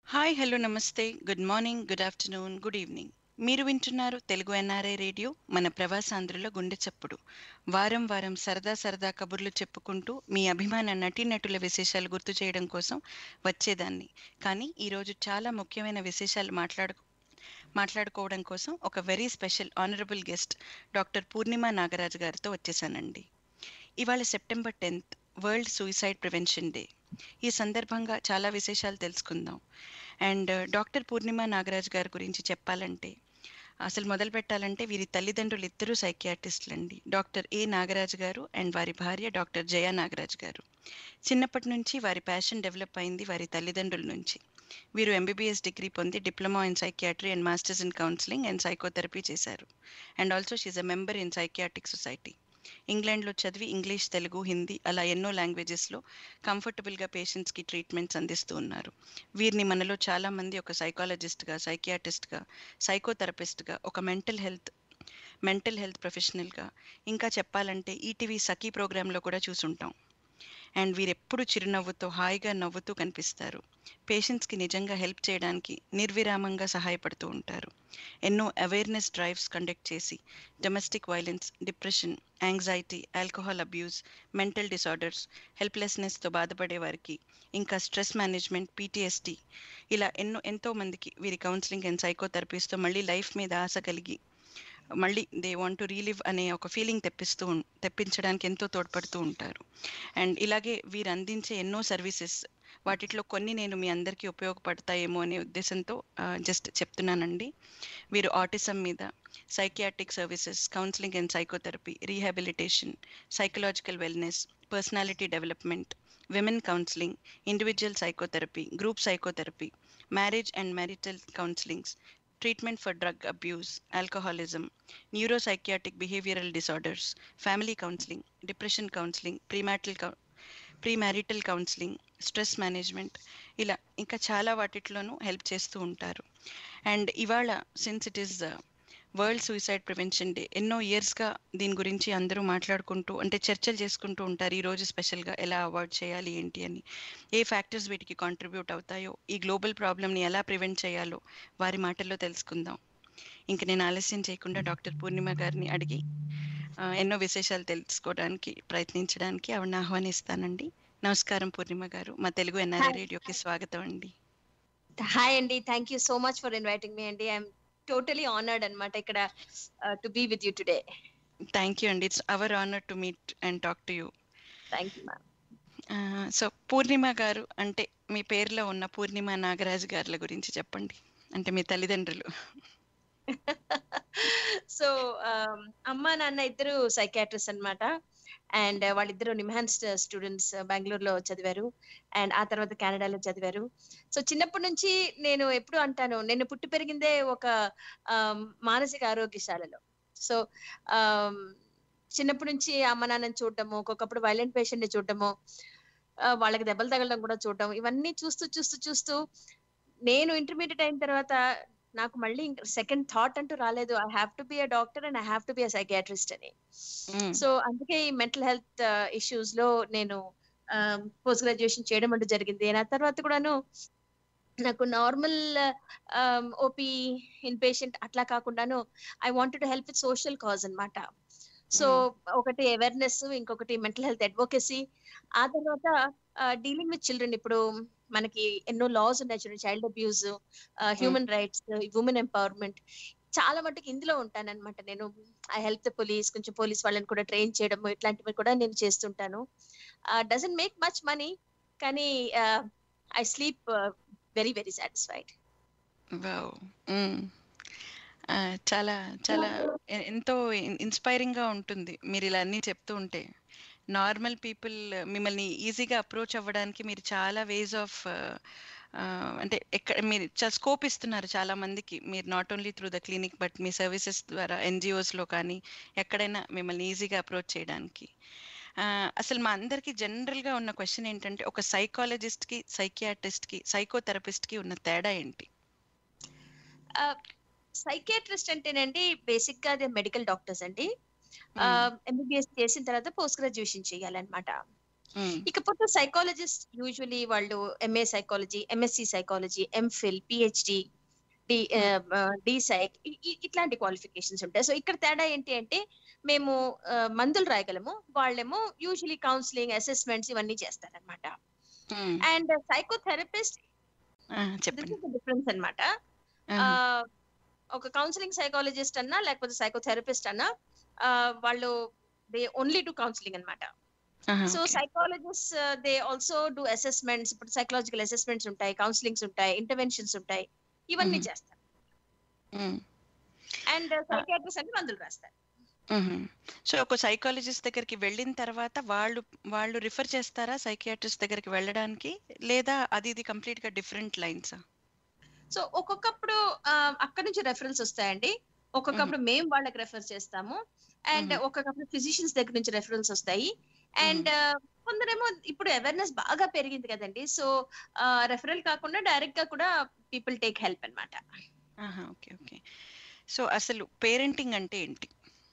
Hi hello namaste good morning good afternoon good evening మీరు వింటున్నారు Telugu NRI radio మన ప్రవాసాంధ్రుల గుండె చప్పుడు వారం వారం సరదా సరదా కబుర్లు చెప్పుకుంటూ మీ అభిమాన నటీనటుల విశేషాలు గుర్తు చేయడం కోసం వచ్చేదాన్ని కానీ ఈరోజు చాలా ముఖ్యమైన విశేషాలు మాట్లాడు మాట్లాడుకోవడం కోసం ఒక very special honourable guest doctor Purnima Nagaraju గారితో వచ్చేసానండి ఇవాళ September tenth world suicide prevention day ఈ సందర్భంగా చాలా విశేషాలు తెలుసుకుందాం అండ్ డాక్టర్ పూర్ణిమ నాగరాజ్ గారి గురించి చెప్పాలంటే అసలు మొదలు పెట్టాలంటే వీరి తల్లిదండ్రులు ఇద్దరూ సైకియాట్రిస్టులు అండి డాక్టర్ ఏ నాగరాజ్ గారు అండ్ వారి భార్య డాక్టర్ జయ నాగరాజ్ గారు చిన్నప్పటి నుంచి వారి ప్యాషన్ డెవలప్ అయింది వారి తల్లిదండ్రుల నుంచి వీరు ఎంబీబీఎస్ డిగ్రీ పొంది diploma in psychiatry and masters in counselling and psychotherapy చేశారు and also she's a member in psychiatric society ఇంగ్లాండ్లో చదివి ఇంగ్లీష్ తెలుగు హిందీ అలా ఎన్నో లాంగ్వేజెస్లో కంఫర్టబుల్గా పేషెంట్స్కి ట్రీట్మెంట్స్ అందిస్తూ ఉన్నారు వీరిని మనలో చాలామంది ఒక సైకాలజిస్ట్గా సైకియాటిస్ట్గా సైకోథెరపిస్ట్గా ఒక మెంటల్ హెల్త్ మెంటల్ హెల్త్ ప్రొఫెషనల్గా ఇంకా చెప్పాలంటే ఈటీవీ సఖీ ప్రోగ్రాంలో కూడా చూసుంటాం అండ్ వీరెప్పుడు చిరునవ్వుతో హాయిగా నవ్వుతూ కనిపిస్తారు పేషెంట్స్కి నిజంగా హెల్ప్ చేయడానికి నిర్విరామంగా సహాయపడుతూ ఉంటారు ఎన్నో అవేర్నెస్ డ్రైవ్స్ కండక్ట్ చేసి domestic violence depression anxiety alcohol abuse mental disorders హెల్ప్లెస్నెస్తో బాధపడే వారికి ఇంకా స్ట్రెస్ మేనేజ్మెంట్ పీటీఎస్టీ ఇలా ఎన్నో ఎంతో మందికి వీరి కౌన్సిలింగ్ అండ్ సైకోథెరపీస్తో మళ్ళీ లైఫ్ మీద ఆశ కలిగి మళ్ళీ దే వాంట్ టు రీలివ్ అనే ఒక ఫీలింగ్ తెప్పిస్తూ ఉం- తెప్పించడానికి ఎంతో తోడ్పడుతూ ఉంటారు అండ్ ఇలాగే వీరు అందించే ఎన్నో సర్వీసెస్ వాటిలో కొన్ని నేను మీ అందరికీ ఉపయోగపడతాయేమో అనే ఉద్దేశంతో జస్ట్ చెప్తున్నానండి వీరు ఆటిజం మీద psychiatric services counselling and psychotherapy rehabilitation psychological wellness personality development women counselling individual psychotherapy group psychotherapy marriage and marital counsellings treatment for drug abuse alcoholism neuropsychiatric behavioural disorders family counselling depression counselling premarital కౌ pre marital counselling stress management ఇలా ఇంకా చాలా వాటిట్లోనూ help చేస్తూ ఉంటారు and ఇవాళ since it is world suicide prevention day ఎన్నో ఇయర్స్గా దీని గురించి అందరూ మాట్లాడుకుంటూ అంటే చర్చలు చేసుకుంటూ ఉంటారు ఈరోజు స్పెషల్గా ఎలా అవాయిడ్ చేయాలి ఏంటి అని ఏ ఫ్యాక్టర్స్ వీటికి కాంట్రిబ్యూట్ అవుతాయో ఈ గ్లోబల్ ప్రాబ్లమ్ని ఎలా ప్రివెంట్ చేయాలో వారి మాటల్లో తెలుసుకుందాం ఇంక నేను ఆలస్యం చేయకుండా డాక్టర్ పూర్ణిమ గారిని అడిగి ఆ, ఎన్నో విశేషాలు తెలుసుకోవడానికి ప్రయత్నించడానికి ఆవిడని ఆహ్వానిస్తానండి నమస్కారం పూర్ణిమ గారు మా తెలుగు ఎన్ఆర్ఐ Hi. రేడియోకి స్వాగతం అండి హాయ్ అండి thank you so much for inviting మీ అండి ఐఎమ్ టోటలీ ఆనర్డ్ అనమాట ఇక్కడ to be with you today thank you అండి it's our honour to meet and talk to you thank you ma'am so Purnima గారు అంటే మీ పేరులో ఉన్న పూర్ణిమ నాగరాజు గారుల గురించి చెప్పండి అంటే మీ తల్లిదండ్రులు సో అమ్మ నాన్న ఇద్దరు సైకాట్రిస్ట్ అన్నమాట అండ్ వాళ్ళిద్దరు నిమ్హాన్స్ స్టూడెంట్స్ బెంగళూరులో చదివారు అండ్ ఆ తర్వాత కెనడాలో చదివారు సో చిన్నప్పటి నుంచి నేను ఎప్పుడు అంటాను నేను పుట్టి పెరిగిందే ఒక um, మానసిక ఆరోగ్యశాలలో సో చిన్నప్పటి నుంచి అమ్మ నాన్నని చూడటము ఒక్కొక్కప్పుడు వైలెంట్ పేషెంట్ ని చూడటము ఆ, వాళ్ళకి దెబ్బలు తగలడం కూడా చూడటం ఇవన్నీ చూస్తూ చూస్తూ చూస్తూ నేను ఇంటర్మీడియట్ అయిన తర్వాత నాకు మళ్ళీ సెకండ్ థాట్ అంటూ రాలేదు I have to be a doctor and I have to be a psychiatrist అని మ్మ్. సో అందుకే ఈ మెంటల్ హెల్త్ ఇష్యూస్ లో నేను పోస్ట్ గ్రాడ్యుయేషన్ చేయడం అంటూ జరిగింది నా తర్వాత కూడాను నాకు నార్మల్ ఓపీ ఇన్ పేషెంట్ అట్లా కాకుండాను I wanted to help with social cause అన్నమాట సో ఒకటి అవేర్నెస్ ఇంకొకటి మెంటల్ హెల్త్ అడ్వొకసీ ఆ తర్వాత డీలింగ్ విత్ చిల్డ్రన్ ఇప్పుడు మనకి ఎన్నో లాస్ ఉన్నాయి చూడండి child abuse human rights women empowerment చాలా మటుకు ఇందులో ఉంటానన్నమాట నేను ఐ హెల్ప్ ద పోలీస్ కొంచెం పోలీస్ వాళ్ళని కూడా ట్రైన్ చేయడం ఇట్లాంటివి కూడా నేను చేస్తుంటాను డజంట్ మేక్ మచ్ మనీ కానీ I sleep very very satisfied wow mm. ఆ, చాలా చాలా ఎ- ఎంతో ఇన్స్పైరింగ్ గా ఉంటుంది మీరు ఇలా అన్నీ చెప్తూ ఉంటే నార్మల్ పీపుల్ మిమ్మల్ని ఈజీగా అప్రోచ్ అవ్వడానికి మీరు చాలా వేస్ ఆఫ్ అంటే ఎక్కడ మీరు చాలా స్కోప్ ఇస్తున్నారు చాలా మందికి మీరు not only through the clinic but మీ సర్వీసెస్ ద్వారా NGOs లో కానీ ఎక్కడైనా మిమ్మల్ని ఈజీగా అప్రోచ్ చేయడానికి ఆ, అసలు మా అందరికి జనరల్ గా ఉన్న క్వశ్చన్ ఏంటంటే ఒక సైకాలజిస్ట్ కి సైకియాట్రిస్ట్ కి సైకోథెరపిస్ట్ కి ఉన్న తేడా ఏంటి సైకియాట్రిస్ట్ అంటేనండి బేసిక్ గా అదే మెడికల్ డాక్టర్స్ అండి మ్మ్. ఎంబీబీఎస్ చేసిన తర్వాత పోస్ట్ గ్రాడ్యుయేషన్ చేయాలన్నమాట హ్మ్. ఇకపోతే సైకాలజిస్ట్ యూజువల్లీ వాళ్ళు MA psychology MSc psychology MPhil PhD D D psych ఇట్లాంటి క్వాలిఫికేషన్స్ ఉంటాయి సో ఇక్కడ తేడా ఏంటి అంటే మేము ఆ, మందులు రాయగలము వాళ్ళేమో యూజువలీ కౌన్సిలింగ్ అసెస్మెంట్స్ ఇవన్నీ చేస్తారనమాట హ్మ్. అండ్ సైకోథెరపిస్ట్ ఆ! చెప్పండి. డిఫరెన్స్ అన్నమాట ఆహా! ఆ, ఒక కౌన్సిలింగ్ సైకాలజిస్ట్ అన్నా లేకపోతే సైకోథెరపిస్ట్ అన్నా ఆ, వాళ్ళు దే ఓన్లీ టు కౌన్సిలింగ్ అన్నమాట ఆహా! So okay. Psychologist they also do assessments ఇప్పుడు సైకలాజికల్ అసెస్మెంట్స్ ఉంటాయి కౌన్సిలింగ్స్ ఉంటాయి ఇంటర్వెన్షన్స్ ఉంటాయి ఇవన్నీ మ్మ్. చేస్తారు హ్మ్. అండ్ సైకియాట్రిస్ట్ అంటే మందులు రాస్తారు హుహు. సో ఒక సైకాలజిస్ట్ దగ్గరికి వెళ్ళిన తర్వాత వాళ్ళు వాళ్ళు రిఫర్ చేస్తారా సైకియాట్రిస్ట్ దగ్గరికి వెళ్ళడానికి? లేదా అది ఇది కంప్లీట్‌గా డిఫరెంట్ లైన్సా? సో ఒక్కొక్కప్పుడు ఆ, అక్కడి నుంచి రెఫరెన్స్ వస్తాయండి ఒక్కొక్కప్పుడు మేము వాళ్ళకి రెఫర్ చేస్తాము అండ్ మ్మ్. ఒక్కొక్కప్పుడు ఫిజిషియన్స్ దగ్గర నుంచి రెఫరెన్స్ వస్తాయి అండ్ కొందరేమో ఇప్పుడు అవేర్నెస్ బాగా పెరిగింది కదండి సో రెఫరల్ కాకుండా డైరెక్ట్ గా కూడా పీపుల్ టేక్ హెల్ప్ అన్నమాట ఆహా! ఓకే. ఓకే. సో అసలు పేరెంటింగ్ అంటే ఏంటి?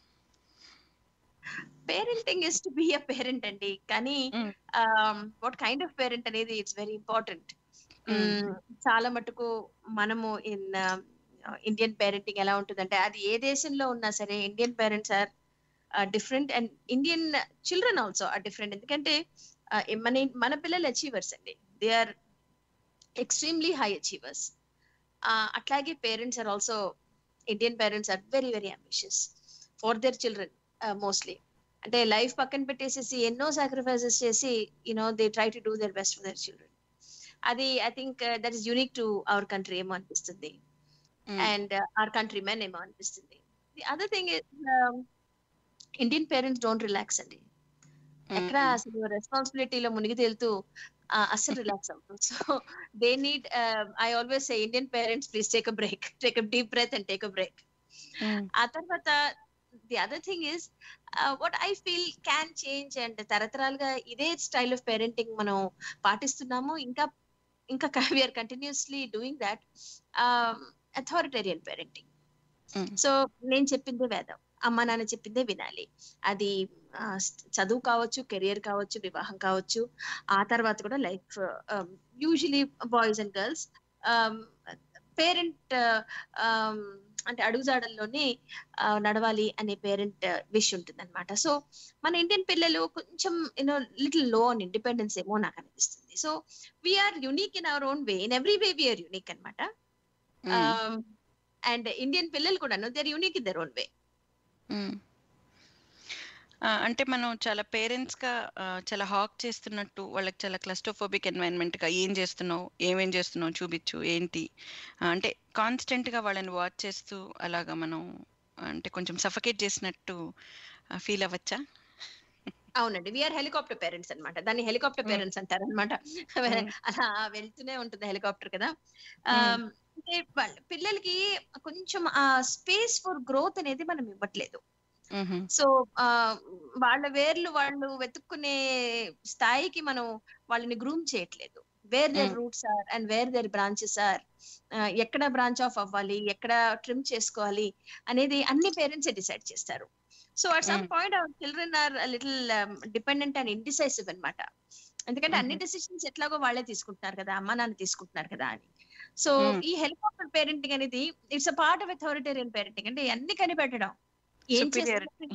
Parenting is to be a parent అండి కానీ hmm. What kind of parent అనేది ఇట్స్ వెరీ ఇంపార్టెంట్ హ్మ్. చాలా మటుకు మనము ఇన్ ఇండియన్ పేరెంటింగ్ ఎలా ఉంటుందంటే అది ఏ దేశంలో ఉన్నా సరే Indian parents are different and Indian children also are different ఎందుకంటే uh, మన మన పిల్లలు అచీవర్స్ అండి they are extremely high achievers అట్లాగే parents are also Indian parents are very very ambitious for their children mostly అంటే లైఫ్ పక్కన పెట్టేసేసి ఎన్నో సాక్రిఫైసెస్ చేసి you know they try to do their best for their children అది I think that is unique to our country ఏమో అనిపిస్తుంది hmm. And hour country men ఏమో అనిపిస్తుంది the other thing Indian parents don't relax అండి ఎక్కడ హ్మ్. అసలు రెస్పాన్సిబిలిటీలో మునిగి తేలుతూ ఆ, అస్సలు రిలాక్స్ అవుతుంది so they need I always say Indian parents please take a break take a deep breath and take a break hmm. ఆ తర్వాత the other thing is what I feel can change and తరతరాలుగా ఇదే style of parenting మనం పాటిస్తున్నాము ఇంకా ఇంకా we are continuously doing that authoritarian parenting hmm. So నేను చెప్పిందే వేదం అమ్మ నాన్న చెప్పిందే వినాలి అది ఆ, చదువు కావచ్చు కెరియర్ కావచ్చు వివాహం కావచ్చు ఆ తర్వాత కూడా life usually boys and girls parent అంటే అడుగుజాడల్లోనే ఆ, నడవాలి అనే పేరెంట్ విష్ ఉంటుంది అనమాట సో మన ఇండియన్ పిల్లలు కొంచెం you know little low on independence ఏమో నాకు అనిపిస్తుంది so we are unique in our own way in every way we are unique అనమాట హ్మ్. అండ్ ఇండియన్ పిల్లలు కూడాను they're unique in their own way hmm. ఆ! అంటే మనం చాలా పేరెంట్స్‌గా ఆహ్, చాలా హాక్ చేస్తున్నట్టు వాళ్ళకి చాలా క్లస్ట్రోఫోబిక్ ఎన్వైర్న్‌మెంట్‌గా ఏం చేస్తున్నావు? ఏమేం చేస్తున్నావు? చూపించు. ఏంటి? ఆహ్, అంటే కాన్స్టెంట్‌గా వాళ్ళని వాచ్ చేస్తూ అలాగా మనం అంటే కొంచెం సఫకేట్ చేసినట్టు ఆహ్, ఫీల్ అవ్వచ్చా? అవునండి వీఆర్ హెలికాప్టర్ పేరెంట్స్ అన్నమాట దాన్ని హెలికాప్టర్ హ్మ్. పేరెంట్స్ అంటారు అనమాట హ్మ్. అలా వెళ్తూనే ఉంటుంది హెలికాప్టర్ కదా హ్మ్. ఆమ్, అంటే వాళ్ళ పిల్లలకి కొంచెం ఆ స్పేస్ ఫర్ గ్రోత్ అనేది మనం ఇవ్వట్లేదు హుహు. సో ఆ వాళ్ళ వేర్లు వాళ్ళు వెతుక్కునే స్థాయికి మనం వాళ్ళని గ్రూమ్ చేయట్లేదు where their hmm. Roots are and where their branches are ఎక్కడ బ్రాంచ్ ఆఫ్ అవ్వాలి ఎక్కడ ట్రిమ్ చేసుకోవాలి అనేది అన్ని పేరెంట్స్ డిసైడ్ చేస్తారు so at some hmm. Point our children are little dependent and indecisive అన్నమాట ఎందుకంటే అన్ని హుహు. డెసిషన్స్ ఎట్లాగో వాళ్ళే తీసుకుంటున్నారు కదా అమ్మ నాన్న తీసుకుంటున్నారు కదా అని సో హ్మ్. ఈ హెలికాప్టర్ పేరెంటింగ్ అనేది it's a part of authoritarian parenting అంటే అన్ని కనిపెట్టడం ఏం superiority.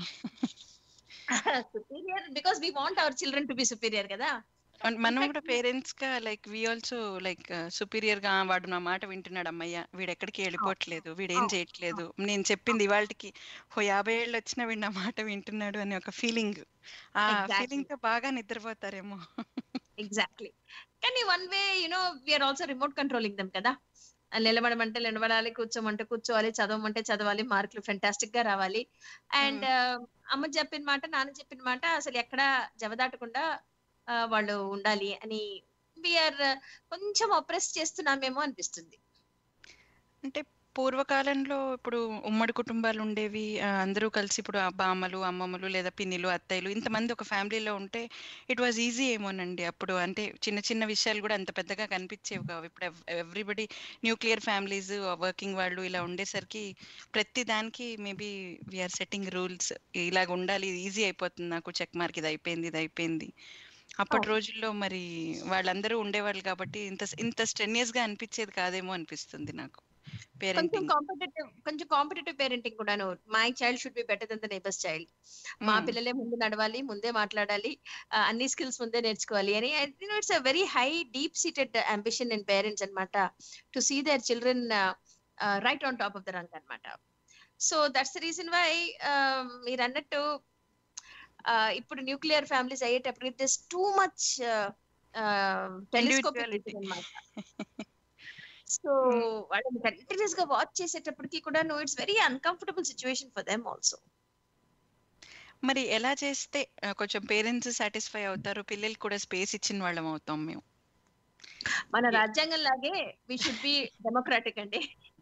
Superior because we want our children to be superior కదా అండ్ మనం ఇన్ఫాక్ట్ కూడా పేరెంట్స్‌గా లైక్ వి ఆల్సో లైక్ సుపీరియర్‌గా వాడు నా మాట వింటున్నాడు అమ్మయ్య. వీడెక్కడికి వెళ్ళిపోవట్లేదు. వీడేం చేయట్లేదు. నేను చెప్పింది ఇవాల్టికి ఓ 50 ఏళ్ళు వచ్చినా వీడు నా మాట వింటున్నాడు అనే ఒక ఫీలింగ్. ఆ ఎగ్జాక్ట్లీ ఫీలింగ్‌తో బాగా నిద్రపోతారేమో. ఎగ్జాక్ట్లీ కానీ one way you know we are also remote controlling them కదా నిలబడమంటే నిలబడాలి కూర్చోమంటే కూర్చోవాలి చదవమంటే చదవాలి మార్కులు ఫెంటాస్టిక్ గా రావాలి అండ్ హ్మ్. అమ్మ చెప్పిన మాట నాన్న చెప్పిన మాట అసలు ఎక్కడ జవదాటకుండా ఆ, వాళ్ళు ఉండాలి అని వీఆర్ కొంచెం అప్రెస్ చేస్తున్నామేమో అనిపిస్తుంది అంటే పూర్వకాలంలో ఇప్పుడు ఉమ్మడి కుటుంబాలు ఉండేవి. ఆహ్, అందరూ కలిసి ఇప్పుడు ఆ బామ్మలు, అమ్మమ్మలు లేదా పిన్నిలు, అత్తయ్యలు ఇంతమంది ఒక ఫ్యామిలీలో ఉంటే ఇట్ వాస్ ఈజీ ఏమోనండి. అప్పుడు అంటే చిన్న చిన్న విషయాలు కూడా అంత పెద్దగా కనిపించేవి కావు. ఇప్పుడు ఎవ్ ఎవ్రీబడీ న్యూక్లియర్ ఫ్యామిలీస్ వర్కింగ్ వాళ్ళు ఇలా ఉండేసరికి ప్రతి దానికి maybe we are setting rules. ఇలాగ ఉండాలి. ఇది ఈజీ అయిపోతుంది నాకు చెక్ మార్క్ ఇది అయిపోయింది, ఇది అయిపోయింది. అప్పటి అవును. రోజుల్లో మరి వాళ్ళందరూ ఉండేవాళ్ళు కాబట్టి ఇంత ఇంత స్ట్రెన్యూస్ గా అనిపించేది కాదేమో అనిపిస్తుంది నాకు కొంచెం పేరెంటింగ్ కాంపిటేటివ్ కొంచెం కాంపిటేటివ్ పేరెంటింగ్ కూడాను my child should be better than the neighbour's child మా పిల్లలే ముందు నడవాలి ముందే మాట్లాడాలి ఆ, అన్ని స్కిల్స్ ముందే నేర్చుకోవాలి అని it's a very high deep seated ambition in parents అన్నమాట to see their children right on top of the rung అన్నమాట so that's the reason why మీరు అన్నట్టు ఆ, ఇప్పుడు న్యూక్లియర్ ఫ్యామిలీస్ అయ్యేటప్పుడు it is too much telescopic Individuality. అన్నమాట so వాళ్ళని continuous గా వాచ్ చేసేటప్పటికి కూడా no it's very uncomfortable situation for them also మరి ఎలా చేస్తే ఆ, కొంచెం పేరెంట్స్ సాటిస్ఫై అవుతారు పిల్లలకి కూడా స్పేస్ ఇచ్చిన వాళ్ళం అవుతాం మేము మన Yeah. రాజ్యాంగం లాగే వి షుడ్ బి డెమోక్రాటిక్ అండి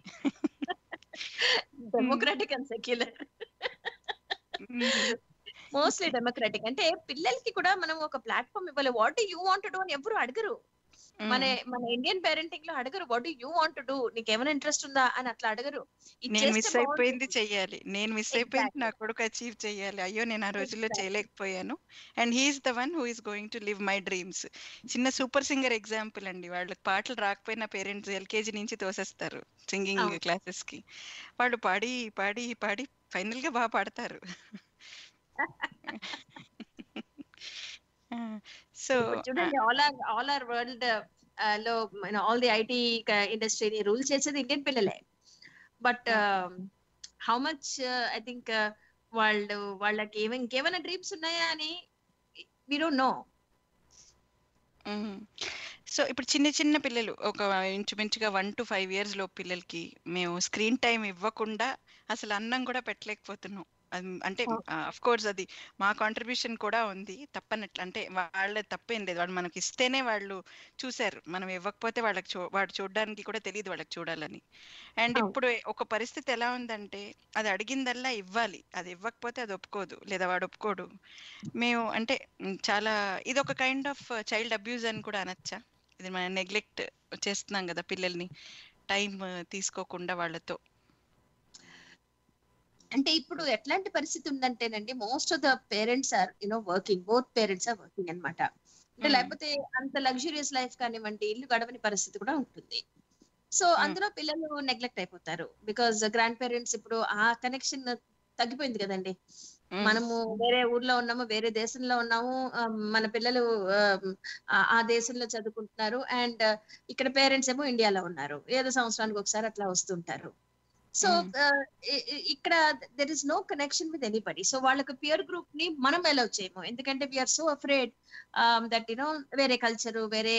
democratic and secular mostly democratic అంటే పిల్లలకి కూడా మనం ఒక ప్లాట్ఫామ్ ఇవ్వాలి వాట్ యూ వాంట్ డూ అని ఎవరు అడగరు మన మన ఇండియన్ పేరెంటింగ్ లో అడగరు వాట్ యూ వాంట్ డూ నీకు ఏమైనా ఇంట్రెస్ట్ ఉందా అని అట్లా అడగరు ఇది నేను చేస్తే మిస్ అయిపోయింది బాగుంటుంది. చెయ్యాలి నేను మిస్ అయిపోయింది Exactly. నా కొడుకు అచీవ్ చెయ్యాలి అయ్యో నేను ఆ రోజుల్లో Exactly. చేయలేకపోయాను and he is the one who is going to live my dreams చిన్న సూపర్ సింగర్ ఎగ్జాంపుల్ అండి వాళ్ళకి పాటలు రాకపోయినా పేరెంట్స్ ఎల్కేజీ నుంచి తోసేస్తారు సింగింగ్ అవును. క్లాసెస్ కి వాళ్ళు పాడి పాడి పాడి ఫైనల్ గా బాగా పాడతారు సో ఇప్పుడు చూడండి all our all our world లో ఆల్ ది ఐటీ ఇండస్ట్రీని రూల్ చేసేది ఇండియన్ పిల్లలే but how much I think వాళ్ళు వాళ్ళకి ఏమైనా ఇంకేమైనా డ్రీమ్స్ ఉన్నాయా అని వీ డోంట్ నో సో ఇప్పుడు చిన్న చిన్న పిల్లలు ఒక ఇంచుమించుగా వన్ టు ఫైవ్ ఇయర్స్ లో పిల్లలకి మేము స్క్రీన్ టైం ఇవ్వకుండా అసలు అన్నం కూడా పెట్టలేకపోతున్నాం అం- అంటే Oh. అఫ్ కోర్స్ అది మా కాంట్రిబ్యూషన్ కూడా ఉంది తప్పనట్లు అంటే వాళ్ళ తప్పేం లేదు వాళ్ళు మనకి ఇస్తేనే వాళ్ళు చూశారు మనం ఇవ్వకపోతే వాళ్ళకి చూ వాడు చూడడానికి కూడా తెలియదు వాళ్ళకి చూడాలని అండ్ అవును. ఇప్పుడు ఒక పరిస్థితి ఎలా ఉందంటే అది అడిగిందల్లా ఇవ్వాలి అది ఇవ్వకపోతే అది ఒప్పుకోదు లేదా వాడు ఒప్పుకోడు మేము అంటే మ్, చాలా ఇది ఒక కైండ్ ఆఫ్ చైల్డ్ అబ్యూజ్ అని కూడా అనొచ్చా ఇది మనం నెగ్లెక్ట్ చేస్తున్నాం కదా పిల్లల్ని టైం తీసుకోకుండా వాళ్ళతో అంటే ఇప్పుడు ఎట్లాంటి పరిస్థితి ఉందంటేనండి most of the parents are you know working both parents are working అన్నమాట అంటే Hmm. లేకపోతే అంత లగ్జూరియస్ లైఫ్ కానివ్వండి ఇల్లు గడవని పరిస్థితి కూడా ఉంటుంది సో Hmm. అందులో పిల్లలు నెగ్లెక్ట్ అయిపోతారు బికాజ్ గ్రాండ్ పేరెంట్స్ ఇప్పుడు ఆ కనెక్షన్ తగ్గిపోయింది కదండి మ్, మనము వేరే ఊర్లో ఉన్నాము వేరే దేశంలో ఉన్నాము ఆ, మన పిల్లలు ఆ, ఆ దేశంలో చదువుకుంటున్నారు అండ్ ఇక్కడ పేరెంట్స్ ఏమో ఇండియాలో ఉన్నారు ఏదో సంవత్సరానికి ఒకసారి అట్లా వస్తుంటారు సో Mm. ఇక్కడ there is no connection with anybody so వాళ్ళకి పియర్ గ్రూప్ ని మనం అలౌ చేయము ఎందుకంటే we are so afraid that you know వేరే కల్చర్ వేరే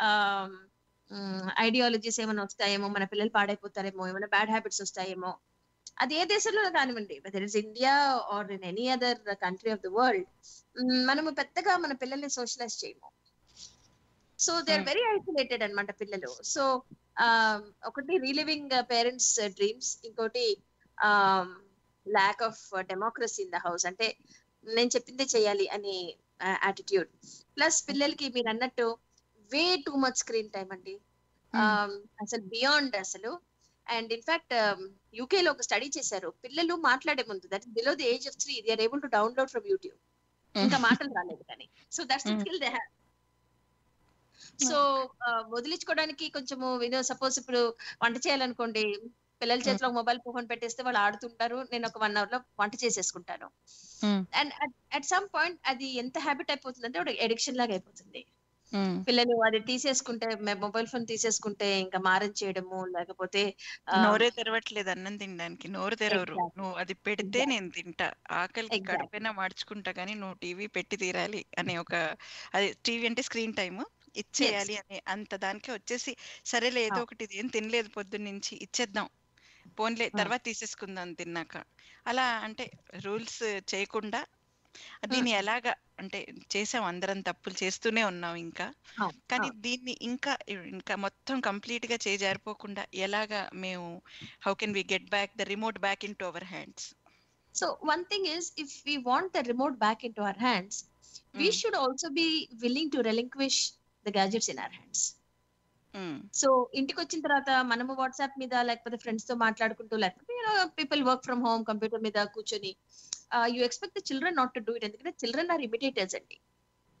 ఐడియాలజీస్ ఏమైనా వస్తాయేమో మన పిల్లలు పాడైపోతారేమో ఏమైనా బ్యాడ్ హ్యాబిట్స్ వస్తాయేమో అది ఏ దేశంలో కానివ్వండి whether is India or in any other country of the world మనము పెద్దగా మన పిల్లల్ని సోషలైజ్ చేయము so they are Hmm. Very isolated అన్నమాట పిల్లలు సో ఒకటి రీలివింగ్ పేరెంట్స్ డ్రీమ్స్ ఇంకోటి lack of democracy in the house అంటే నేను చెప్పిందే చేయాలి అని యాటిట్యూడ్ ప్లస్ పిల్లలకి మీరు అన్నట్టు way too much screen time అండి Hmm. Um, అసలు బియాండ్ అసలు అండ్ ఇన్ఫాక్ట్ యూకే లో ఒక స్టడీ చేశారు పిల్లలు మాట్లాడే ముందు that below the age of three they are able to download from YouTube ఇంకా మాటలు రాలేదు కానీ so that's Mm. Skill they have so వదిలించుకోవడానికి కొంచెము వినో సపోజ్ ఇప్పుడు వంట చేయాలనుకోండి పిల్లల చేతిలో మొబైల్ ఫోన్ పెట్టేస్తే వాళ్ళు ఆడుతుంటారు నేను ఒక వన్ అవర్ లో వంట చేసేసుకుంటాను hmm, and at some point అది ఎంత హ్యాబిట్ అయిపోతుంది అంటే ఎడిక్షన్ లాగా అయిపోతుంది మ్. పిల్లలు అది తీసేసుకుంటే మొబైల్ ఫోన్ తీసేసుకుంటే ఇంకా మారం చేయడము లేకపోతే ఆ, నోరే తెరవట్లేదు అన్నం తినడానికి నోరు తెరవరు Exactly. నువ్వు అది పెడితే నేను తింటా ఆకలికి Exactly. కడుపైనా మార్చుకుంటా కానీ నువ్వు టీవీ పెట్టి తీరాలి అనే ఒక అది టీవీ అంటే స్క్రీన్ టైమ్ ఇచ్చేయాలి అనే అంత దానికి వచ్చేసి సరేలే ఏదో Ah. ఒకటి ఇది ఏం తినలేదు పొద్దున్న నుంచి ఇచ్చేద్దాం పోన్లే Ah. తర్వాత తీసేసుకుందాం తిన్నాక అలా అంటే రూల్స్ చేయకుండా దీన్ని ఎలాగా అంటే చేసాం అందరం తప్పులు చేస్తూనే ఉన్నాం ఇంకా అవును, కానీ అవును. దీన్ని ఇంకా ఇంకా మొత్తం కంప్లీట్ గా చేజారిపోకుండా ఎలాగా మేము how can we get back the remote back into our hands So one thing is, if we want the remote back into our hands, we should also be willing to relinquish the gadgets in our hands. So ఇంటికి వచ్చిన తర్వాత మనము WhatsApp మీద లేకపోతే friends తో మాట్లాడుకుంటూ లేకపోతే people work from home computer మీద కూర్చొని you expect the children not to do it ఎందుకంటే చిల్డ్రన్ ఆర్ ఇమిటేటర్స్ అండి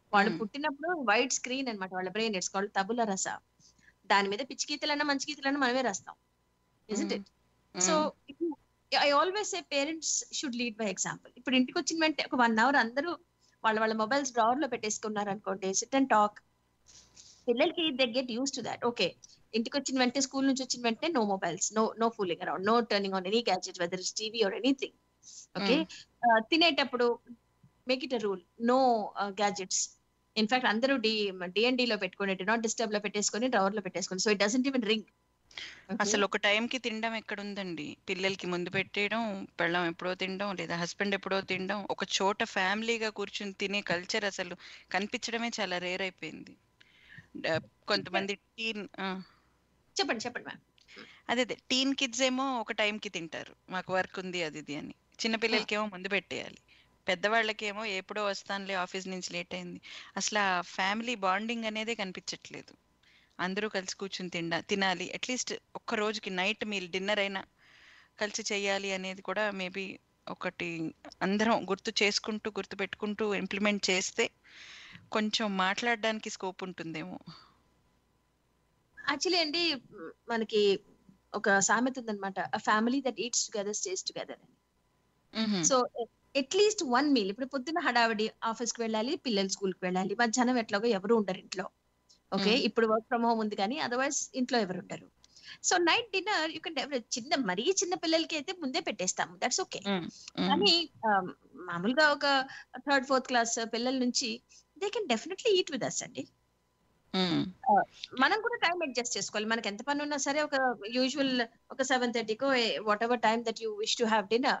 వాళ్ళు Hmm. పుట్టినప్పుడు వైట్ స్క్రీన్ అన్నమాట వాళ్ళ బ్రెయిన్ ఇట్స్ కాల్డ్ తబుల రస దాని మీద పిచ్చి గీతలన్నా మంచి గీతలన్నా మనమే రాస్తాం isn't Hmm. It so I always say parents should lead by example ఇప్పుడు ఇంటికి వచ్చిన వెంటనే ఒక వన్ అవర్ అందరూ వాళ్ళ వాళ్ళ మొబైల్స్ డ్రావర్ లో పెట్టేసుకున్నారు అనుకోండి సిట్ అండ్ టాక్ పిల్లలకి they get used to that okay ఇంటికి వచ్చిన వెంటనే స్కూల్ నుంచి వచ్చిన వెంటనే no mobiles no no fooling around no turning on any gadget whether is TV or anything okay తినేటప్పుడు make it a rule no gadgets in fact అందరూ D DND లో పెట్టుకుని డి నాట్ డిస్టర్బ్ లో పెట్టేసుకొని డ్రవర్ లో పెట్టేసుకొని so it doesn't even ring అసలు ఒక టైంకి తినడం ఎక్కడ ఉందండి పిల్లలకి ముందు పెట్టేయడం పెళ్ళం ఎప్పుడో తినడం లేదా హస్బెండ్ ఎప్పుడో తినడం ఒక చోట ఫ్యామిలీగా కూర్చుని తినే కల్చర్ అసలు కనిపించడమే చాలా రేర్ అయిపోయింది డ- కొంతమంది టీన్ చెప్పండి చెప్పండి మ్యామ్ అదే అదే టీన్ కిడ్స్ ఏమో ఒక టైంకి తింటారు మాకు వర్క్ ఉంది అది ఇది అని చిన్న పిల్లలకి ఏమో ముందు పెట్టేయాలి పెద్దవాళ్ళకేమో ఎప్పుడో వస్తానులే ఆఫీస్ నుంచి లేట్ అయింది అసలు ఆ ఫ్యామిలీ బాండింగ్ అనేదే కనిపించట్లేదు అందరూ కలిసి కూర్చుని తిండా తినాలి అట్లీస్ట్ ఒక్క రోజుకి నైట్ మీల్ డిన్నర్ అయినా కలిసి చేయాలి అనేది కూడా మేబీ ఒకటి అందరం గుర్తు చేసుకుంటూ గుర్తు పెట్టుకుంటూ ఇంప్లిమెంట్ చేస్తే కొంచెం మాట్లాడడానికి స్కోప్ ఉంటుందేమో యాక్చువల్లీ అండి మ్, మనకి ఒక సామెత ఉందన్నమాట family that eats together stays together అని మ్హూ. సో అట్లీస్ట్ వన్ మీల్ ఇప్పుడు పొద్దున్న హడావిడి ఆఫీస్ కి వెళ్ళాలి పిల్లలు స్కూల్ కి వెళ్ళాలి మధ్యాహ్నం ఎట్లాగో ఎవరు ఉండరు ఇంట్లో ఓకే Mm. ఇప్పుడు వర్క్ ఫ్రమ్ హోమ్ ఉంది కానీ అదర్వైజ్ ఇంట్లో ఎవరు ఉండరు so night dinner you can చిన్న మరీ చిన్న పిల్లలకి అయితే ముందే పెట్టేస్తాము దట్స్ ఓకే మ్, మ్. కానీ ఆ, మామూలుగా ఒక థర్డ్ ఫోర్త్ క్లాస్ పిల్లల నుంచి they can definitely eat with us అండి మ్, మనం కూడా టైం అడ్జస్ట్ చేసుకోవాలి మనకి ఎంత పని ఉన్నా సరే ఒక యూజువల్ ఒక సెవెన్ థర్టీకో whatever time that you wish to have dinner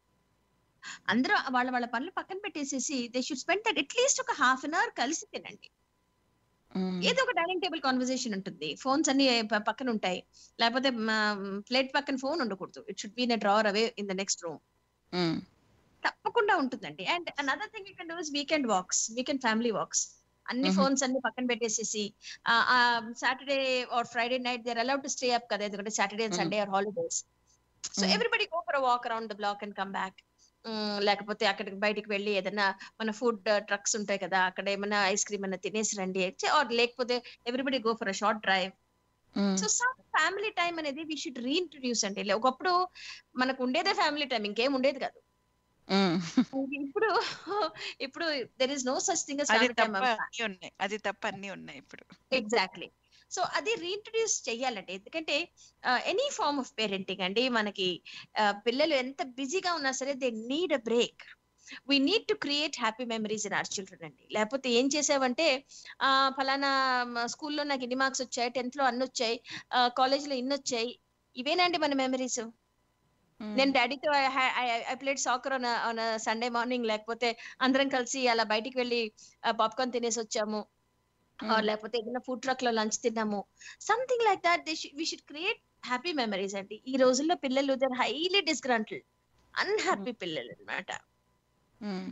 అందరూ వాళ్ళ వాళ్ళ పనులు పక్కన పెట్టేసేసి they should spend that at least ఒక హాఫ్ అన్ అవర్ కలిసి తినండి మ్. ఏదో ఒక డైనింగ్ టేబుల్ కాన్వర్సేషన్ ఉంటుంది ఫోన్స్ అన్ని ప- పక్కన ఉంటాయి లేకపోతే ప్లేట్ పక్కన ఫోన్ ఉండకూడదు it should be in drawer away in the next room మ్, తప్పకుండా ఉంటుందండి and another thing you can do is weekend wax weekend family walks అన్ని Mhm. ఫోన్స్ అన్ని పక్కన పెట్టేసేసి Saturday or Friday night they're allowed to stay up కదా ఎందుకంటే Saturday and Mhm. Sunday or holidays so Mhm. Everybody go for walk around the block and come back లేకపోతే అక్కడికి బయటికి వెళ్ళి ఏదైనా మన ఫుడ్ ట్రక్స్ ఉంటాయి కదా అక్కడ ఏమైనా ఐస్ క్రీమ్ అన్న తినేసి రండి ఆర్ లేకపోతే everybody go for a short drive మ్. సో సమ్ ఫ్యామిలీ టైం అనేది వీ షుడ్ రీఇంట్రడ్యూస్ అండి లే- ఒకప్పుడు మనకు ఉండేదే ఫ్యామిలీ టైం ఇంకేం ఉండేది కాదు మ్. ఇప్పుడు ఇప్పుడు there is no such thing అది తప్ప అన్ని ఉన్నాయి అది తప్ప అన్ని ఉన్నాయి ఇప్పుడు ఎగ్జాక్ట్లీ సో అది రీఇంట్రడ్యూస్ చెయ్యాలండి ఎందుకంటే ఎనీ ఫార్మ్ ఆఫ్ పేరెంటింగ్ అండి మనకి ఆ, పిల్లలు ఎంత బిజీగా ఉన్నా సరే they need a break we need to create happy memories in our children అండి లేకపోతే ఏం చేసావంటే ఆ ఫలానా స్కూల్లో నాకు ఇన్ని మార్క్స్ వచ్చాయి టెన్త్ లో అన్ని వచ్చాయి కాలేజ్ లో ఇన్ని వచ్చాయి ఇవేనండి మన మెమరీస్ మ్. నేను డాడీతో I played soccer on Sunday morning లేకపోతే అందరం కలిసి అలా బయటికి వెళ్ళి పాప్కార్న్ తినేసి వచ్చాము మ్. or లేకపోతే ఏదైనా ఫుడ్ ట్రక్ లో లంచ్ తిన్నాము something like that we should create happy memories అండి ఈ రోజుల్లో పిల్లలు దర్ హైలీ డిస్గ్రంటల్ అన్హ్యాపీ పిల్లలు అనమాట మ్.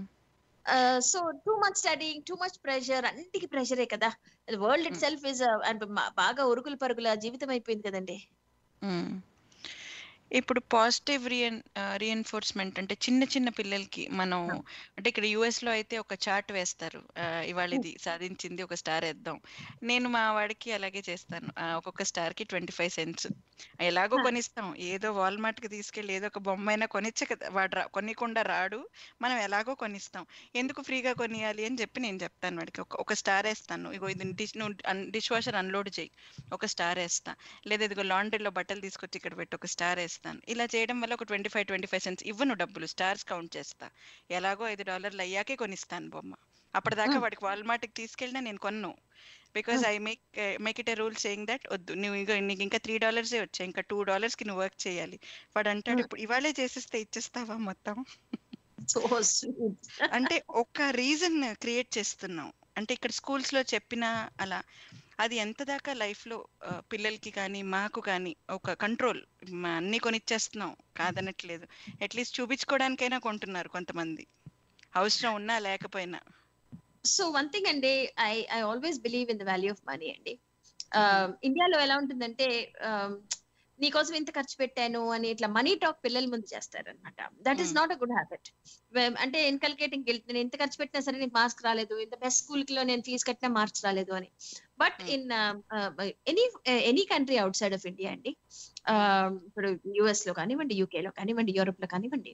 So too much studying too much pressure అన్నిటికీ ప్రెషరే కదా వరల్డ్ ఇట్ సెల్ఫ్ ఇస్ బాగా ఉరుకులు పరుగుల జీవితం అయిపోయింది కదండి మ్మ్. ఇప్పుడు పాజిటివ్ రియన్ రీఎన్ఫోర్స్మెంట్ అంటే చిన్న చిన్న పిల్లలకి మనం అంటే ఇక్కడ యుఎస్ లో అయితే ఒక చార్ట్ వేస్తారు ఆ, ఇవాళ ఇది సాధించింది ఒక స్టార్ వేద్దాం నేను మా వాడికి అలాగే చేస్తాను ఆ, ఒక్కొక్క స్టార్ కి ట్వంటీ ఫైవ్ సెంట్స్ ఎలాగో Huh. కొనిస్తాం ఏదో వాల్మార్ట్ కి తీసుకెళ్ళి ఏదో ఒక బొమ్మ అయినా కొనిచ్చ కదా వాడు రా కొనికుండా రాడు మనం ఎలాగో కొనిస్తాం ఎందుకు ఫ్రీగా కొనియాలి అని చెప్పి నేను చెప్తాను వాడికి ఒక ఒక స్టార్ వేస్తాను ఇగో ఇది డిష్ నువ్వు డిష్ వాషర్ అన్లోడ్ చేయి ఒక స్టార్ వేస్తా లేదా ఇదిగో లాండ్రీలో బట్టలు తీసుకొచ్చి ఇక్కడ పెట్టి ఒక స్టార్ వేస్తాను ఇలా చేయడం వల్ల ఒక twenty five twenty five cents ఇవ్వను డబ్బులు స్టార్స్ కౌంట్ చేస్తా ఎలాగో ఐదు డాలర్లు అయ్యాకే కొనిస్తాను బొమ్మ అప్పటిదాకా Hmm. వాడికి వాల్మార్ట్కి తీసుకెళ్ళినా నేను కొన్ను because I make make it a rule saying that వద్దు నువ్వు ఇంకా నీకు ఇంకా త్రీ డాలర్సే వచ్చాయి ఇంకా టూ డాలర్స్కి నువ్వు వర్క్ చేయాలి వాడు అంటాడు Hmm. ఇప్పుడు ఇవాళే చేసేస్తే ఇచ్చేస్తావా మొత్తం సో స్వీట్ అంటే ఒక రీజన్ క్రియేట్ చేస్తున్నాం అంటే ఇక్కడ schools లో చెప్పినా అలా అది ఎంత దాకా life లో ఆ, పిల్లలకి కానీ మాకు కానీ ఒక కంట్రోల్ అన్ని కొనిచ్చేస్తున్నాం కాదనట్లేదు అట్లీస్ట్ చూపించుకోవడానికైనా కొంటున్నారు కొంతమంది అవసరం ఉన్నా లేకపోయినా సో వన్ థింగ్ అండి I I always believe in the value of money అండి ఇండియాలో ఎలా ఉంటుందంటే నీకోసం ఇంత ఖర్చు పెట్టాను అని ఇట్లా మనీ టాక్ పిల్లల ముందు చేస్తారు అనమాట that is Hmm. Not a good habit అంటే ఇన్కల్కేటింగ్ గిల్ట్ నేను ఎంత ఖర్చు పెట్టినా సరే నీకు మార్క్స్ రాలేదు ఇంత బెస్ట్ స్కూల్ లో నేను ఫీజు కట్టినా మార్క్స్ రాలేదు అని but Hmm. In any any country outside of India అండి Um, ఇప్పుడు యుఎస్ లో కానివ్వండి యూకే లో కానివ్వండి యూరోప్ లో కానివ్వండి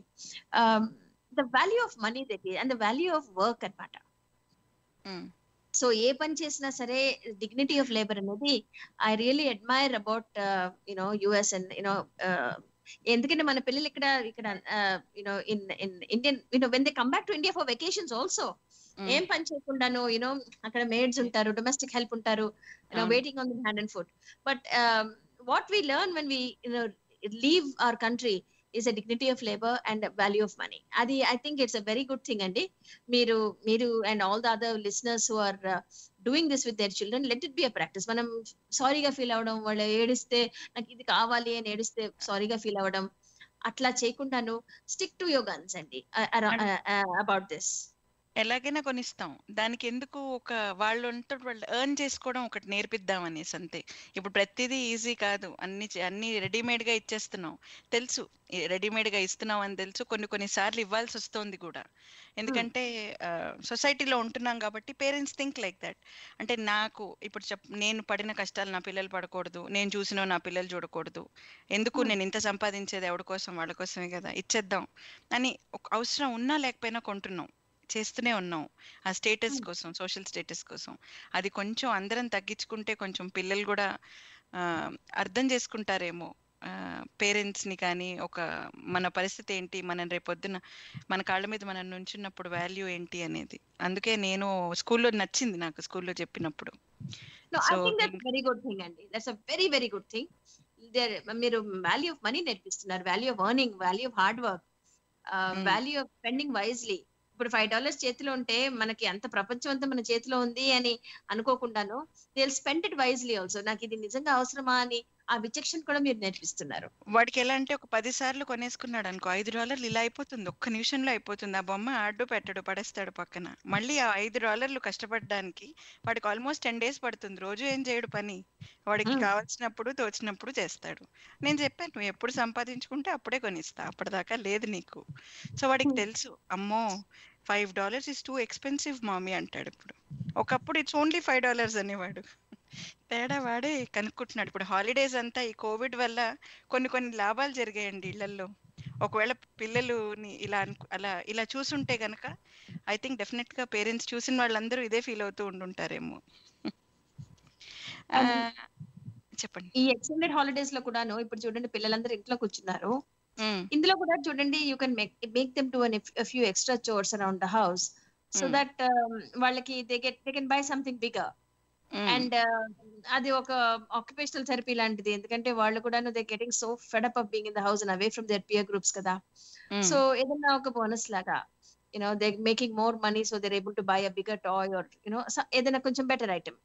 the value of money that and the value of work అన్నమాట ఉమ్, సో ఏ పని చేసినా సరే డిగ్నిటీ ఆఫ్ లేబర్ అనేది I really admire about you know US and you know ఎందుకంటే మన పిల్లలు ఇక్కడ ఇక్కడ you know in in Indian you know when they come back to India for vacations also um, ఏం పని చేయకుండాను యూనో అక్కడ మేడ్స్ ఉంటారు డొమెస్టిక్ హెల్ప్ ఉంటారు అవును. Waiting on the hand and food but what we learn when we you know leave our country is a dignity of labour and value of money అది I think it's a very good thing అండి మీరు మీరు and all the other listeners who are doing this with their children let it be a practice మనం సారీగా feel అవ్వడం వాళ్ళు ఏడిస్తే నాకు ఇది కావాలి అని ఏడిస్తే సారీగా ఫీల్ అవ్వడం అట్లా చేయకుండాను స్టిక్ టు యోర్ గన్స్ అండి అబౌట్ దిస్ ఎలాగైనా కొనిస్తాం దానికి ఎందుకు ఒక వాళ్ళు ఉంటే వాళ్ళు ఎర్న్ చేసుకోవడం ఒకటి నేర్పిద్దాం అనేసి అంతే ఇప్పుడు ప్రతిదీ ఈజీ కాదు అన్ని చే- అన్ని రెడీమేడ్ గా ఇచ్చేస్తున్నాం తెలుసు రెడీమేడ్ గా ఇస్తున్నాం అని తెలుసు కొన్ని కొన్ని సార్లు ఇవ్వాల్సి వస్తుంది కూడా ఎందుకంటే సొసైటీలో ఉంటున్నాం కాబట్టి పేరెంట్స్ థింక్ లైక్ దట్ అంటే నాకు ఇప్పుడు చెప్ నేను పడిన కష్టాలు నా పిల్లలు పడకూడదు నేను చూసిన నా పిల్లలు చూడకూడదు ఎందుకు Hmm. నేను ఇంత సంపాదించేది ఎవరి కోసం వాళ్ళ కోసమే కదా ఇచ్చేద్దాం అని ఒక అవసరం ఉన్నా లేకపోయినా కొంటున్నాం చేస్తూనే ఉన్నాం ఆ స్టేటస్ Hmm. కోసం సోషల్ స్టేటస్ కోసం అది కొంచెం అందరం తగ్గించుకుంటే కొంచెం పిల్లలు కూడా ఆ, అర్థం చేసుకుంటారేమో పేరెంట్స్ ని కానీ ఒక మన పరిస్థితి ఏంటి మనం రేపొద్దున మన కాళ్ళ మీద మనం నుంచున్నప్పుడు వాల్యూ ఏంటి అనేది అందుకే నేను స్కూల్లో నచ్చింది నాకు స్కూల్లో చెప్పినప్పుడు No, I So, think that's think- a very good thing అండి that's a very very good thing మీరు వాల్యూ ఆఫ్ మనీ నేర్పిస్తున్నారు value of earning value of hard work Hmm. Value of spending wisely ఇప్పుడు five dollars చేతిలో ఉంటే మనకి అంత ప్రపంచం అంతా మన చేతిలో ఉంది అని అనుకోకుండాను they spend it wisely also నాకు ఇది నిజంగా అవసరమా అని ఆ విచక్షణ కూడా మీరు నేర్పిస్తున్నారు వాడికి ఎలా అంటే ఒక పది సార్లు కొనేసుకున్నాడు అనుకో ఐదు డాలర్లు ఇలా అయిపోతుంది ఒక్క నిమిషంలో అయిపోతుంది ఆ బొమ్మ ఆడు పెట్టడు పడేస్తాడు పక్కన మళ్ళీ ఆ ఐదు డాలర్లు కష్టపడడానికి వాడికి ఆల్మోస్ట్ టెన్ డేస్ పడుతుంది రోజు ఏం చేయడు పని వాడికి Hmm. కావాల్సినప్పుడు తోచినప్పుడు చేస్తాడు నేను చెప్పాను నువ్వు ఎప్పుడు సంపాదించుకుంటే అప్పుడే కొనిస్తా అప్పటిదాకా లేదు నీకు సో వాడికి Hmm. తెలుసు అమ్మో five dollars is too expensive mommy అంటాడు ఇప్పుడు ఒకప్పుడు ఇట్స్ ఓన్లీ ఫైవ్ డాలర్స్ అనేవాడు తేడా వాడే కనుక్కుంటున్నాడు ఇప్పుడు హాలిడేస్ అంతా ఈ కోవిడ్ వల్ల కొన్ని కొన్ని లాభాలు జరిగాయండి ఇళ్లలో ఒకవేళ పిల్లలుని ఇలా అనుకు అలా ఇలా చూసుంటే గనక ఐ థింక్ డెఫినెట్ గా పేరెంట్స్ చూసిన వాళ్ళందరూ ఇదే ఫీల్ అవుతూ ఉండుంటారేమో ఆ, చెప్పండి ఈ ఎక్స్టెండెడ్ హాలిడేస్ లో కూడాను ఇప్పుడు చూడండి పిల్లలందరూ ఇంట్లో కూర్చున్నారు ఉమ్, ఇందులో కూడా చూడండి you can make make them to an few extra chores around the house so Hmm. That వాళ్ళకి they get they can buy something bigger um, and అది ఒక ఆక్యుపేషనల్ థెరపీ లాంటిది ఎందుకంటే వాళ్ళు కూడా they getting so fed up being in the house and away from their peer groups కదా um, so ఏదైనా ఒక బోనస్ లాగా you know they making more money so they're able to by a bigger toy or you know ఏదైనా కొంచెం better item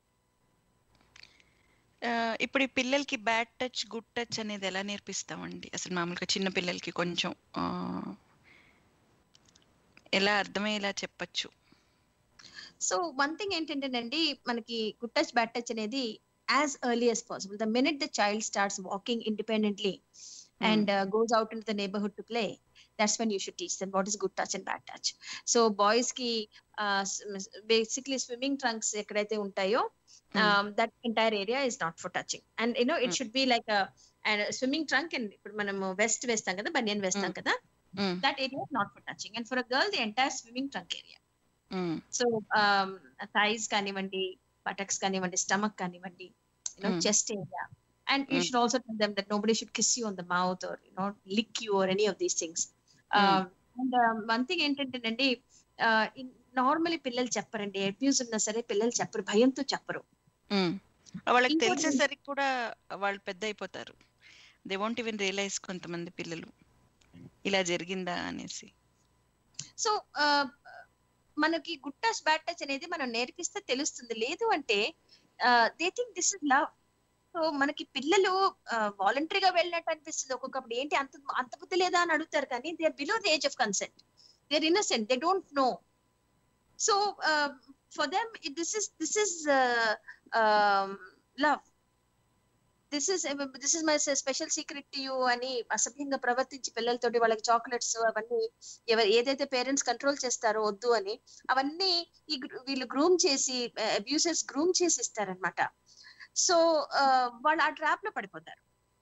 ఆ, ఇప్పుడు ఈ పిల్లలకి బ్యాడ్ టచ్ గుడ్ టచ్ అనేది ఎలా నేర్పిస్తామండి అసలు మామూలుగా చిన్న పిల్లలకి కొంచెం ఆ, ఎలా అర్థమయ్యేలా చెప్పచ్చు సో వన్ థింగ్ ఏంటంటేనండి మనకి గుడ్ టచ్ బ్యాడ్ టచ్ అనేది as early as possible the minute the child starts walking independently and goes out in the neighbourhood to play that's when you should teach them what is good touch and bad touch so boys కి basically swimming trunks ఎక్కడైతే ఉంటాయో that entire area is not for touching and you know it Mm. Should be like swimming trunk and ఇప్పుడు మనం vest వేస్తాం కదా బనియన్ వేస్తాం Mm. కదా that area not for touching and for a girl the entire swimming trunk area so thighs కానివ్వండి buttocks కానివ్వండి stomach కానివ్వండి you know Mm. Chest area and you Mm. Should also tell them that nobody should kiss you on the mouth or you know lick you or any of these things Mm. And one thing ఏంటంటేనండి normally పిల్లలు చెప్పరండి abuse ఉన్నా సరే పిల్లలు చెప్పరు భయంతో చెప్పరు వాళ్ళకి ఇంకోటి- తెలిసేసరికి కూడా వాళ్ళు పెద్ద అయిపోతారు దే వోంట్ ఈవెన్ రియలైజ్ కొంతమంది పిల్లలు ఇలా జరిగిందా అనేసి సో మనకి గుడ్ టచ్ బ్యాడ్ టచ్ అనేది మనం నేర్పిస్తే తెలుస్తుంది లేదు అంటే they think this is love so మనకి పిల్లలు వాలంటరీగా వెళ్ళినట్టు అనిపిస్తుంది ఒక్కొక్కప్పుడు ఏంటి అంత అంత బుద్ధి లేదా అని అడుగుతారు కానీ they are below the age of consent they are innocent they don't know so for them this is this is love this is this is my special secret to you అని అసభ్యంగా ప్రవర్తించి పిల్లలతోటి వాళ్ళకి చాక్లెట్స్ అవన్నీ ఎవరు ఏదైతే parents control చేస్తారో వద్దు అని అవన్నీ ఈ gr- వీళ్ళు గ్రూమ్ చేసి అబ్యూసర్స్ గ్రూమ్ చేసి ఇస్తారనమాట సో వాళ్ళు ఆ ట్రాప్ లో పడిపోతారు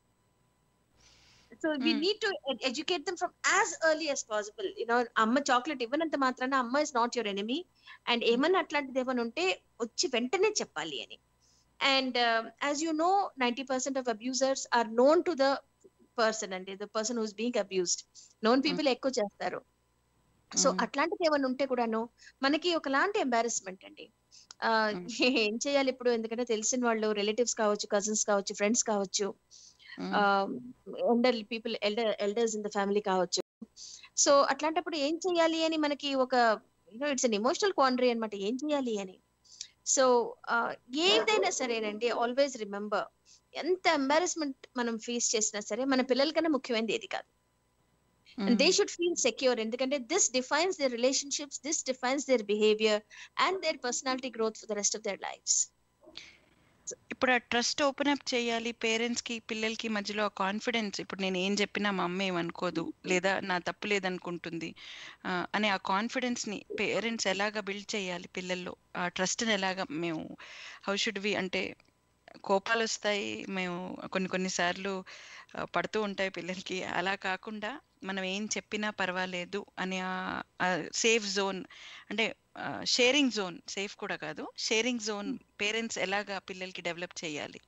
so we Hmm. Need to educate them from as early as possible you know అమ్మ చాక్లెట్ ఇవ్వనంత మాత్రాన అమ్మ is not your enemy and ఏమన్నా అట్లాంటిది ఏమైనా ఉంటే వచ్చి వెంటనే చెప్పాలి అని and as you know ninety percent of abusers are known to the person అండి the person who's being abused known people ఎక్కువ చేస్తారు సో Mm. అట్లాంటిది ఏమైనా ఉంటే కూడాను మనకి ఒకలాంటి ఎంబారస్మెంట్ అండి ఆ, Mm. ఏం చేయాలి ఇప్పుడు ఎందుకంటే తెలిసిన వాళ్ళు రిలేటివ్స్ కావచ్చు కజిన్స్ కావచ్చు ఫ్రెండ్స్ కావచ్చు um, elder people elder elders in the family కావచ్చు సో అట్లాంటప్పుడు ఏం చేయాలి అని మనకి ఒక you know it's an emotional quandary అనమాట ఏం చేయాలి అని సో ఏదైనా సరేనండి ఆల్వేస్ రిమెంబర్ ఎంత ఎంబారస్మెంట్ మనం ఫేస్ చేసినా సరే మన పిల్లల కన్నా ముఖ్యమైనది ఏది కాదు um. They should feel secure ఎందుకంటే this defines their relationships this defines their behaviour and their personality growth for the rest of their lifes ఇప్పుడు ఆ ట్రస్ట్ ఓపెన్ అప్ చేయాలి పేరెంట్స్ కి పిల్లలకి మధ్యలో ఆ కాన్ఫిడెన్స్ ఇప్పుడు నేను ఏం చెప్పినా మా అమ్మ ఏమనుకోదు లేదా నా తప్పు లేదనుకుంటుంది ఆ, అనే ఆ కాన్ఫిడెన్స్ ని పేరెంట్స్ ఎలాగా బిల్డ్ చేయాలి పిల్లల్లో ఆ ట్రస్ట్ ని ఎలాగా మేము హౌ షుడ్ వి అంటే కోపాలు వస్తాయి మేము కొన్ని కొన్నిసార్లు ఆ, పడుతూ ఉంటాయి పిల్లలకి అలా కాకుండా మనం ఏం చెప్పినా పర్వాలేదు అనే సేఫ్ జోన్ అంటే షేరింగ్ జోన్ సేఫ్ కూడా కాదు షేరింగ్ జోన్ పేరెంట్స్ ఎలాగా పిల్లలకి డెవలప్ చేయాలి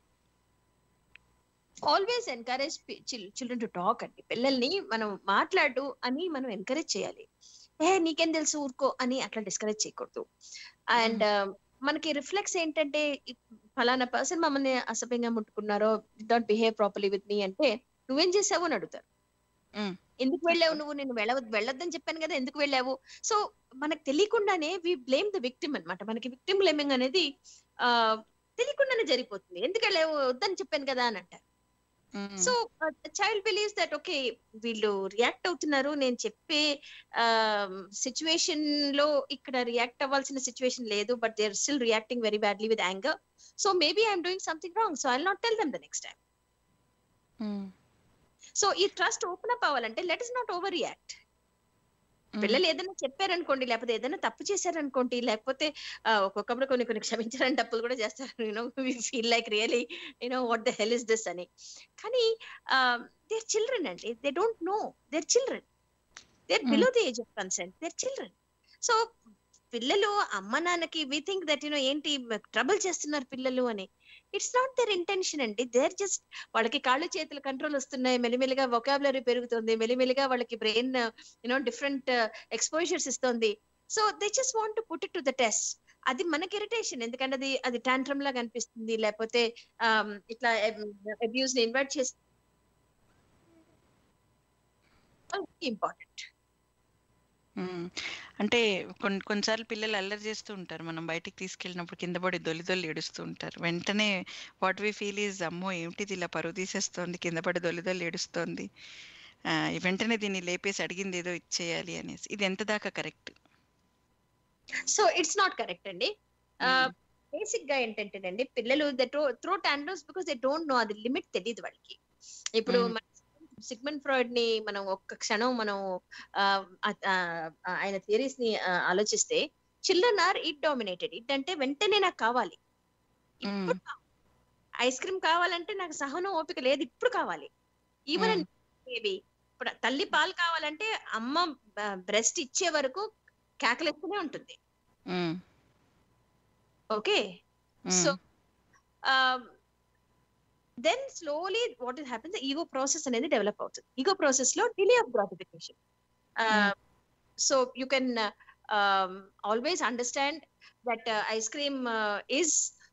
always encourage children to talk అండి పిల్లల్ని మనం మాట్లాడు అని మనం ఎంకరేజ్ చేయాలి ఏ నీకేం తెలుసు ఊరుకో అని అట్లా డిస్కరేజ్ చేయకూడదు అండ్ మనకి రిఫ్లెక్స్ ఏంటంటే ఇ- ఫలానా పర్సన్ మమ్మల్ని అసభ్యంగా ముట్టుకున్నారో don't behave properly with me అంటే నువ్వేం చేసావు అని అడుగుతారు Mm. ఎందుకు వెళ్ళావు నువ్వు నేను వెళ్ళవద్దు వెళ్ళొద్దని చెప్పాను కదా ఎందుకు వెళ్ళావు సో మనకు తెలియకుండానే వి బ్లేమ్ ద విక్టిమ్ అన్నమాట మనకి విక్టిమ్ బ్లేమింగ్ అనేది ఆ తెలియకుండానే జరిగిపోతుంది ఎందుకు వెళ్ళావు వద్దని చెప్పాను కదా అని అంటారు hmm. So child believes that okay వీళ్ళు రియాక్ట్ అవుతున్నారు నేను చెప్పే సిచ్యువేషన్ లో ఇక్కడ రియాక్ట్ అవ్వాల్సిన సిచ్యువేషన్ లేదు but they are still reacting very badly with anger so maybe I'm doing something wrong so I not tell them the next time hmm. So ఈ trust open up అవ్వాలంటే let us not over react hmm. పిల్లలు ఏదైనా చెప్పారనుకోండి లేకపోతే ఏదైనా తప్పు చేశారనుకోండి లేకపోతే ఆ, ఒక్కొక్కప్పుడు కొన్ని కొన్ని క్షమించారని తప్పులు కూడా చేస్తారు you know feel like really you know what the hell is this అని కానీ దేర్ చిల్డ్రన్ అండి they don't know they're children they're Mm. Below the age of consent they're children so పిల్లలు అమ్మ నాన్నకి వి థింక్ దట్ యూనో ఏంటి trouble చేస్తున్నారు పిల్లలు అని ఇట్స్ నాట్ దేర్ ఇంటెన్షన్ అండి దేర్ జస్ట్ వాళ్ళకి కాళ్ళు చేతులు కంట్రోల్ వస్తున్నాయి మెల్లిమెల్లిగా వొకాబులరీ పెరుగుతుంది మెల్లిమెల్లిగా వాళ్ళకి బ్రెయిన్ యూనో డిఫరెంట్ ఎక్స్పోజర్స్ ఇస్తుంది so they just want to put it to the test అది మనకి ఇరిటేషన్ ఎందుకంటే అది అది టాంట్రమ్ లాగా అనిపిస్తుంది లేకపోతే um, ఇట్లా అబ్యూస్ ని ఇన్వైట్ చేసి ఇంపార్టెంట్ మ్మ్. అంటే కొన్ని కొన్నిసార్లు పిల్లలు అల్లరి చేస్తూ ఉంటారు మనం బయటికి తీసుకెళ్ళినప్పుడు కింద పడి దొల్లి దొల్లి ఏడుస్తూ ఉంటారు వెంటనే వాట్ వి ఫీల్ ఈజ్ అమ్మో ఏమిటిది ఇలా పరువు తీసేస్తోంది కింద పడి దొల్లి దొల్లి ఏడుస్తోంది ఆ, వెంటనే దీన్ని లేపేసి అడిగింది ఏదో ఇచ్చేయాలి అనేసి ఇది ఎంత దాకా correct so it's not correct అండి బేసిక్ గా ఏంటంటేనండి పిల్లలు the throw tantrums because they don't know అది లిమిట్ తెలియదు వాళ్ళకి ఇప్పుడు Mm. సిగ్మెంట్ ఫ్రాయిడ్ ని మనం ఒక్క క్షణం మనం ఆ, ఆ- ఆ- ఆయన థియరీస్ ని ఆ, ఆలోచిస్తే children are id dominated id అంటే వెంటనే నాకు కావాలి ఇప్పుడు ఐస్ క్రీమ్ కావాలంటే నాకు సహనం ఓపిక లేదు ఇప్పుడు కావాలి ఈవెన్ బేబీ ఇప్పుడు తల్లి పాలు కావాలంటే అమ్మ బ్రెస్ట్ ఇచ్చే వరకు కేకలేస్తూనే ఉంటుంది okay so then slowly what is happens ego process అనేది డెవలప్ అవుతుంది ఈగో ప్రాసెస్ లో delay of gratification Mm. So you can always understand that ice cream is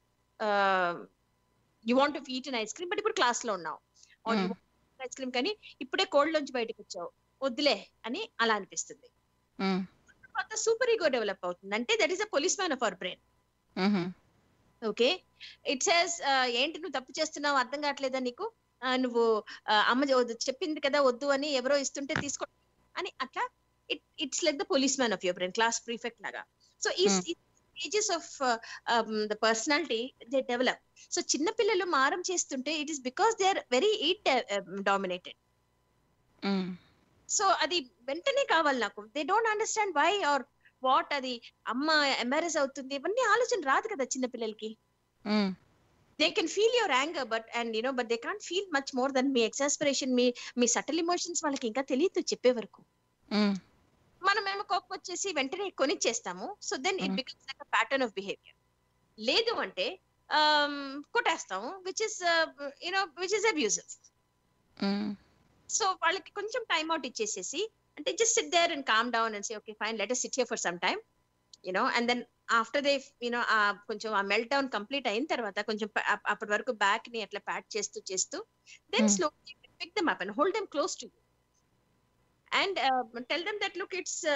you want eat an ice cream but ఇప్పుడు class లో ఉన్నావు Mm. Ice cream కానీ ఇప్పుడే cold నుంచి బయటకు వచ్చావు వద్దులే అని అలా అనిపిస్తుంది తర్వాత సూపర్ ఈగో డెవలప్ అవుతుంది అంటే that is a policeman of our brain okay it says ఏంటి నువ్వు తప్పు చేస్తున్నావు అర్థం కావట్లేదా నీకు ఆ, నువ్వు ఆ, అమ్మ చె- చెప్పింది కదా వద్దు అని ఎవరో ఇస్తుంటే తీసుకో అని అట్లా it it's like the policeman of your brain class prefect లాగా సో ఈ Hmm. Stages of the personality they develop so చిన్న పిల్లలు మారం చేస్తుంటే it is because they are very id dominated um, so అది వెంటనే కావాలి నాకు they don't understand why or what అది అమ్మ ఎంబారెస్ అవుతుంది ఇవన్నీ ఆలోచన రాదు కదా చిన్న పిల్లలకి um, they can feel your anger but and you know but they can't feel much more than మీ ఎక్సాస్పిరేషన్ మీ మీ సటల్ ఇమోషన్స్ వాళ్ళకి ఇంకా తెలియదు చెప్పే వరకు ఉమ్, మనమేమో కోపం వచ్చేసి వెంటనే కొనిచ్చేస్తాము so then it Mm. Becomes like pattern of behaviour లేదు అంటే um, కొట్టేస్తాము which is you know which is abusive um, so వాళ్ళకి కొంచెం టైం అవుట్ ఇచ్చేసేసి అంటే just sit there and calm down and say okay fine let sit here for some time you know and then after they you know ఆ కొంచెం ఆ melt down complete అయిన తర్వాత కొంచెం ప- అప్- అప్పటి వరకు బ్యాక్ ని అట్లా ప్యాట్ చేస్తూ చేస్తూ then Hmm. Slow pick them up and hold them close to and tell them that look it's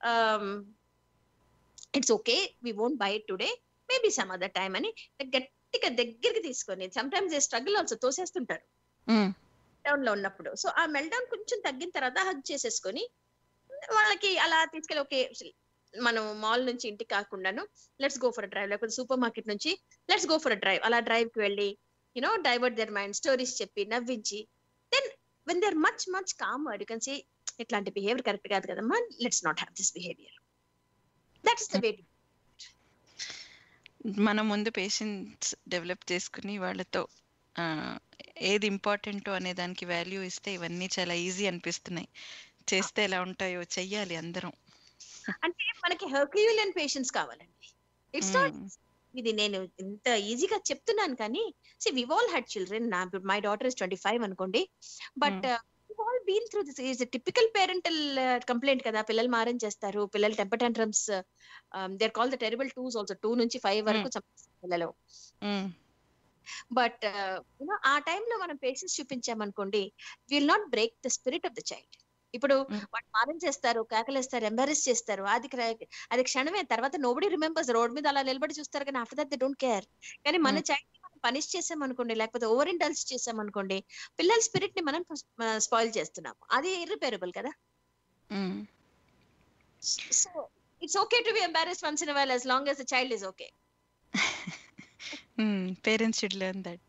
it's okay we won't buy it today maybe some other time అని గట్టిగా దగ్గరికి తీసుకొని sometimes they struggle also తోసేస్తుంటారు um, down లో ఉన్నప్పుడు so ఆ మెల్ down కొంచెం తగ్గిన తర్వాత హగ్ చేసేసుకొని వాళ్ళకి అలా తీసుకెళ్ళి ఓకే మనం మాల్ నుంచి ఇంటికి కాకుండాను లెట్స్ గో ఫర్ డ్రైవ్ లేకపోతే సూపర్ మార్కెట్ నుంచి లెట్స్ గో ఫర్ డ్రైవ్ అలా డ్రైవ్ కి వెళ్ళి you know divert their mind stories చెప్పి నవ్వించి then when they're much much calm you can say ఇట్లాంటి బిహేవియర్ కరెక్ట్ కాదు కదమ్మా let's not have this behaviour that is the way మన ముందు పేషెన్స్ డెవలప్ చేసుకుని వాళ్ళతో ఆ, ఏది ఇంపార్టెంటో అనే దానికి వాల్యూ ఇస్తే ఇవన్నీ చాలా ఈజీ అనిపిస్తున్నాయి చేస్తే ఎలా ఉంటాయో చెయ్యాలి అందరం అంటే మనకి హెర్క్యూలియన్ పేషెన్స్ కావాలండి ఇట్స్ నాట్ ఉమ్, ఇది నేను ఇంత ఈజీగా చెప్తున్నాను కానీ see we all had children నా my daughter is twenty five అనుకోండి but all been through this is typical parental complaint కదా పిల్లలు మారం చేస్తారు పిల్లలు temper tantrums they call the terrible twos also two నుంచి ఫైవ్ వరకు చంపేస్తారు పిల్లలు ఉమ్, బట్ యూనో ఆ టైంలో మనం పేషెన్స్ చూపించామనుకోండి will not break the spirit of the child ఇప్పుడు Mm. వాళ్ళు మారం చేస్తారు కేకలేస్తారు ఎంబారెస్ చేస్తారు అది క్ర- అది క్షణమే తర్వాత నోబడి రిమెంబర్స్ రోడ్ మీద అలా నిలబడి చూస్తారు కానీ after that they don't care కానీ మన Mm. చైల్డ్ మనం పనిష్ చేసాం అనుకోండి లేకపోతే ఓవర్ ఇండల్స్ చేసాం అనుకోండి పిల్లల స్పిరిట్ ని మనం స్పాయిల్ చేస్తున్నాము అది ఇర్రిపేరబుల్ కదా um. So it's okay to be embarrass once in while as లాంగ్ as the child is okay parents should learn that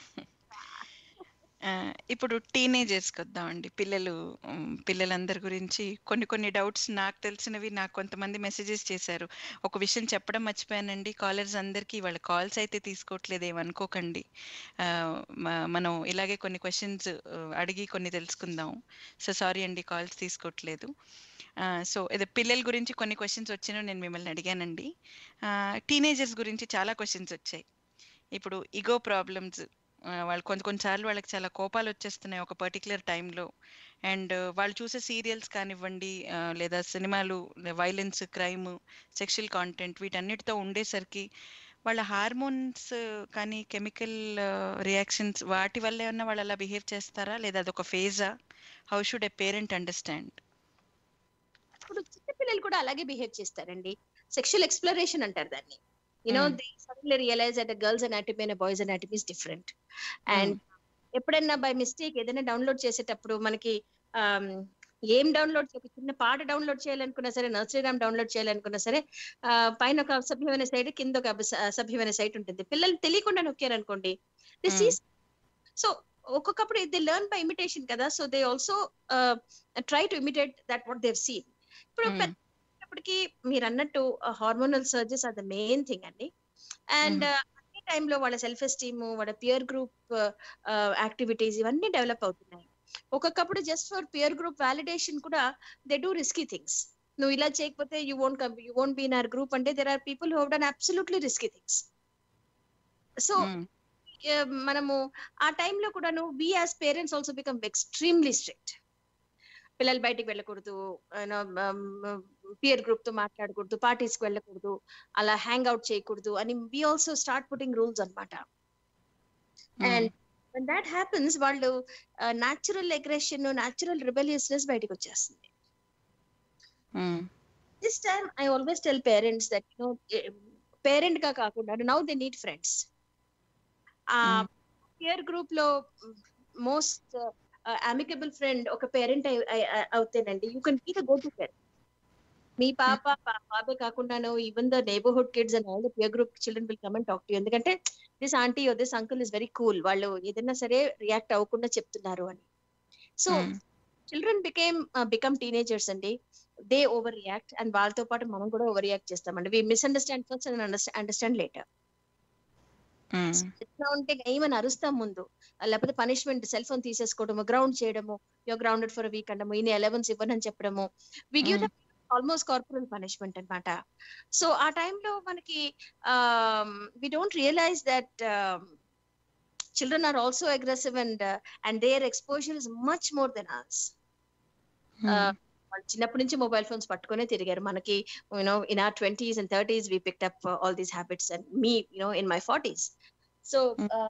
ఇప్పుడు టీనేజర్స్కి వద్దామండి పిల్లలు ఉమ్, పిల్లలందరి గురించి కొన్ని కొన్ని డౌట్స్ నాకు తెలిసినవి నాకు కొంతమంది మెసేజెస్ చేశారు ఒక విషయం చెప్పడం మర్చిపోయానండి కాలర్స్ అందరికీ వాళ్ళ కాల్స్ అయితే తీసుకోవట్లేదు ఏమనుకోకండి ఆ, మ- మనం ఇలాగే కొన్ని క్వశ్చన్స్ అడిగి కొన్ని తెలుసుకుందాం సో సారీ అండి కాల్స్ తీసుకోవట్లేదు సో ఇది పిల్లల గురించి కొన్ని క్వశ్చన్స్ వచ్చినా నేను మిమ్మల్ని అడిగానండి టీనేజర్స్ గురించి చాలా క్వశ్చన్స్ వచ్చాయి ఇప్పుడు ఇగో ప్రాబ్లమ్స్ వాళ్ళు కొంత కొన్నిసార్లు వాళ్ళకి చాలా కోపాలు వచ్చేస్తున్నాయి ఒక పర్టికులర్ టైంలో అండ్ వాళ్ళు చూసే సీరియల్స్ కానివ్వండి ఆ, లేదా సినిమాలు వైలెన్స్ క్రైమ్ సెక్షువల్ కాంటెంట్ వీటన్నిటితో ఉండేసరికి వాళ్ళ హార్మోన్స్ కానీ కెమికల్ రియాక్షన్స్ వాటి వల్ల ఏమన్నా వాళ్ళు అలా బిహేవ్ చేస్తారా లేదా అదొక ఫేజా how should a parent understand ఇప్పుడు చిన్న పిల్లలు కూడా అలాగే బిహేవ్ చేస్తారండి సెక్షువల్ ఎక్స్ప్లోరేషన్ అంటారు దాన్ని you know Mm. They suddenly realize that girls anatomy and boys anatomy is different and ఎప్పుడైనా బై మిస్టేక్ ఏదైనా డౌన్లోడ్ చేసేటప్పుడు మనకి ఆమ్, ఏం డౌన్లోడ్ ఒక చిన్న పాట డౌన్లోడ్ చేయాలనుకున్నా సరే నర్సరీ రామ్ డౌన్లోడ్ చేయాలనుకున్నా సరే ఆ, పైన ఒక అసభ్యమైన సైట్ కింద ఒక అబస- అసభ్యమైన సైట్ ఉంటుంది పిల్లలు తెలియకుండా నొక్కారనుకోండి దిస్ Mm. ఈస్ సో ఒక్కొక్కప్పుడు దే లెర్న్ బై ఇమిటేషన్ కదా so they also try to imitate that what they've seen ఇప్పుడు Mm. పెద్దప్పటికి మీరు అన్నట్టు hormonal surges are the main thing అండి అండ్ అన్ని టైంలో వాళ్ళ సెల్ఫ్ ఎస్టీమ్ వాళ్ళ పియర్ గ్రూప్ యాక్టివిటీస్ ఇవన్నీ డెవలప్ అవుతున్నాయి ఒక్కొక్కప్పుడు just for peer group validation కూడా దే డూ రిస్కీ థింగ్స్ నువ్వు ఇలా చేయకపోతే you won't come you won't be in our group అంటే there are people who done absolutely risky things so మనము ఆ టైంలో కూడాను we as parents also become extremely strict పిల్లలు బయటికి వెళ్ళకూడదు పియర్ గ్రూప్ తో మాట్లాడకూడదు పార్టీస్ కి వెళ్ళకూడదు అలా హ్యాంగ్ అవుట్ చేయకూడదు అని we also start putting rules అన్నమాట అండ్ when that happens వాళ్ళు న్యాచురల్ అగ్రెషన్ న్యాచురల్ రిబెలియస్నెస్ బయటకు వచ్చేస్తుంది this time I always tell parents that no parent గా కాకుండా నౌ దే నీడ్ ఫ్రెండ్స్ ఆ Mm. పియర్ గ్రూప్ లో మోస్ట్ అమికబుల్ ఫ్రెండ్ ఒక పేరెంట్ అవుతేనండి you can be the go to parent మీ పాప పా- బాబే కాకుండాను even the neighbourhood kids and all the peer group children will come and talk to ఎందుకంటే this aunty this uncle is very cool వాళ్ళు ఏదైనా సరే రియాక్ట్ అవ్వకుండా చెప్తున్నారు అని so hmm. Children became become teenagers అండి దే ఓవర్ రియాక్ట్ అండ్ వాళ్ళతో పాటు మనం కూడా ఓవర్ రియాక్ట్ చేస్తామండి we misunderstand first and understand later hmm. ఎట్లా ఉంటే ఏమని అరుస్తాం ముందు లేకపోతే పనిష్మెంట్ సెల్ ఫోన్ తీసేసుకోవడము గ్రౌండ్ చేయడము యో గ్రౌండెడ్ ఫర్ వీక్ అనడము ఇన్ని ఎలెవెన్స్ ఇవ్వనని చెప్పడము we give the almost corporal punishment అన్నమాట సో ఆ టైంలో మనకి we don't realize that children are also aggressive and and their exposure is much more than us hmm. వాళ్ళు చిన్నప్పటి నుంచి మొబైల్ ఫోన్స్ పట్టుకునే తిరిగారు మనకి you know in our twenties and thirties we picked up all these habits and me you know in my forties so Mm.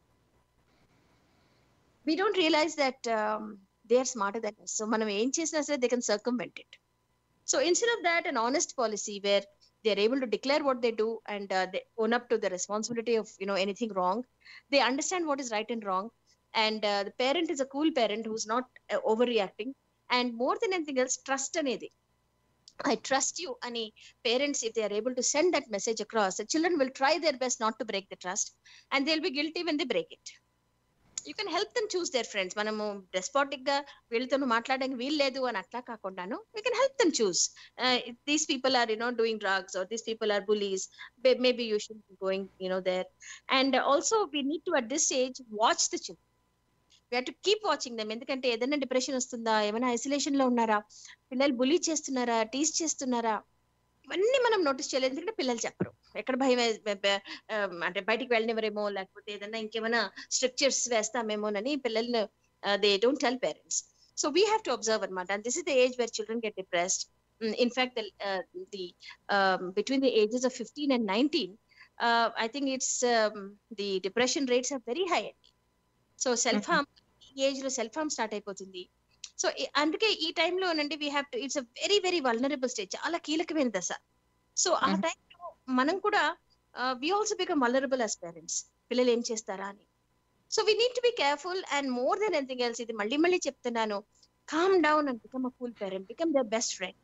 We don't realize that they are smarter that so మనం ఏం చేసినా సరే they can circumvent it so instead of that an honest policy where they are able to declare what they do and uh, they own up to the responsibility of you know anything wrong they understand what is right and wrong and uh, the parent is a cool parent who's not uh, overreacting and more than anything else trust అనేది I trust you అని parents if they are able to send that message across the children will try their best not to break the trust and they'll be guilty when they break it you can help them choose their friends మనము despotic గా వీళ్ళతో మాట్లాడడానికి వీలు లేదు అని అట్లా కాకుండాను we can help them choose uh, if these people are you know doing drugs or these people are bullies may- maybe you should be going you know there and also we need to at this age watch the children we have to keep watching them ఎందుకంటే ఏదైనా depression వస్తుందా ఏమైనా isolation లో ఉన్నారా పిల్లలు bully చేస్తున్నారా teas చేస్తున్నారా ఇవన్నీ మనం నోటీస్ చేయలేదు ఎందుకంటే పిల్లలు చెప్పరు ఎక్కడ భయం వే- బె- బె- ఆ, అంటే బయటికి వెళ్ళనివ్వరేమో లేకపోతే ఏదైనా ఇంకేమైనా స్ట్రక్చర్స్ వేస్తామేమోనని పిల్లల్ని they don't tell parents so we have to observe అనమాట and this is the age where children get depressed in fact the uh, the um, between the ages of 15 and 19 uh, i think it's um, the depression rates are very high so self harm ఈ ఏజ్ లో self harm start అయిపోతుంది so అందుకే ఈ టైంలో నండి we have to it's a very very vulnerable stage చాలా కీలకమైన దశ సో ఆ Mhm. టైంలో మనం కూడా we also become vulnerable as parents పిల్లలు ఏం చేస్తారా అని so we need to be careful and more than anything else ఇది మళ్ళీ మళ్ళీ చెప్తున్నాను calm down and become a cool parent become the best friend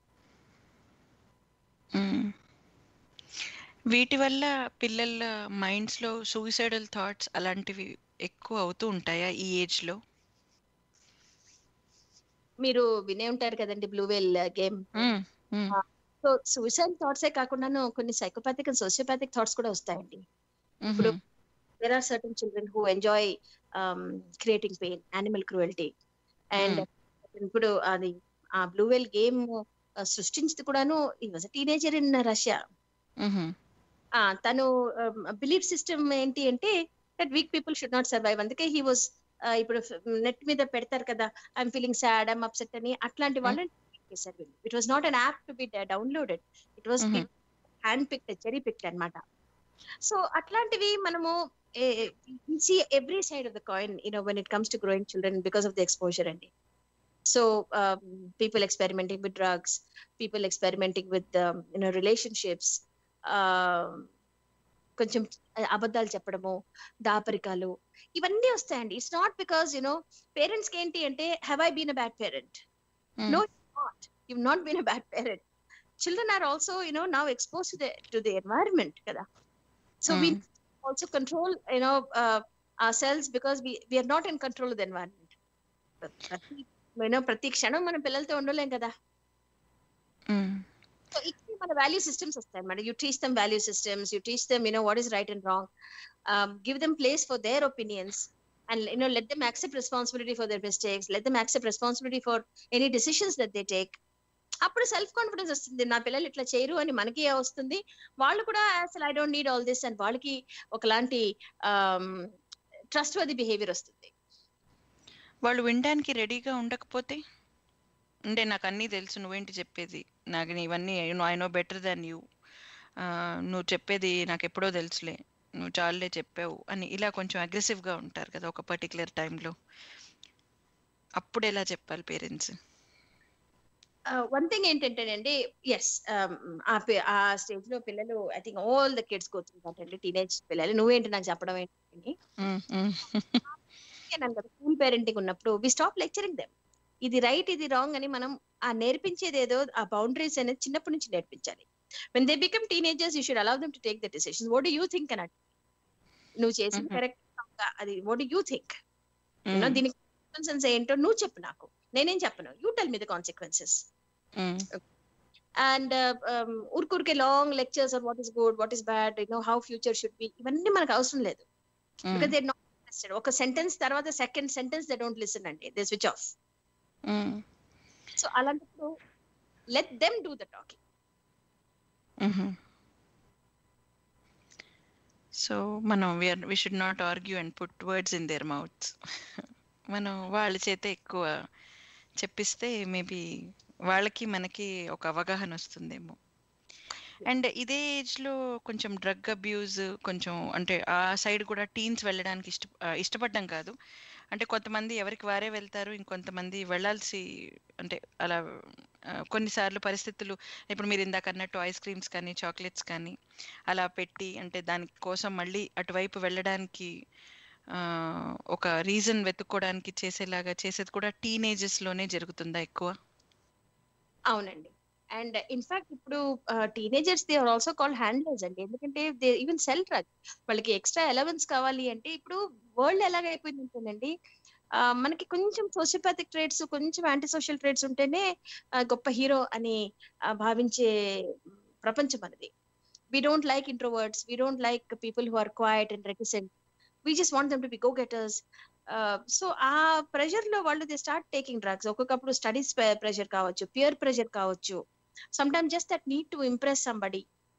hmm. వీటి వల్ల పిల్లల మైండ్స్ లో సూసైడల్ థాట్స్ అలాంటివి ఎక్కువ అవుతూ ఉంటాయా ఈ ఏజ్ లో మీరు వినే ఉంటారు కదండి blue whale game hmm. Hmm. So suicide థాట్సే కాకుండాను కొన్ని సైకోపాథిక్ అండ్ సోషియోపాథిక్ థాట్స్ కూడా వస్తాయండి ఇప్పుడు మ్మ్. there are certain children who enjoy um, creating pain, animal cruelty. And ఇప్పుడు అది ఆ బ్లూ వెల్ గేమ్ సృష్టించింది కూడాను ఈ వాజ్ టీనేజర్ ఇన్ రష్యా మ్మ్. తను బిలీఫ్ సిస్టమ్ ఏంటి అంటే that weak people should not survive అందుకే హీ వాజ్ ఇప్పుడు నెట్ మీద పెడతారు కదా I'm feeling sad I'm upset అని అట్లాంటి వాళ్ళని చేశారు it was not an app to be downloaded it was Mhm. Hand picked cherry picked అన్నమాట సో అట్లాంటివి మనము see every side of the coin you know when it comes to growing children because of the exposure అండి so people experimenting with drugs people experimenting with you know relationships కొంచెం అబద్ధాలు చెప్పడము దాపరికాలు ఇవన్నీ వస్తాయండి it's not because you know parents కి ఏంటి అంటే have I been a bad parent hmm. No, not. You've not been a bad parent. Children are also, you know, now exposed to the to the environment, kada. So we Mm. also control, you know, uh, ourselves because we we are not in control of the environment. ప్రతి you know, ప్రతి క్షణం మన పిల్లలతో ఉండలేం కదా మ్మ్. So ఇక్కడ మన వాల్యూ సిస్టమ్స్ వస్తాయి అన్నమాట you teach them value systems you teach them you know what is right and wrong give them place for their opinions and you know let them accept responsibility for their mistakes let them accept responsibility for any decisions that they take అప్పుడు self confidence వస్తుంది నా పిల్లలు ఇట్లా చేయరు అని మనకి వస్తుంది వాళ్ళు కూడా అసలు I don't need all this అని వాళ్ళకి ఒకలాంటి ట్రస్ట్ వది బిహేవియర్ వస్తుంది వాళ్ళు వినడానికి రెడీగా ఉండకపోతే అంటే నాకు అన్నీ తెలుసు నువ్వేంటి చెప్పేది నాకు నీ ఇవన్నీ I know better than you నువ్వు చెప్పేది నాకు ఎప్పుడో తెలుసులే నువ్వు చాలులే చెప్పావు అని ఇలా కొంచెం అగ్రెసివ్ గా ఉంటారు కదా ఒక పర్టికులర్ టైంలో అప్పుడు ఎలా చెప్పాలి పేరెంట్స్ వన్ థింగ్ ఏంటంటేనండి ఎస్ ఆ పి- ఆ స్టేజ్ లో పిల్లలు I think all the kids కోతుంటారండి టీనేజ్ పిల్లలు నువ్వేంటి నాకు చెప్పడం ఏంటి నేను కదా స్కూల్ పేరెంటింగ్ ఉన్నప్పుడు వి స్టాప్ లెక్చరింగ్ దెమ్ ఇది రైట్ ఇది రాంగ్ అని మనం ఆ నేర్పించేది ఏదో ఆ బౌండరీస్ అనేది చిన్నప్పటి నుంచి నేర్పించాలి when they become teenagers you should allow them to take the decision what you think అన్నట్టు నువ్వు చేసింది Mhm. కరెక్ట్ అది వాట్ యూ థింక్ మ్మ్. దీనికి కాన్సిక్వెన్సెస్ ఏంటో నువ్వు చెప్పు నాకు నేనేం చెప్పను you tell me the consequences hmm. And ఊరికూరికే long lectures on what is good what is bad you know how future should be ఇవన్నీ మనకు అవసరం లేదు మ్మ్. బికాస్ దే నాట్ ఇంట్రెస్టెడ్ ఒక సెంటెన్స్ తర్వాత second sentence they don't listen అండి they switch off hmm. So అలాంటప్పుడు let them do the talking hmm. So మనం we're we should not argue and put words in their mouths మనం వాళ్ళ చేత ఎక్కువ చెప్పిస్తే మేబీ వాళ్ళకి మనకి ఒక అవగాహన వస్తుందేమో అండ్ ఇదే ఏజ్ లో కొంచెం డ్రగ్ అబ్యూజ్ కొంచెం అంటే ఆ సైడ్ కూడా టీన్స్ వెళ్ళడానికి ఇష్ట ఆ, ఇష్టపడ్డం కాదు అంటే కొంతమంది ఎవరికి వారే వెళ్తారు ఇంకొంతమంది వెళ్ళాల్సి అంటే అలా ఆ, కొన్నిసార్లు పరిస్థితులు ఇప్పుడు మీరు ఇందాక అన్నట్టు ఐస్ క్రీమ్స్ కానీ చాక్లెట్స్ కానీ అలా పెట్టి అంటే దాని కోసం మళ్ళీ అటువైపు వెళ్ళడానికి ఆ, ఒక రీజన్ వెతుక్కోవడానికి చేసేలాగా చేసేది కూడా టీనేజెస్ లోనే జరుగుతుందా ఎక్కువ అవునండి అండ్ ఇన్ఫాక్ట్ ఇప్పుడు teenagers they are also call handlers అండి ఎందుకంటే దే ఈవెన్ సెల్ డ్రగ్ వాళ్ళకి ఎక్స్ట్రా ఎలవెన్స్ కావాలి అంటే ఇప్పుడు వరల్డ్ ఎలాగైపోయింది ఉంటుందండి ఆ, మనకి కొంచెం సోషియోపాథిక్ ట్రేట్స్ కొంచెం యాంటీ సోషల్ ట్రేట్స్ ఉంటేనే ఆ, గొప్ప హీరో అని ఆ, భావించే ప్రపంచం మనది we don't like introverts we don't like people who are quiet and reticent we just want them to be go getters so ఆ ప్రెషర్ లో వాళ్ళు దే స్టార్ట్ టేకింగ్ డ్రగ్స్ ఒక్కొక్కప్పుడు స్టడీస్ ప్రెషర్ కావచ్చు పియర్ ప్రెషర్ కావచ్చు sometimes just that need to impress somebody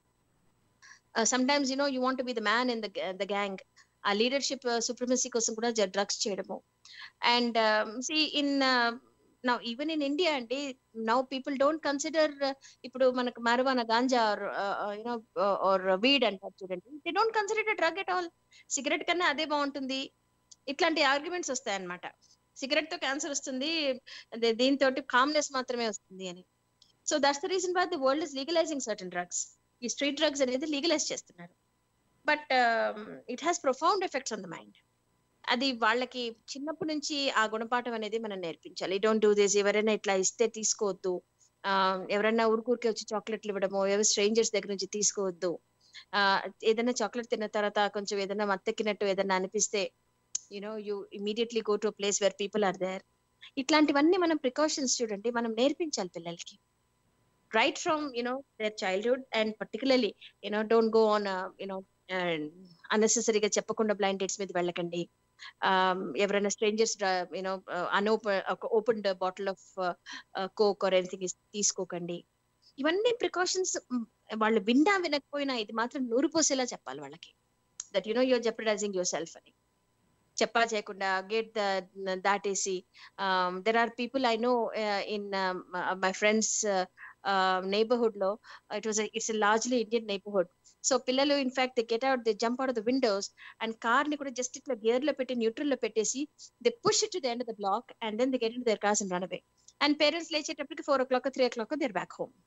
uh, sometimes you know you want to be the man in the ga- the gang ఆ leadership supremacy కోసం కూడా డ్రగ్స్ చేయడము and see in now even in India అండి now people don't consider ఇప్పుడు మనకు marijuana గాంజా or you know or weed అంటారు చూడండి they don't consider drug at all cigarette కన్నా అదే బాగుంటుంది ఇట్లాంటి ఆర్గ్యుమెంట్స్ వస్తాయి అనమాట సిగరెట్ తో క్యాన్సర్ వస్తుంది అదే దీంతో కామ్నెస్ మాత్రమే వస్తుంది అని so that's the reason why the world is legalising certain drugs ఈ స్ట్రీట్ డ్రగ్స్ అనేది లీగలైజ్ చేస్తున్నారు but it has profound effects on the mind అది వాళ్ళకి చిన్నప్పటి నుంచి ఆ గుణపాఠం అనేది మనం నేర్పించాలి డోంట్ డూ దిస్ ఎవరైనా ఇట్లా ఇస్తే తీసుకోవద్దు ఆ, ఎవరైనా ఊరికూరికే వచ్చి చాక్లెట్లు ఇవ్వడము ఎవరు స్ట్రేంజర్స్ దగ్గర నుంచి తీసుకోవద్దు ఆ, ఏదైనా చాక్లెట్ తిన్న తర్వాత కొంచెం ఏదైనా మత్తెక్కినట్టు ఏదైనా అనిపిస్తే you know you immediately go to place where people are there ఇట్లాంటివన్నీ మనం ప్రికాషన్స్ చూడండి మనం నేర్పించాలి పిల్లలకి right from you know their childhood and particularly you know don't go on a you know అన్నెసెసరీగా చెప్పకుండా బ్లైండ్ డేట్స్ మీద వెళ్ళకండి Um, ఎవరైనా స్ట్రేంజర్స్ యూనో అన్ఓపెన్ ఒక open bottle of coke or anything తీసుకోకండి ఇవన్నీ ప్రికాషన్స్ వాళ్ళు విన్నా వినకపోయినా ఇది మాత్రం నూరు పోసేలా చెప్పాలి వాళ్ళకి that you know your jeopardising yourself అని చెప్పా చేయకుండా గేట్ దాటేసి there are people I know in my friends neighbourhood లో it was it's largely Indian neighbourhood so పిల్లలు in fact they get out they jump out the windows and car ని కూడా just ఇట్లా gear లో పెట్టి న్యూట్రల్ లో పెట్టేసి they push to the end the block and then they get in their cars and run away and parents లేచేటప్పటికి four o'clock three o'clock they're back home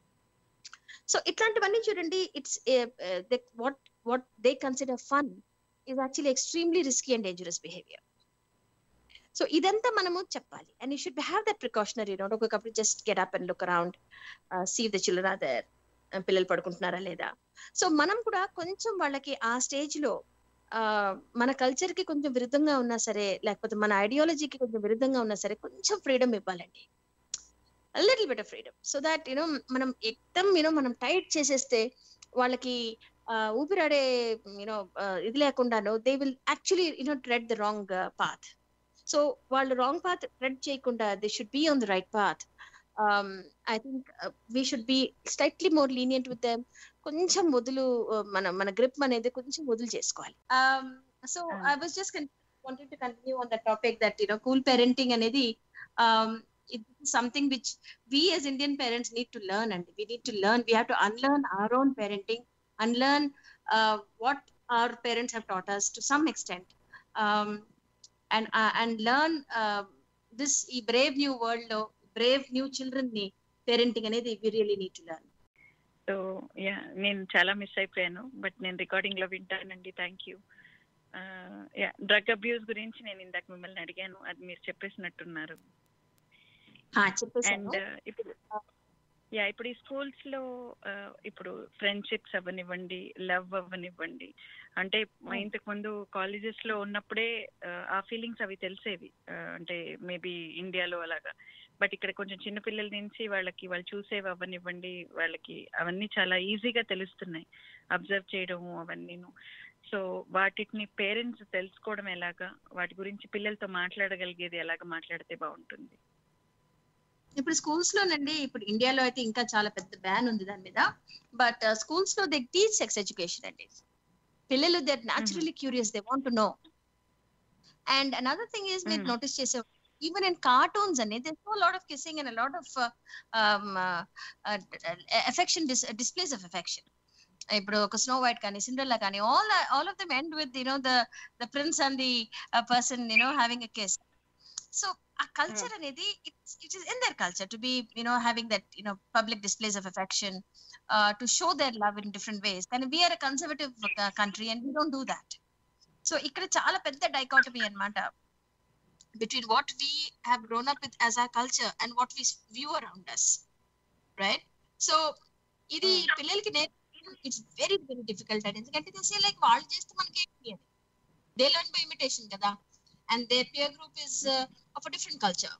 so ఇట్లాంటివన్నీ చూడండి it's what what they consider fun is actually extremely risky and dangerous behaviour so ఇదంతా మనము చెప్పాలి and you should have that precautionary note ఒక్కొక్కప్పుడు just get up and look around see the children are their పిల్లలు పడుకుంటున్నారా లేదా so మనం కూడా కొంచెం వాళ్ళకి ఆ స్టేజ్ లో ఆ, మన కల్చర్ కి కొంచెం విరుద్ధంగా ఉన్నా సరే లేకపోతే మన ఐడియాలజీకి కొంచెం విరుద్ధంగా ఉన్నా సరే కొంచెం ఫ్రీడమ్ ఇవ్వాలండి little bit of freedom so that you know మనం ఎక్దమ్ యూనో మనం టైట్ చేసేస్తే వాళ్ళకి ఆ, ఊపిరాడే యూనో ఇది లేకుండాను they will actually you know tread the wrong path so వాళ్ళు రాంగ్ పాత్ ట్రెడ్ చేయకుండా they should be on the right path I think we should be slightly more lenient with them కొంచెం వదులు uh, మన మన grip అనేది కొంచెం వదులు చేసుకోవాలి so Ah. I was just wanted to continue on the topic that you know cool parenting అనేది um, it is something which we as Indian parents need to learn and we need to learn we have to unlearn our own parenting unlearn uh, what our parents have taught us to some extent um, and uh, and learn uh, this ఈ brave new world లో brave new children ని parenting అనేది we really need to learn so yeah నేను చాలా miss అయిపోయాను but నేను recording లో వింటానండి thank you yeah drug abuse గురించి నేను ఇందాక మిమ్మల్ని అడిగాను అది మీరు చెప్పేసినట్టున్నారు చెప్పేసాను అండ్ ఇప్పుడు యా ఇప్పుడు ఈ స్కూల్స్ లో ఆ, ఇప్పుడు ఫ్రెండ్షిప్స్ అవ్వనివ్వండి లవ్ అవ్వనివ్వండి అంటే Hmm. ఇంతకు ముందు కాలేజెస్ లో ఉన్నప్పుడే ఆ, ఆ ఫీలింగ్స్ అవి తెలిసేవి ఆ, అంటే మేబీ ఇండియాలో అలాగా బట్ ఇక్కడ కొంచెం చిన్న పిల్లల నుంచి వాళ్ళకి వాళ్ళు చూసేవి అవ్వనివ్వండి వాళ్ళకి అవన్నీ చాలా ఈజీగా తెలుస్తున్నాయి అబ్జర్వ్ చేయడము అవన్నీను సో వాటిని పేరెంట్స్ తెలుసుకోవడం ఎలాగా వాటి గురించి పిల్లలతో మాట్లాడగలిగేది ఎలాగ మాట్లాడితే బాగుంటుంది ఇప్పుడు స్కూల్స్ లోనండి ఇప్పుడు ఇండియాలో అయితే ఇంకా చాలా పెద్ద బ్యాన్ ఉంది దాని మీద బట్ స్కూల్స్ లో దే టీచ్ సెక్స్ ఎడ్యుకేషన్ అండి పిల్లలు they naturally curious they want to know and another thing is మీరు Mhm. నోటీస్ చేసే ఈవెన్ ఇన్ కార్టూన్స్ అని they so lot of kissing and lot of affection displays of affection ఇప్పుడు ఒక Snow White కానీ Cinderella కానీ all all of them end with you know the the prince and the person you know having a kiss so ఆ culture అనేది it's it is in their culture to be you know having that you know public displays of affection to show their love in different ways కానీ we're conservative country and we don't do that so ఇక్కడ చాలా పెద్ద dichotomy అన్నమాట between what we have grown up with as our culture and what we view around us right so ఇది Mm. పిల్లలకి it's very very difficult అండి ఎందుకంటే తెలిసే like వాళ్ళు చేస్తే మనకి ఏంటి అని దే లెర్న్ బై ఇమిటేషన్ కదా and they peer group is of different culture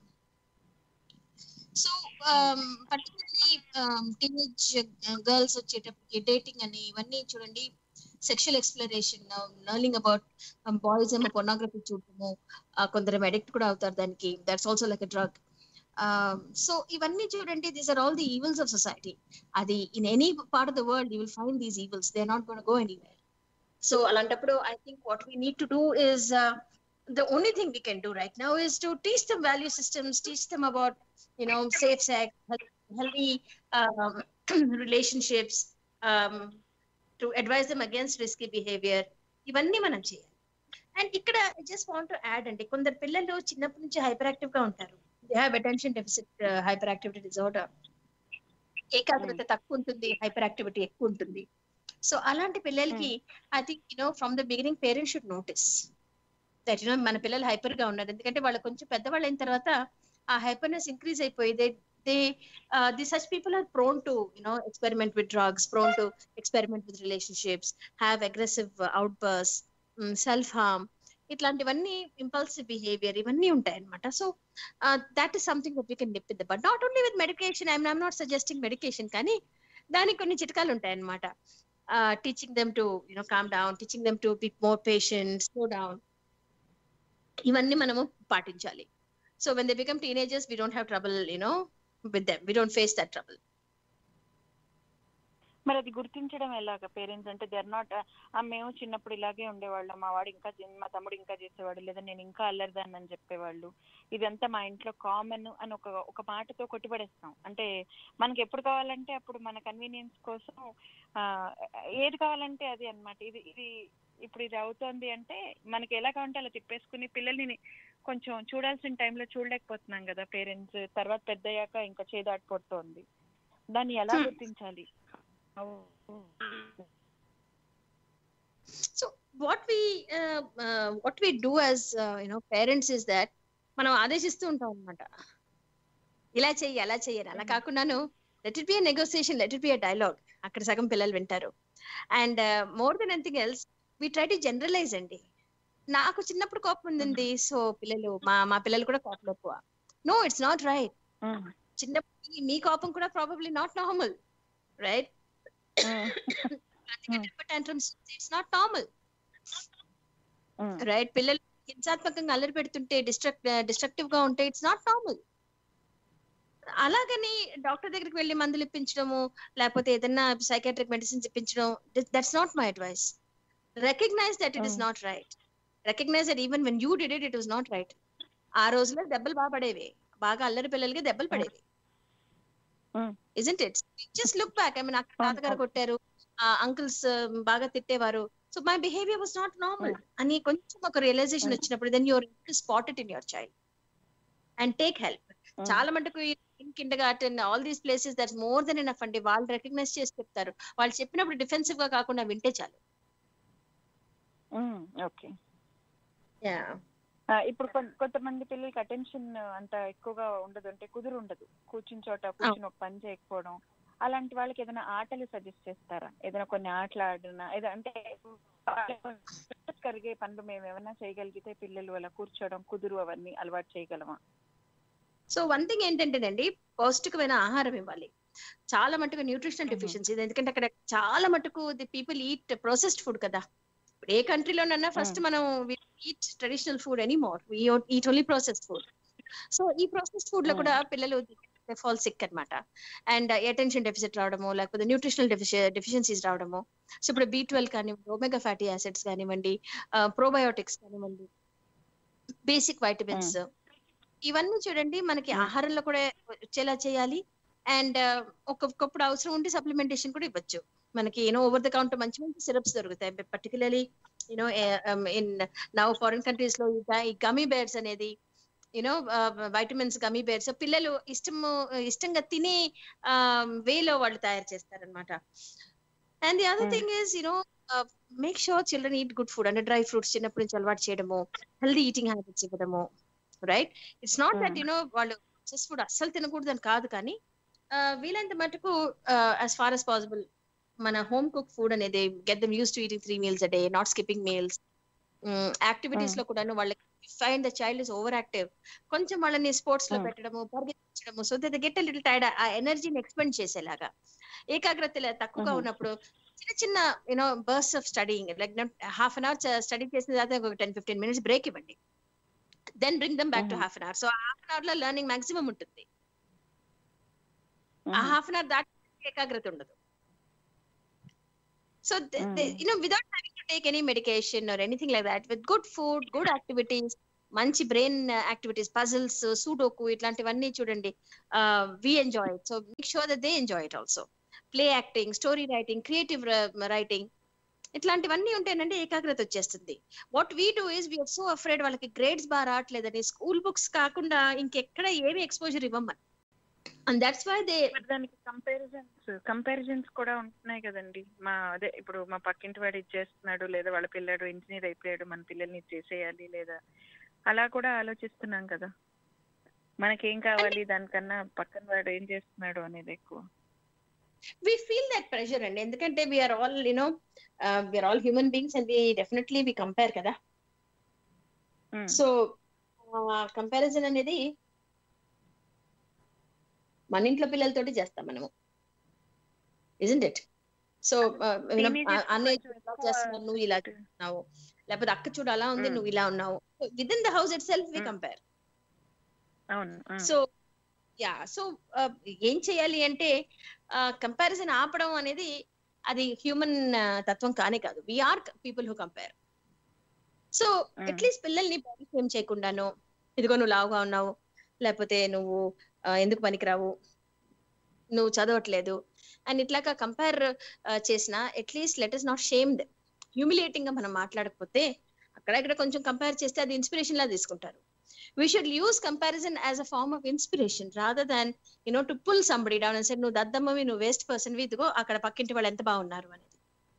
so particularly teenage girls వచ్చేటప్పటికి డేటింగ్ అని ఇవన్నీ చూడండి sexual exploration learning about boys ఏమో పొర్నోగ్రఫీ చూడటము uh, కొందరు అడిక్ట్ కూడా అవుతారు దానికి that's also like a drug so ఇవన్నీ చూడండి these are all the evils of society అది in any part of the world you will find these evils they are not gonna go anywhere so అలాంటప్పుడు I think what we need to do is the only thing we can do right now is to teach them value systems, teach them about, you know, safe sex, health- healthy um, relationships, um, to advise them against risky behavior. ఇవన్నీ మనం చేయాలి and ఇక్కడ just want to add అండి కొందరు పిల్లలు చిన్నప్పటి నుంచి hyper hyperactive గా ఉంటారు they have attention deficit hyperactivity disorder ఏకాగ్రత తక్కువ ఉంటుంది హైపర్ యాక్టివిటీ ఎక్కువ ఉంటుంది సో అలాంటి పిల్లలకి I think you know from the beginning parents should notice that you know మన పిల్లలు హైపర్ గా ఉన్నారు ఎందుకంటే వాళ్ళు కొంచెం పెద్దవాళ్ళు అయిన తర్వాత ఆ హైపర్నెస్ ఇంక్రీజ్ అయిపోయి they they the such people are prone to you know experiment with drugs prone to experiment with relationships have aggressive outbursts self harm ఇట్లాంటివన్నీ ఇంపల్సివ్ బిహేవియర్ ఇవన్నీ ఉంటాయి అనమాట so that is something that we can nip with but not only with medication I'm I'm not suggesting medication కానీ దానికి కొన్ని చిట్కాలు ఉంటాయి అనమాట teaching them to you know calm down teaching them to be more patient slow down ఇవన్నీ మనము పాటించాలి so when they become teenagers we don't have trouble you know with them we don't face that trouble మరి అది గుర్తించడం ఎలాగా parents అంటే they are not మేము చిన్నప్పుడు ఇలాగే ఉండేవాళ్ళం మా వాడు ఇంకా చే- మా తమ్ముడు ఇంకా చేసేవాడు లేదా నేను ఇంకా అల్లరిదాన్ని అని చెప్పేవాళ్ళు ఇదంతా మా ఇంట్లో కామన్ అని ఒక ఒక మాటతో కొట్టిపడేస్తాం అంటే మనకి ఎప్పుడు కావాలంటే అప్పుడు మన కన్వీనియన్స్ కోసం ఆ, ఏది కావాలంటే అది అన్నమాట ఇది ఇది ఇప్పుడు ఇది అవుతోంది అంటే మనకి ఎలా కావాలంటే అలా తిప్పేసుకుని పిల్లల్ని కొంచెం చూడాల్సిన టైంలో చూడలేకపోతున్నాం కదా పేరెంట్స్ తర్వాత పెద్దయ్యాక ఇంకా చేదాటిపోతుంది దాన్ని ఎలా Hmm. గుర్తించాలి so what we what we do as you know parents is that మనం ఆదేశిస్తూ ఉంటాం అనమాట ఇలా చెయ్యి అలా చెయ్యని అలా Mhm. కాకుండాను let it be a negotiation let it be a dialogue అక్కడ సగం పిల్లలు వింటారు and more then anything else we try to generalise అండి నాకు చిన్నప్పుడు కోపం ఉందండి సో పిల్లలు మా మా పిల్లలు కూడా కోపం ఎక్కువ నో ఇట్స్ నాట్ రైట్ చిన్నప్పుడు మీ కోపం కూడా probably not normal right tantrums it's not normal right పిల్లలు హింసాత్మకంగా అల్లరి పెడుతుంటే డిస్ట్రక్ట్ డిస్ట్రక్టివ్ గా ఉంటే ఇట్స్ నాట్ నార్మల్ అలాగని డాక్టర్ దగ్గరికి వెళ్ళి మందులు ఇప్పించడము లేకపోతే ఏదైనా సైకాట్రిక్ మెడిసిన్స్ ఇప్పించడం that's not my advice recognize that it is Mm. Not right recognize that even when you did it it was not right ఆ రోజుల్లో దెబ్బలు బాగా పడేవి బాగా అల్లరి పిల్లలకి దెబ్బలు పడేవి Mm. Isn't it just look back I mean అక్కడ తాతగారు కొట్టారు అంకుల్స్ బాగా తిట్టేవారు so my behaviour was not normal అని కొంచెం ఒక రియలైజేషన్ Mm. వచ్చినప్పుడు then your spot it in your child and take help చాలా మటుకు kindergarten all these places that's more than enough అండి వాళ్ళు రికగ్నైజ్ చేసి చెప్తారు వాళ్ళు చెప్పినప్పుడు డిఫెన్సివ్ గా కాకుండా వింటే చాలు ఓకే ఆ, ఇప్పుడు కొన్- కొంతమంది పిల్లలకి అటెన్షన్ అంత ఎక్కువగా ఉండదు అంటే కుదురు ఉండదు కూర్చుని చోట కూర్చుని ఒక పని చేయకపోవడం అలాంటి వాళ్ళకి ఏదైనా ఆటలు సజెస్ట్ చేస్తారా ఏదైనా కొన్ని ఆటలు ఆడినా ఏదో అంటే stress కరిగే పనులు మేము ఏమైనా చేయగలిగితే పిల్లలు అలా కూర్చోవడం కుదురు అవన్నీ అలవాటు చేయగలమా సో వన్ థింగ్ ఏంటంటేనండి పౌష్టికమైన ఆహారం ఇవ్వాలి చాలా మటుకు న్యూట్రిషనల్ Mhm. డెఫిషియన్సీ ఎందుకంటే అక్కడ చాలా మటుకు the people eat processed food కదా ఇప్పుడు ఏ కంట్రీలోనన్నా ఫస్ట్ Mm. మనం eat traditional food any more eat only processed food so ఈ ప్రాసెస్డ్ ఫుడ్ లో Mm. కూడా పిల్లలు ఫాల్ సిక్ అన్నమాట అండ్ అటెన్షన్ డెఫిసిట్ రావడము లేకపోతే న్యూట్రిషనల్ డెఫిషియన్సీస్ రావడము సో ఇప్పుడు బి ట్వెల్వ్ కానివ్వండి ఒమేగా ఫ్యాటీ యాసిడ్స్ కానివ్వండి ప్రోబయోటిక్స్ కానివ్వండి బేసిక్ వైటమిన్స్ ఇవన్నీ చూడండి మనకి Mm. ఆహారంలో కూడా వచ్చేలా చేయాలి అండ్ ఒక్కొక్కప్పుడు అవసరం ఉంటే సప్లిమెంటేషన్ కూడా ఇవ్వచ్చు మనకి యూనో ఓవర్ ద కౌంటర్ మంచి మంచి సిరప్స్ దొరుకుతాయి particularly you know in now foreign countries లో ఈ గమీ బేర్స్ అనేది యూనో వైటమిన్స్ గమీ బేర్స్ పిల్లలు ఇష్టము ఇష్టంగా తినే వేలో వాళ్ళు తయారు చేస్తారనమాట and the other Mm. Thing is you know make sure children eat good food అంటే డ్రై ఫ్రూట్స్ చిన్నప్పటి నుంచి అలవాటు చేయడము హెల్దీ ఈటింగ్ హ్యాబిట్స్ ఇవ్వడము right it's not that Mm. You know వాళ్ళు ప్రాసెస్ ఫుడ్ అస్సలు తినకూడదు అని కాదు కానీ ఆ, వీలైనంత మటుకు యాజ్ ఫార్ as పాసిబుల్ మన హోమ్ కుక్ ఫుడ్ అనేది get them use to eating three meals a day not skipping meals activities Mm. లో కూడాను వాళ్ళకి fine the child is over active కొంచెం వాళ్ళని స్పోర్ట్స్ లో Mm. పెట్టడము పరిగెత్తించడము so that get little tired ఆ ఎనర్జీని ఎక్స్పెండ్ చేసేలాగా ఏకాగ్రత లే- తక్కువగా Mhm. ఉన్నప్పుడు చిన్న చిన్న you know bursts of studying like half an hour study చేసిన తర్వాత ఒక టెన్ ఫిఫ్టీన్ మినిట్స్ బ్రేక్ ఇవ్వండి then bring them back to Mhm. Half an hour so half an hour లో లెర్నింగ్ మాక్సిమం ఉంటుంది ఆ మ్మ్. హాఫ్ అన్ అవర్ దాటి ఏకాగ్రత ఉండదు so Mm. You know without having to take any medication or anything like that with good food good activities మంచి brain activities puzzles sudoku ఇట్లాంటివన్నీ చూడండి we enjoy it so make sure that they enjoy it also play acting story writing creative writing ఇట్లాంటివన్నీ ఉంటేనండి ఏకాగ్రత వచ్చేస్తుంది what we do is we're so afraid వాళ్ళకి grades బాగా రావట్లేదని స్కూల్ బుక్స్ కాకుండా ఇంకెక్కడ ఏమి ఎక్స్పోజర్ ఇవ్వమని అండ్ దట్స్ వై దే మరి దానికి కంపారిజన్స్ కంపారిజన్స్ కూడా ఉంటున్నాయి కదండి మా అదే ఇప్పుడు మా పక్కింటి వాడు ఇది చేస్తున్నాడు లేదా వాళ్ళ పిల్లాడు ఇంజనీర్ అయిపోయాడు మన పిల్లల్ని ఇది చేసేయాలి లేదా అలా కూడా ఆలోచిస్తున్నాం కదా మనకేం కావాలి దానికన్నా పక్కన వాడు ఏం చేస్తున్నాడు అనేది ఎక్కువ వి ఫీల్ దట్ ప్రెషర్ అండి ఎందుకంటే we're all you know we're all human beings and we definitely we compare కదా మ్మ్. సో కంపారిజన్ అనేది మన ఇంట్లో పిల్లలతోటి చేస్తాం మనము ఇజంట్ ఇట్ సో Teenagers అన్నయ్య కొంచెం ఇలా ఎక్కువ చేస్తున్నావు నువ్వు ఇలా చేస్తున్నావు లేకపోతే అక్క చూడు అలా ఉంది Mm. నువ్వు ఇలా ఉన్నావు with in the house itself we Mm. Compare అవును ఆ. సో యా సో ఏం చేయాలి అంటే కంపారిజన్ ఆపడం అనేది అది హ్యూమన్ తత్వం కానే కాదు we're people who compare so Mm. At least పిల్లల్ని బాడీ షేమ్ చేయకుండాను ఇదిగో నువ్వు లావుగా ఉన్నావు లేకపోతే నువ్వు ఆ, ఎందుకు పనికిరావు నువ్వు చదవట్లేదు అండ్ ఇట్లాగా కంపేర్ చేసిన at least let us not shamed humiliating గా మనం మాట్లాడకపోతే అక్కడ ఇక్కడ కొంచెం కంపేర్ చేస్తే అది ఇన్స్పిరేషన్ లా తీసుకుంటారు we should use comparison as a form of inspiration rather than you know to pull somebody down and said నువ్వు దద్దమ్మవి నువ్వు వేస్ట్ పర్సన్ ఇదిగో అక్కడ పక్కింటి వాళ్ళు ఎంత బాగున్నారు అనేది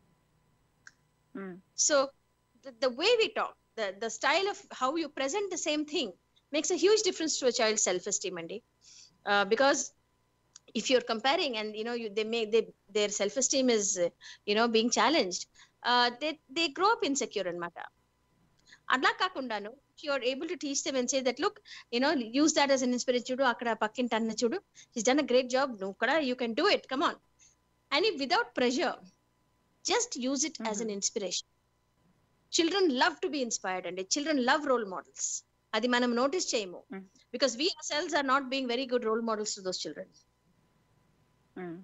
మ్మ్. So the way we talk the the style of how you present the same thing makes a huge difference to a child's self-esteem andy uh, because if you're comparing and you know you, they make they, their self-esteem is uh, you know being challenged uh, they they grow up insecure అనమాట అట్లా కాకుండాను you're able to teach them and say that look you know use that as an inspiration చూడు అక్కడ పక్కింటి అన్న చూడు he's done a great job నువ్వు కూడా you can do it come on and without pressure just use it as an inspiration children love to be inspired అండి children love role models అది మనం నోటీస్ చేయము Mm. Because we selves are not being very good role models to those children మ్మ్.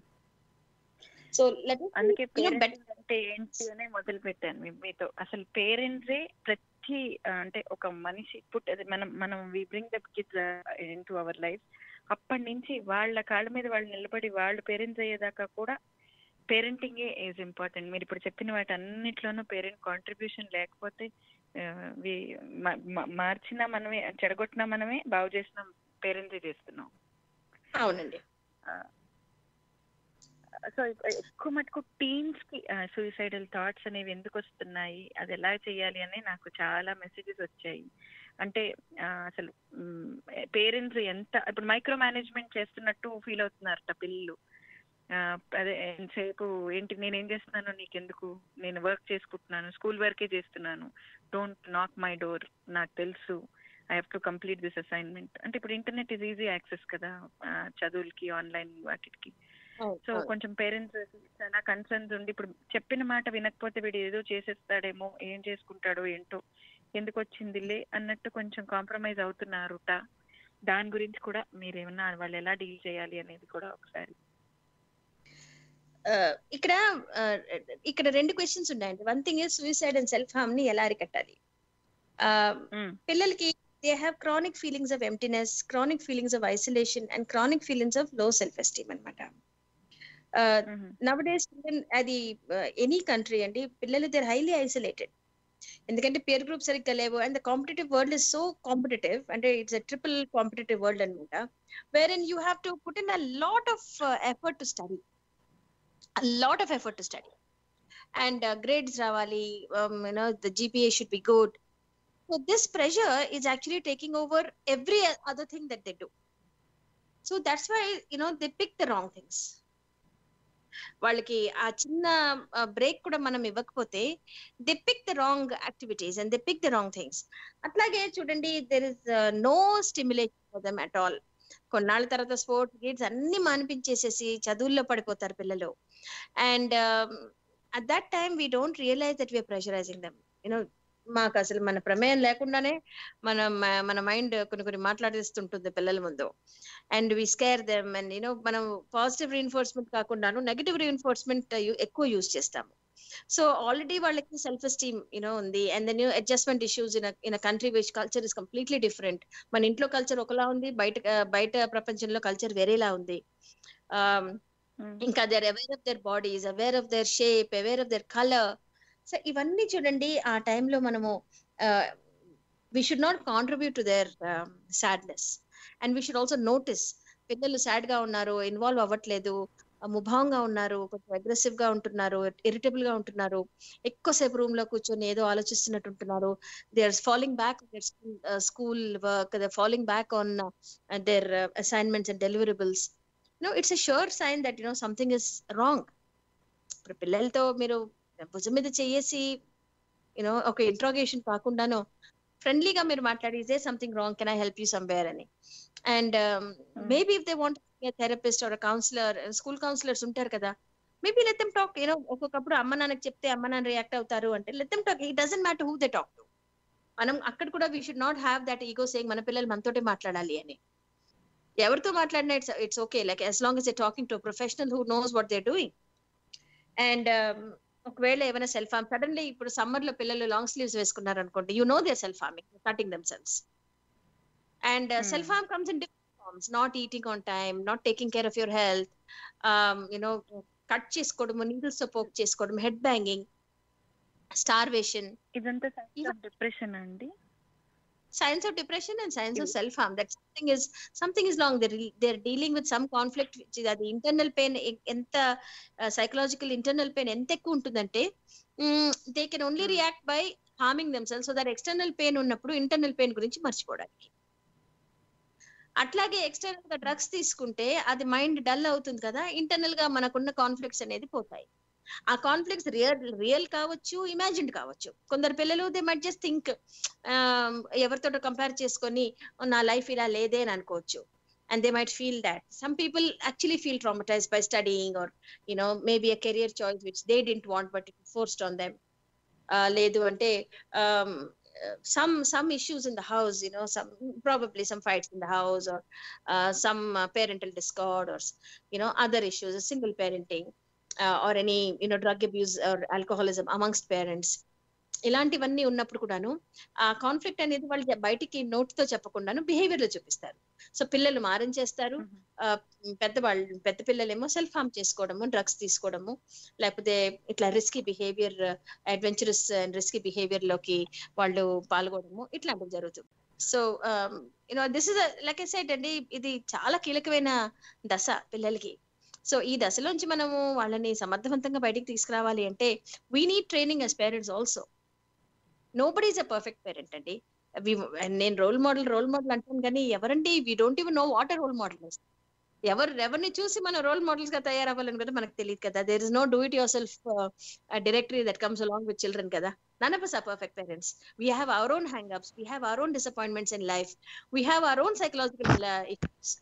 So let అందుకే you know, parents అంటే ఏంటి అనే మొదలు పెట్టాను మీ- మీతో అసలు పేరెంట్సే ప్రతి ఆ, అంటే ఒక మనిషి పుట్ అది మనం మనం we bring the kids into our life అప్పటి నుంచి వాళ్ళ కాళ్ళ మీద వాళ్ళు నిలబడి వాళ్ళు పేరెంట్స్ అయ్యేదాకా కూడా పేరెంటింగే ఈజ్ ఇంపార్టెంట్ మీరు ఇప్పుడు చెప్పిన వాటి అన్నిట్లోనూ పేరెంట్ కాంట్రిబ్యూషన్ లేకపోతే ఆ, వి- మ- మ- మార్చినా మనమే చెడగొట్టినా మనమే బాగు చేసిన పేరెంట్సే చేస్తున్నాం అవునండి సో ఎక్కువ మటుకు టీన్స్ కి సూసైడల్ థాట్స్ అనేవి ఎందుకు వస్తున్నాయి అది ఎలా చేయాలి అని నాకు చాలా మెసేజెస్ వచ్చాయి అంటే ఆ, అసలు పేరెంట్స్ ఎంత ఇప్పుడు మైక్రో మేనేజ్మెంట్ చేస్తున్నట్టు ఫీల్ అవుతున్నారట పిల్లలు ఆ, అదే ఎంతసేపు ఏంటి నేను ఏం చేస్తున్నాను నీకెందుకు నేను వర్క్ చేసుకుంటున్నాను స్కూల్ వర్కే చేస్తున్నాను డోంట్ నాక్ మై డోర్ నాకు తెలుసు I have to complete this assignment అంటే ఇప్పుడు ఇంటర్నెట్ ఇస్ ఈజీ యాక్సెస్ కదా ఆ, చదువులకి ఆన్లైన్ వాటికి సో కొంచెం పేరెంట్స్ చాలా కన్సర్న్స్ ఉండి ఇప్పుడు చెప్పిన మాట వినకపోతే వీడు ఏదో చేసేస్తాడేమో ఏం చేసుకుంటాడో ఏంటో ఎందుకు వచ్చిందిలే అన్నట్టు కొంచెం కాంప్రమైజ్ అవుతున్నారుట దాని గురించి కూడా మీరేమన్నా వాళ్ళు ఎలా డీల్ చేయాలి అనేది కూడా ఒకసారి ఆ, ఇక్కడ ఆ, ఇక్కడ రెండు క్వశ్చన్స్ ఉన్నాయండి one thing is suicide and self harm ని ఎలా అరికట్టాలి ఆ, మ్మ్. పిల్లలకి they have chronic feelings of emptiness chronic feelings of isolation and chronic feelings of low self esteem అనమాట మ్మ్. నవ్ డేస్ అది ఎనీ కంట్రీ అండి పిల్లలు దేర్ హైలీ ఐసోలేటెడ్ ఎందుకంటే పేర్ గ్రూప్ సరిగ్గా లేవు and the competitive world is so competitive అంటే it's a triple competitive world అనమాట where in you have to put in a lot of effort to study a lot of effort to study and uh, grades ravali um, you know the gpa should be good so this pressure is actually taking over every other thing that they do so that's why you know they pick the wrong things వాళ్ళకి ఆ చిన్న break కూడా మనం ఇవ్వకపోతే they pick the wrong activities and they pick the wrong things అట్లాగే చూడండి there is no stimulation for them at all కొన్నాళ్ళ తర్వాత స్పోర్ట్స్ గేట్స్ అన్ని మానిపించేసేసి చదువుల్లో పడిపోతారు పిల్లలు and at that time we don't realize that we're pressurizing them you know మాకు అసలు మన ప్రమేయం లేకుండానే మన మ- మన మైండ్ కొన్ని కొన్ని మాట్లాడిస్తుంటుంది పిల్లల ముందు and we scare them and you know మనం పాజిటివ్ రీఎన్ఫోర్స్మెంట్ కాకుండాను నెగిటివ్ రీఎన్ఫోర్స్మెంట్ ఎక్కువ యూజ్ చేస్తాము సో ఆల్రెడీ వాళ్ళకి సెల్ఫ్ ఎస్టీమ్ యూనో ఉంది and then adjustment issues in in country which culture is completely different మన ఇంట్లో కల్చర్ ఒకలా ఉంది బయట బయట ప్రపంచంలో కల్చర్ వేరేలా ఉంది Um, మ్మ్. ఇంకా they're aware of their bodies aware of their shape aware of their colour so ఇవన్నీ చూడండి ఆ టైంలో మనము we should not contribute to their sadness and we should also notice పిల్లలు సాడ్ గా ఉన్నారు ఇన్వాల్వ్ అవ్వట్లేదు ఆ, ముభావంగా ఉన్నారు కొంచెం అగ్రెసివ్ గా ఉంటున్నారు ఇరిటబుల్ గా ఉంటున్నారు ఎక్కువసేపు రూమ్ లో కూర్చొని ఏదో ఆలోచిస్తున్నట్టు ఉంటున్నారు they are following back their school work they following back on their assignments and deliverables no it's a sure sign that you know something is wrong ఇప్పుడు పిల్లలతో మీరు భుజం మీద చేసి యూనో ఒక ఇంట్రాగేషన్ కాకుండాను ఫ్రెండ్లీగా మీరు మాట్లాడి ఇదే something wrong can I help you somewhere అని and maybe if they want therapist or counsellor school counsellors ఉంటారు కదా maybe let them talk you know ఒక్కొక్కప్పుడు అమ్మ నాన్నకి చెప్తే అమ్మ నాన్న రియాక్ట్ అవుతారు అంటే let them talk it doesn't matter who they talk to మనం అక్కడ కూడా we should not have that ego saying మన పిల్లలు మనతోటే మాట్లాడాలి అని ఎవరితో మాట్లాడినా it's it's okay like as long as a talking to professional who knows what they doing and ఒకవేళ ఏమైనా సెల్ఫ్ హార్మ్ సడన్లీ ఇప్పుడు సమ్మర్ లో పిల్లలు లాంగ్ స్లీవ్స్ వేసుకున్నారు అనుకోండి you know they self harming cutting themselves and Hmm. Self harm comes in different forms not eating on time not taking care of your health you know cut చేసుకోవడము needles తో poke చేసుకోవడం head banging starvation ఇదంతా signs of depression అండి science of depression and science of Mm. self harm that something is something is wrong they're, they're dealing with some conflict which is అది internal pain ఎంత psychological internal pain ఎంత ఎక్కువ ఉంటుందంటే they can only Mm. React by harming themselves so that external pain ఉన్నప్పుడు internal pain గురించి మర్చిపోవడానికి అట్లాగే external గా డ్రగ్స్ తీసుకుంటే అది మైండ్ డల్ అవుతుంది కదా ఇంటర్నల్ గా మనకున్న కాన్ఫ్లిక్ట్స్ అనేది పోతాయి ఆ కాన్ఫ్లిక్ట్స్ రియల్ రియల్ కావచ్చు ఇమాజిన్డ్ కావచ్చు కొందరు పిల్లలు దే మట్ జస్ట్ థింక్ ఎవరితో కంపేర్ చేసుకొని "ఓ, నా లైఫ్ ఇలా లేదే అని అనుకోవచ్చు and they might feel that some people actually feel traumatize by studying or you know maybe a career choice which they didn't want but it forced on them లేదు అంటే some some issues in the house you know some probably some fights in the house or uh, some uh, parental discord or s- you know other issues single parenting uh, or any you know drug abuse or alcoholism amongst parents ఇలాంటివన్నీ ఉన్నప్పుడు కూడాను ఆ conflict అనేది వాళ్ళు జ- బయటికి నోటితో చెప్పకుండాను behaviour లో చూపిస్తారు సో పిల్లలు మారం చేస్తారు ఆ, పెద్దవాళ్ళు పెద్ద పిల్లలేమో సెల్ఫ్ హార్మ్ చేసుకోవడము డ్రగ్స్ తీసుకోవడము లేకపోతే ఇట్లా risky behaviour adventurous and risky behaviour లోకి వాళ్ళు పాల్గొనడము ఇట్లాంటివి జరుగుతుంది so you know this is like I side అండి ఇది చాలా కీలకమైన దశ పిల్లలకి సో ఈ దశలోంచి మనము వాళ్ళని సమర్థవంతంగా బయటికి తీసుకురావాలి అంటే we need training as parents also nobody is a perfect parent అండి We- నేను రోల్ మోడల్ రోల్ మోడల్ అంటాను కానీ ఎవరండి we don't even know what role model ఎవరు ఎవరిని చూసి మన రోల్ మోడల్స్ గా తయారవ్వాలని కూడా మనకు తెలియదు కదా there is no do it yourself directory that comes along with children కదా none of us are perfect parents we have our own hang-ups we have our own disappointments in life we have our own psychological uh, issues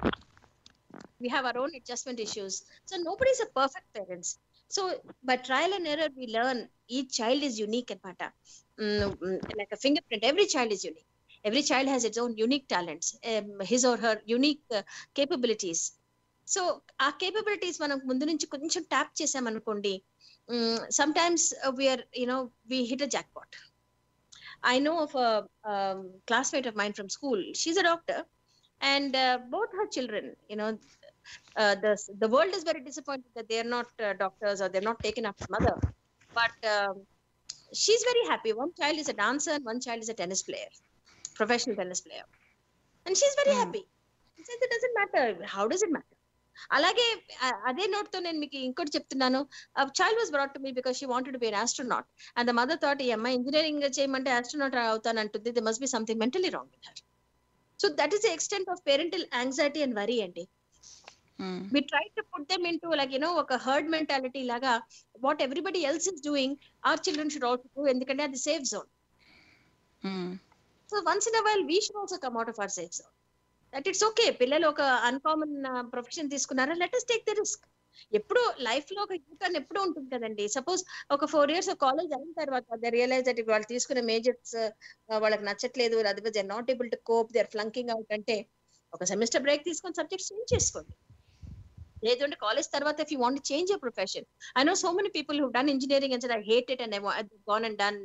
we have our own adjustment issues so nobody's a perfect parents so by trial and error we learn each child is unique and mm, mm, like a fingerprint every child is unique every child has its own unique talents um, his or her unique uh, capabilities so ఆ capabilities మనం ముందు నుంచి కొంచెం tap చేసామనుకోండి some times we're you know we hit a jackpot I know of classmate of mine from school she's a doctor and both her children you know the the world is very disappointed that they are not uh, doctors or they're not taken after mother but um, she's very happy one child is a dancer and one child is a tennis player professional tennis player and she's very Hmm. happy she says it doesn't matter how does it matter అలాగే అ- అదే note తో నేను మీకు ఇంకోటి చెప్తున్నాను child was brought to me because she wanted be astronaut and the mother thought ఈ అమ్మాయి ఇంజనీరింగ్ చేయమంటే ఆస్ట్రోనాట్ అవుతానంటుంది there must be something mentally wrong with her so that is the extent of parental anxiety and worry అండి hmm. we try to put them into like you know ఒక herd mentality లాగా what everybody else is doing our children should also do ఎందుకంటే అది safe zone hmm. So once in a while we should also come out of our safe zone that it's okay పిల్లలు ఒక uncommon profession తీసుకున్నారా let us take the risk ఎప్పుడు life లో ఒక U turn ఎప్పుడు ఉంటుంది కదండి సపోజ్ ఒక ఫోర్ ఇయర్స్ కాలేజ్ అయిన తర్వాత దే రియలైజ్ దట్ వాళ్ళు తీసుకునే మేజర్స్ వాళ్ళకి నచ్చట్లేదు otherwise they not able to cope they are flunking out అంటే ఒక సెమిస్టర్ బ్రేక్ తీసుకొని సబ్జెక్ట్స్ చేంజ్ చేసుకోండి లేదు అంటే కాలేజ్ తర్వాత if you want change your profession I know so many people who done engineering and I hate it and I gone and done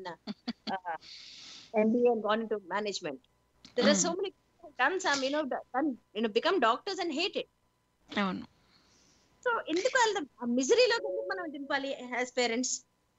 MBA and gone into management. There are Mm. so many people who have done some, you know, done, you know, become doctors and hate it. అవును so ఎందుకు వెళ్దాం ఆ మిజరీలోకి ఎందుకు మనం దింపాలి as parents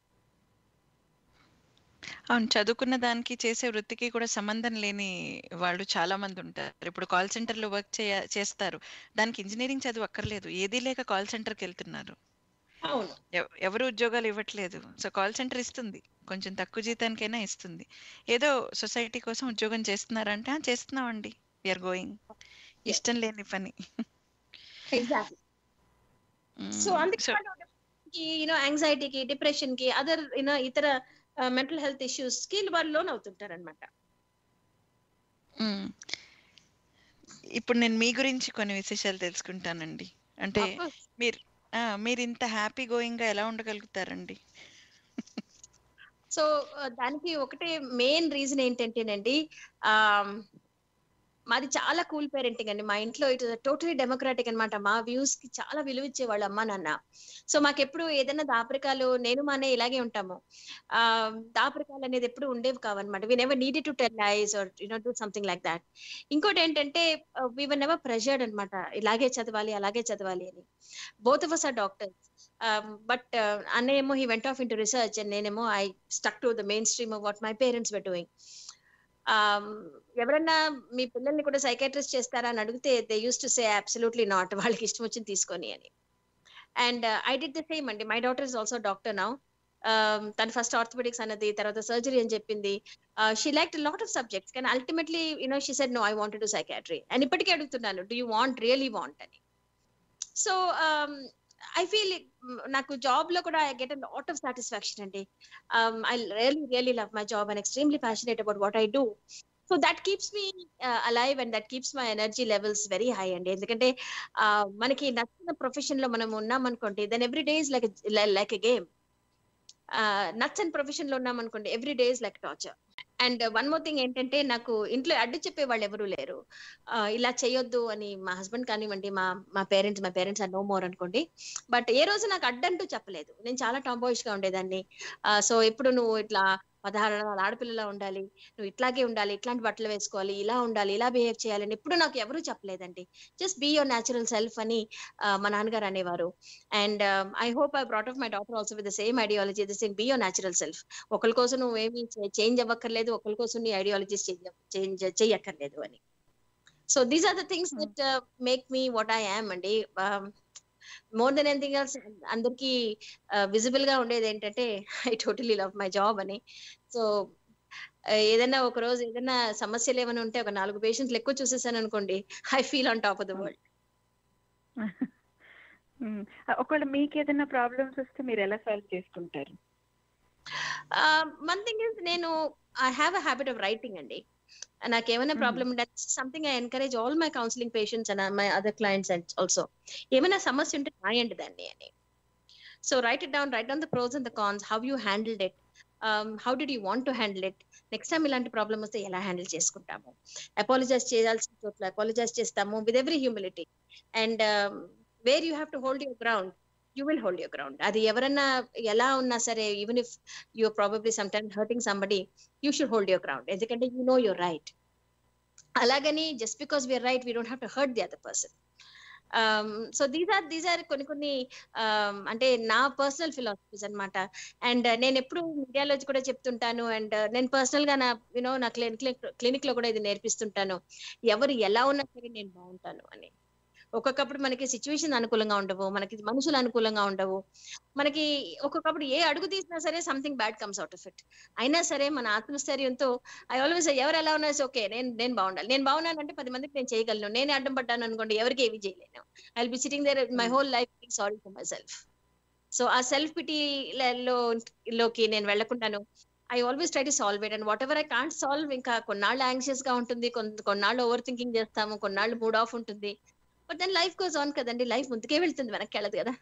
అవును చదువుకున్న దానికి చేసే వృత్తికి కూడా సంబంధం లేని వాళ్ళు చాలా మంది ఉంటారు ఇప్పుడు కాల్ సెంటర్ లో వర్క్ చేయ చేస్తారు దానికి ఇంజనీరింగ్ చదువు అక్కర్లేదు ఏదీ లేక కాల్ సెంటర్కి వెళ్తున్నారు అవును ఎవ- ఎవరు ఉద్యోగాలు ఇవ్వట్లేదు సో కాల్ సెంటర్ ఇస్తుంది కొంచెం తక్కువ జీతానికైనా ఇస్తుంది ఏదో సొసైటీ కోసం ఉద్యోగం చేస్తున్నారంటే "ఆ, చేస్తున్నామండి విఆర్ గోయింగ్ ఇష్టం లేని పని ఎగ్జాక్ట్లీ సో మ్మ్. అందుకే సో యూనో యాంగ్జైటీకి డిప్రెషన్ కి అదర్ యూనో ఇతర మెంటల్ హెల్త్ ఇష్యూస్ కి వాళ్ళు లోన్ అవుతుంటారు అనమాట మ్మ్. ఇప్పుడు నేను మీ గురించి కొన్ని విశేషాలు తెలుసుకుంటానండి అంటే మీరు ఆ, మీరు ఇంత హ్యాపీ గోయింగ్ గా ఎలా ఉండగలుగుతారండి సో దానికి ఒకటే మెయిన్ రీజన్ ఏంటంటేనండి ఆ మాది చాలా కూల్ పేరెంటింగ్ అండి మా ఇంట్లో ఇట్ టోటలీ డెమోక్రాటిక్ అన్నమాట మా వ్యూస్ కి చాలా విలువ ఇచ్చే వాళ్ళ అమ్మ నాన్న సో మాకెప్పుడు ఏదైనా దాపరికాలు నేను మానే ఇలాగే ఉంటాము ఆ దాపరికాలు అనేది ఎప్పుడు ఉండేవి కావన్నమాట we never needed to tell lies or you know do something like that ఇంకోటి ఏంటంటే వీ వర్ నెవర్ ప్రెషర్డ్ అనమాట ఇలాగే చదవాలి అలాగే చదవాలి అని both of us are doctors but అన్నయ్య ఏమో he went off in to research and నేనేమో I stuck to the mainstream of what my parents were doing ఎవరన్నా మీ పిల్లల్ని కూడా సైకాట్రిస్ట్ చేస్తారా అని అడిగితే they use to say absolutely not వాళ్ళకి ఇష్టం వచ్చింది తీసుకొని అని and I did the same అండి my daughter is also doctor now తన ఫస్ట్ ఆర్థోపెడిక్స్ అన్నది తర్వాత సర్జరీ అని చెప్పింది she like lot of subjects కానీ ultimately you know she said no I want to psychiatry and ఇప్పటికీ అడుగుతున్నాను do you want really want అని సో ఐ ఫీల్ నాకు జాబ్ లో కూడా I get a lot of satisfaction అండి I really really love my job and extremely passionate about what I do so that keeps me alive and that keeps my energy levels very high అండి ఎందుకంటే uh, మనకి నచ్చిన profession లో మనం ఉన్నాం అనుకోండి then every day is like like a game నచ్చని profession లో ఉన్నాం అనుకోండి every day is like torture and one more thing ఏంటంటే నాకు ఇంట్లో అడ్డు చెప్పే వాళ్ళు ఎవరు లేరు Uh, ఇలా చేయొద్దు అని మా హస్బెండ్ కానివ్వండి మా మా పేరెంట్స్ మా పేరెంట్స్ ఆర్ నో మోర్ అనుకోండి బట్ ఏ రోజు నాకు అడ్డంటూ చెప్పలేదు నేను చాలా టాంబాయిష్ గా ఉండేదాన్ని సో ఎప్పుడు నువ్వు ఇట్లా పదహారు ఆడపిల్లలా ఉండాలి నువ్వు ఇట్లాగే ఉండాలి ఇట్లాంటి బట్టలు వేసుకోవాలి ఇలా ఉండాలి ఇలా బిహేవ్ చేయాలని ఎప్పుడు నాకు ఎవరు చెప్పలేదండి just be your natural self అని uh, మా నాన్నగారు అనేవారు and I hope I brought up my daughter also with the same ideology this in be your natural self ఒకరి కోసం నువ్వు ఏమి చేంజ్ అవ్వక్కర్లేదు ఒకరి కోసం నీ ఐడియాలజీస్ చేంజ్ చెయ్యక్కర్లేదు అని so these are the things that make me what I am అండి Um, more then anything else అందరికి విజిబుల్ గా ఉండేది ఏంటంటే I totally love my job అని సో ఏదైనా ఒక రోజు ఏదైనా సమస్యలు ఏమైనా ఉంటే ఒక నాలుగు పేషెంట్లు ఎక్కువ చూసేసాను అనుకోండి I feel on top of the world hmm. ఒకవేళ మీకు ఏదైనా ప్రాబ్లమ్స్ వస్తే మీరు ఎలా సాల్వ్ చేసుకుంటారు వన్ థింగ్ ఇస్ నేను I have a habit of writing అండి నాకు ఏమైనా Mhm. ప్రాబ్లమ్ ఉంటే something I encourage all my counselling patients and my other clients and also ఏమైనా సమస్య ఉంటే రాయండి దాన్ని అని so write it down write down the pros and the cons how you handled it how did you want to handle it next time ఇలాంటి problem వస్తే ఎలా handle చేసుకుంటాము అపాలజైజ్ చేయాల్సిన చోట్ల అపాలజైజ్ చేస్తాము with every humility and where you have to hold your ground you will hold your ground అది ఎవరన్నా ఎలా ఉన్నా సరే even if you probably some time hurting somebody you should hold your ground ఎందుకంటే you know you're right అలాగని just because we're right we don't have to hurt the other person so these are these are కొన్ని కొన్ని um, అంటే నా personal philosophies అన్నమాట and నేను ఎప్పుడు మీడియాలో కూడా చెప్తుంటాను అండ్ నేను పర్సనల్ గా నా యూనో నా క్లినిక్ క్లినిక్ లో కూడా ఇది నేర్పిస్తుంటాను ఎవరు ఎలా ఉన్నా సరే నేను బాగుంటాను అని ఒక్కొక్కప్పుడు మనకి సిచ్యువేషన్ అనుకూలంగా ఉండవు మనకి మనుషులు అనుకూలంగా ఉండవు మనకి ఒక్కొక్కప్పుడు ఏ అడుగు తీసినా సరే something bad comes out of it అయినా సరే మన ఆత్మస్థైర్యంతో ఐ ఆల్వేస్ ఎవరు ఎలా ఉన్నా ఓకే నేను నేను బాగుండాలి నేను బాగున్నానంటే పది మందికి నేను చేయగలను నేనే అడ్డం పడ్డాను అనుకోండి ఎవరికి ఏమి చేయలేను I be sitting there my whole life sorry for myself so ఆ సెల్ఫ్ పిటీలో లోకి నేను వెళ్ళకుండాను I always try to solve it and whatever I can't solve ఇంకా కొన్నాళ్ళు యాంగ్షియస్ గా ఉంటుంది కొన్- కొన్నాళ్ళు ఓవర్ థింకింగ్ చేస్తాము కొన్నాళ్ళు మూడ్ ఆఫ్ ఉంటుంది but then life goes on కదండి లైఫ్ ముందుకే వెళ్తుంది వెనక్కి వెళ్ళదు కదా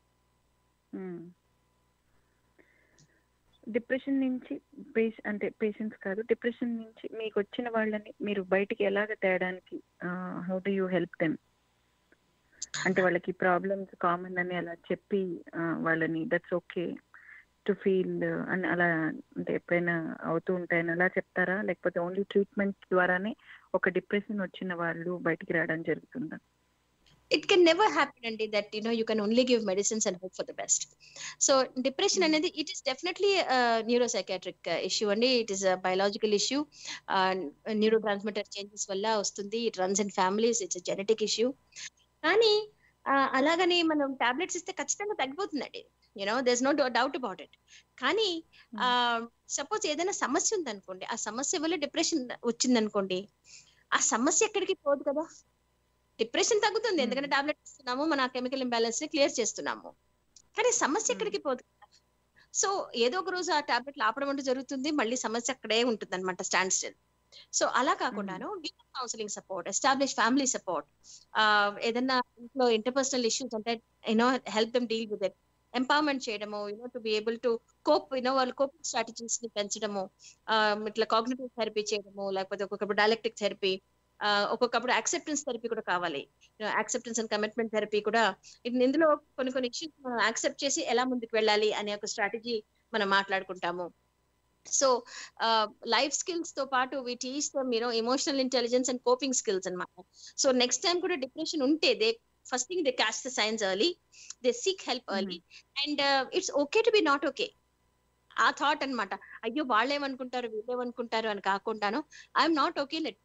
డిప్రెషన్ నుంచి పేష అంటే పేషెంట్స్ కాదు డిప్రెషన్ నుంచి మీకు వచ్చిన వాళ్ళని మీరు బయటికి ఎలాగ తేయడానికి how do you help them అంటే వాళ్ళకి ప్రాబ్లమ్స్ కామన్ అని అలా చెప్పి ఆ, వాళ్ళని దట్స్ ఓకే టు ఫీల్ అని అలా అంటే ఎప్పుడైనా అవుతూ ఉంటాయని అలా చెప్తారా లేకపోతే ఓన్లీ ట్రీట్మెంట్ ద్వారానే ఒక డిప్రెషన్ వచ్చిన వాళ్ళు బయటికి రావడం జరుగుతుందా ఇట్ కెన్ నెవర్ హ్యాపీన్ అండి that you know you can only give medicines and hope for the best so depression అనేది it is definitely neuropsychiatric issue అండి it is biological issue neurotransmitter changes వల్ల వస్తుంది it runs in families it's genetic issue కానీ uh, అలాగని మనం tablets ఇస్తే ఖచ్చితంగా తగ్గిపోతుందండి you know there no doubt about it కానీ సపోజ్ ఏదైనా సమస్య ఉందనుకోండి ఆ సమస్య వల్ల డిప్రెషన్ వచ్చిందనుకోండి ఆ సమస్య ఎక్కడికి పోదు కదా డిప్రెషన్ తగ్గుతుంది Hmm. ఎందుకంటే టాబ్లెట్ ఇస్తున్నాము మన కెమికల్ ఇంబ్యాలెన్స్ ని క్లియర్ చేస్తున్నాము కానీ సమస్య Hmm. ఎక్కడికి పోదు కదా సో ఏదో ఒక రోజు ఆ టాబ్లెట్లు ఆపడం అంటూ జరుగుతుంది మళ్ళీ సమస్య అక్కడే ఉంటుంది అనమాట స్టాండ్ స్టిల్ సో అలా కాకుండాను counselling support establish family support ఏదన్నా ఇంట్లో ఇంటర్పర్సనల్ ఇష్యూస్ అంటే you know help them deal with it empowerment చేయడము you know to be able to cope you know వాళ్ళు కోపింగ్ స్ట్రాటజీస్ ని పెంచడము um, ఇట్లా కాగ్నిటివ్ థెరపీ చేయడము లేకపోతే ఒక్కొక్కప్పుడు డైలెక్టిక్ థెరపీ ఒక్కొక్కప్పుడు యాక్సెప్టెన్స్ థెరపీ కూడా కావాలి యాక్సెప్టెన్స్ అండ్ కమిట్మెంట్ థెరపీ కూడా ఇది- ఇందులో కొన్ని కొన్ని ఇష్యూస్ మనం యాక్సెప్ట్ చేసి ఎలా ముందుకు వెళ్ళాలి అనే ఒక స్ట్రాటజీ మనం మాట్లాడుకుంటాము సో లైఫ్ స్కిల్స్ తో పాటు we teach them you know emotional intelligence and coping skills అన్నమాట సో నెక్స్ట్ టైం కూడా డిప్రెషన్ ఉంటే they first thing they catch the signs early they seek help early and it's okay to be not okay ఆ thought అన్నమాట అయ్యో వాళ్ళు ఏమనుకుంటారు వీళ్ళు ఏమనుకుంటారు అని కాకుండాను I'm not okay let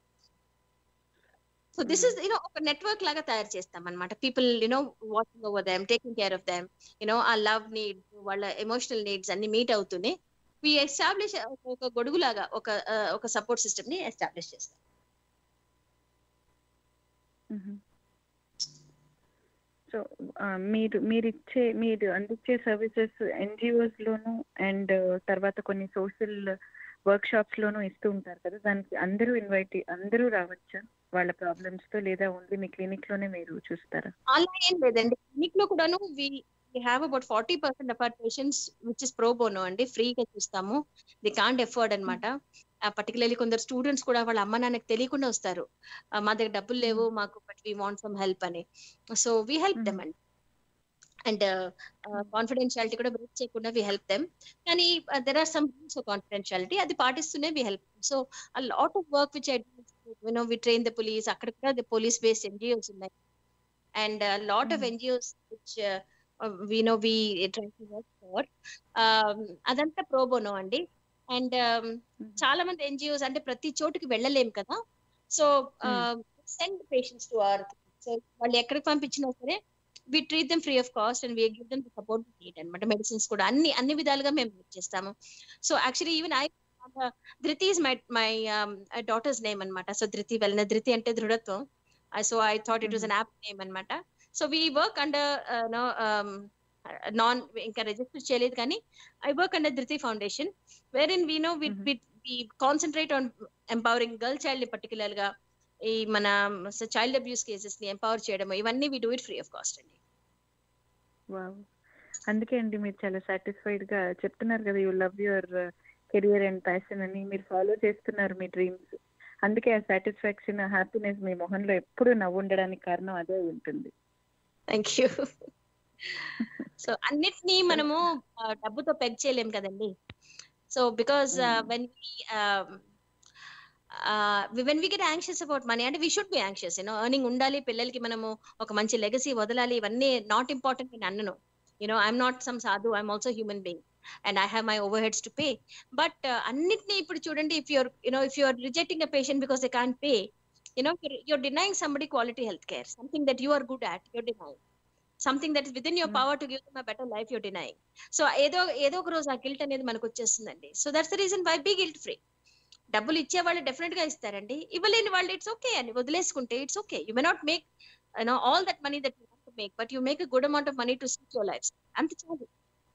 so this is you know ఒక నెట్వర్క్ లాగా తయారు చేస్తాం అనమాట people you know watching over them taking care of them you know ఆ లవ్ నీడ్ వాళ్ళ ఎమోషనల్ నీడ్స్ అన్ని మీట్ అవుతూనే వి ఎస్టాబ్లిష్ ఒక గొడుగులాగా ఒక ఆ, ఒక సపోర్ట్ సిస్టమ్ ని ఎస్టాబ్లిష్ చేస్తాం సో మీరు మీరు ఇచ్చే మీరు అందించే సర్వీసెస్ ఎన్జిఓస్ లోను అండ్ తర్వాత కొన్ని సోషల్ వర్క్ షాప్స్ లోను ఇస్తూ ఉంటారు కదా దానికి అందరూ ఇన్వైట్ అందరూ రావచ్చా వాళ్ళ ప్రాబ్లమ్స్ తో లేదా ఓన్లీ మీ క్లినిక్ లోనే మీరు చూస్తారా అలా ఏం లేదండి క్లినిక్ లో కూడాను we have about forty percent of our patients which is pro bono అండి ఫ్రీగా చూస్తాము ది కాంట్ ఎఫర్డ్ అనమాట పర్టికులర్లీ కొందరు స్టూడెంట్స్ కూడా వాళ్ళ అమ్మ నాన్నకి తెలియకుండా వస్తారు ఆ, మా దగ్గర డబ్బులు లేవు మాకు but we want some help అని సో వీ హెల్ప్ దెమ్ అండి అండ్ కాన్ఫిడెన్షియాలిటీ కూడా బ్రేక్ చేయకుండా వి హెల్ప్ దెమ్ కానీ there are some rules of confidentiality అది పాటిస్తూనే we help so a lot of work which I you know we train the police అక్కడ కూడా police based NGOs ఉన్నాయి and lot of Mhm. NGOs which we know we try to work for అదంతా pro bono అండి and చాలా మంది NGOs అంటే ప్రతి చోటుకి వెళ్ళలేం కదా so send patients to our so వాళ్ళు ఎక్కడికి పంపించినా సరే we treat them free of cost and we give them support need అనమాట మెడిసిన్స్ కూడా అన్ని అన్ని విధాలుగా మేము help చేస్తాము so actually even I Dhriti is my my daughter's name అనమాట సో ధృతి వెళ్ళిన ధృతి అంటే దృఢత్వం so I thought it was an apt name అనమాట so we work under no non ఇంకా రిజిస్టర్ చేయలేదు కానీ I work under Dhriti Foundation where in we know Mhm. With we concentrate on empowering girl child particular గా ఈ మన child abuse cases ని empower చేయడం ఇవన్నీ we do it free of cost అండి వావ్ అందుకే అండి మీరు చాలా సాటిస్ఫైడ్ గా చెప్తున్నారు కదా you love your career and passion అని మీరు ఫాలో చేస్తున్నారు మీ డ్రీమ్స్ అందుకే ఆ సాటిస్ఫాక్షన్ హ్యాపీనెస్ మీ మొహంలో ఎప్పుడు నవ్వు ఉండడానికి కారణం అదే అయి ఉంటుంది థ్యాంక్ యూ సో అన్నిటినీ మనము ఆ, డబ్బుతో పెగ్ చేయలేం కదండి so because Mm. When when we get anxious about money అంటే we should be anxious you know earning ఉండాలి పిల్లలకి మనము ఒక మంచి లెగసీ వదలాలి ఇవన్నీ నాట్ ఇంపార్టెంట్ నేను అన్నను you know I'm not some sadhu I'm also human being and I have my overheads to pay but అన్నిటినీ ఇప్పుడు చూడండి if you're you know if you're rejecting a patient because they can't pay you know you're denying somebody quality health care something that you are good at you're denying something that is within your Mm. Power to give them a better life you're denying so ఏదో ఏదో ఒక రోజు ఆ guilt అనేది మనకు వచ్చేస్తుందండి so that's the reason why be guilt free డబ్బులు ఇచ్చే వాళ్ళు డెఫినెట్ గా ఇస్తారండి ఇవ్వలేని వాళ్ళు ఇట్స్ ఓకే అని వదిలేసుకుంటే it's okay you may not make you know all that money that you to make but you make a good amount of money to suit your life అంత చాలు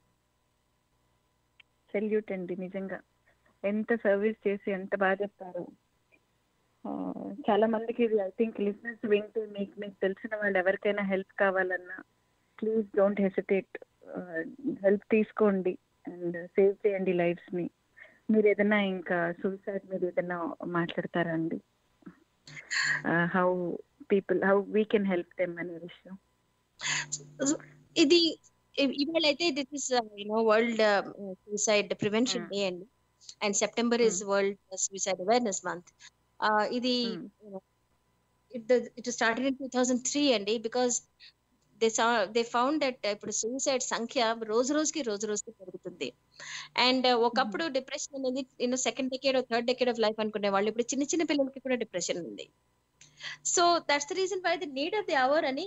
సెల్యూట్ అండి నిజంగా ఎంత సర్వీస్ చేసి ఎంత బాగా చెప్తారు ఆ, చాలా మందికి ఇది ఐ థింక్ లిజినెస్ వింటూ మీకు మీకు తెలిసిన వాళ్ళు ఎవరికైనా హెల్ప్ కావాలన్నా ప్లీజ్ డోంట్ హెసిటేట్ హెల్ప్ తీసుకోండి అండ్ సేవ్ చేయండి లైఫ్స్ ని మీరు ఏదైనా ఇంకా సూసైడ్ మీద ఏదైనా మాట్లాడతారా అండి how people how we can help them అనే విషయం ఇది ఇ- ఇవాళ అయితే this is you know world suicide prevention Mm. Day అండి and September is world suicide awareness month ఇది Mm. It started in two thousand three అండి because they they found that ఇప్పుడు సూసైడ్ సంఖ్య రోజు రోజుకి రోజు రోజుకి పెరుగుతుంది అండ్ ఒకప్పుడు డిప్రెషన్ అనేది you know second decade third decade of life అనుకునే వాళ్ళు ఇప్పుడు చిన్న చిన్న పిల్లలకి కూడా డిప్రెషన్ ఉంది so that's the reason why the need of the hour అని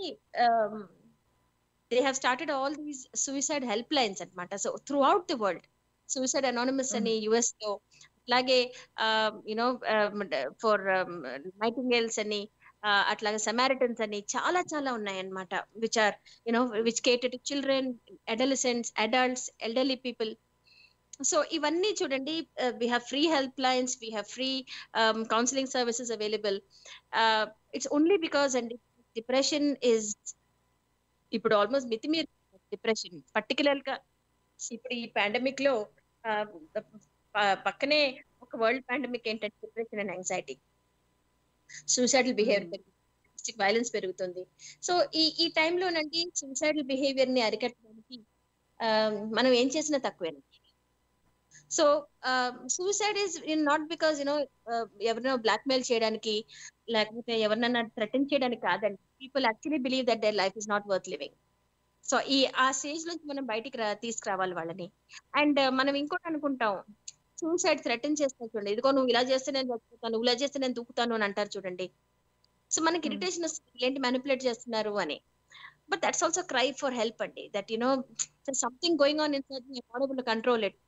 they have started all these suicide help lines అనమాట so throughout the world suicide anonymous అని యుఎస్ లో అట్లాగే యునో ఫర్ నైటింగేల్స్ అని uh, అట్లాగే Samaritans అని చాలా చాలా ఉన్నాయన్నమాట which are you know which cater to children adolescents adults elderly people so ఇవన్నీ చూడండి we have free help lines we have free counselling services available it's only because అండి depression is ఇప్పుడు ఆల్మోస్ట్ మితిమీర్ డిప్రెషన్ పర్టికులర్ గా ఇప్పుడు ఈ pandemic లో ఆ, ప- పక్కనే ఒక వరల్డ్ పాండమిక్ ఏంటంటే depression and anxiety suicidal behaviour Mm. పెరుగుతుంది వైలెన్స్ పెరుగుతుంది సో ఈ ఈ టైంలోనండి సూసైడల్ బిహేవియర్ ని అరికట్టడానికి ఆ, మనం ఏం చేసినా తక్కువేనండి so suicide is not because you know ఎవరినో బ్లాక్ మెయిల్ చేయడానికి లేకపోతే ఎవరినైనా థ్రెటన్ చేయడానికి కాదండి people actually believe that their life is not worth living so ఈ ఆ స్టేజ్ నుంచి మనం బయటికి రా తీసుకురావాలి వాళ్ళని అండ్ మనం ఇంకోటి అనుకుంటాం సూసైడ్ థ్రెటన్ చేస్తాను చూడండి ఇదిగో నువ్వు ఇలా చేస్తే నేను చచ్చిపోతాను నువ్వు ఇలా చేస్తే నేను దూకుతాను అని అంటారు చూడండి సో మనకి Hmm. ఇరిటేషన్ వస్తుంది ఏంటి మ్యానిపులేట్ చేస్తున్నారు అని but that's also cry for help అండి that you know something going on in affordable control it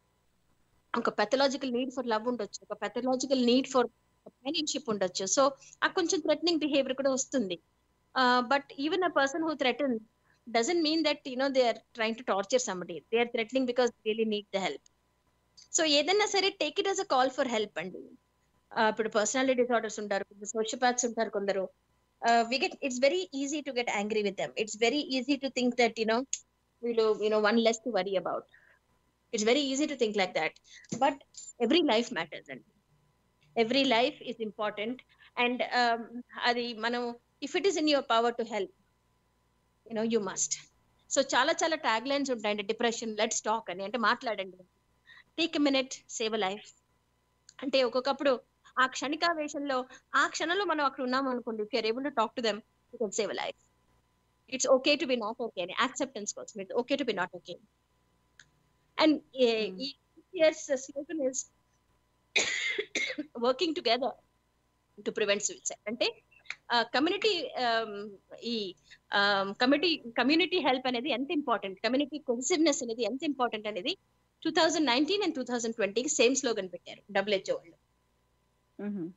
ఒక పెథలాజికల్ నీడ్ ఫర్ లవ్ ఉండొచ్చు ఒక పెథలాజికల్ నీడ్ ఫర్ కంపానియన్షిప్ ఉండొచ్చు సో ఆ కొంచెం థ్రెటనింగ్ బిహేవియర్ కూడా వస్తుంది but even a person who threaten doesn't mean that you know they are trying to torture somebody they are threatening because really need the help so ఏదైనా సరే take it as a call for help అండి ఆ, ఇప్పుడు personality disorders ఉంటారు కొందరు sociopaths ఉంటారు కొందరు we get it's very easy to get angry with them it's very easy to think that you know వీళ్ళు you know one less to worry about it's very easy to think like that but every life matters అండి every life is important and అది మనం if it is in your power to help you know you must so చాలా చాలా tag lines ఉంటాయండి depression let's talk అని అంటే మాట్లాడండి take a minute save a life అంటే ఒక్కొక్కప్పుడు ఆ క్షణికావేశంలో ఆ క్షణంలో మనం అక్కడ ఉన్నాం అనుకోండి if you're able to talk to them you can save life it's okay to be not okay అని యాక్సెప్టెన్స్ కోసం it's okay to be not okay and Hmm. ఈ years slogan is working together to prevent suicide అంటే community ఈ community community help అనేది ఎంత important community consciousness అనేది ఎంత important అనేది two thousand nineteen and two thousand ట్వంటీకి సేమ్ స్లోగన్ పెట్టారు డబ్ల్యూహెచ్ఓ వాళ్ళు మ్మ్.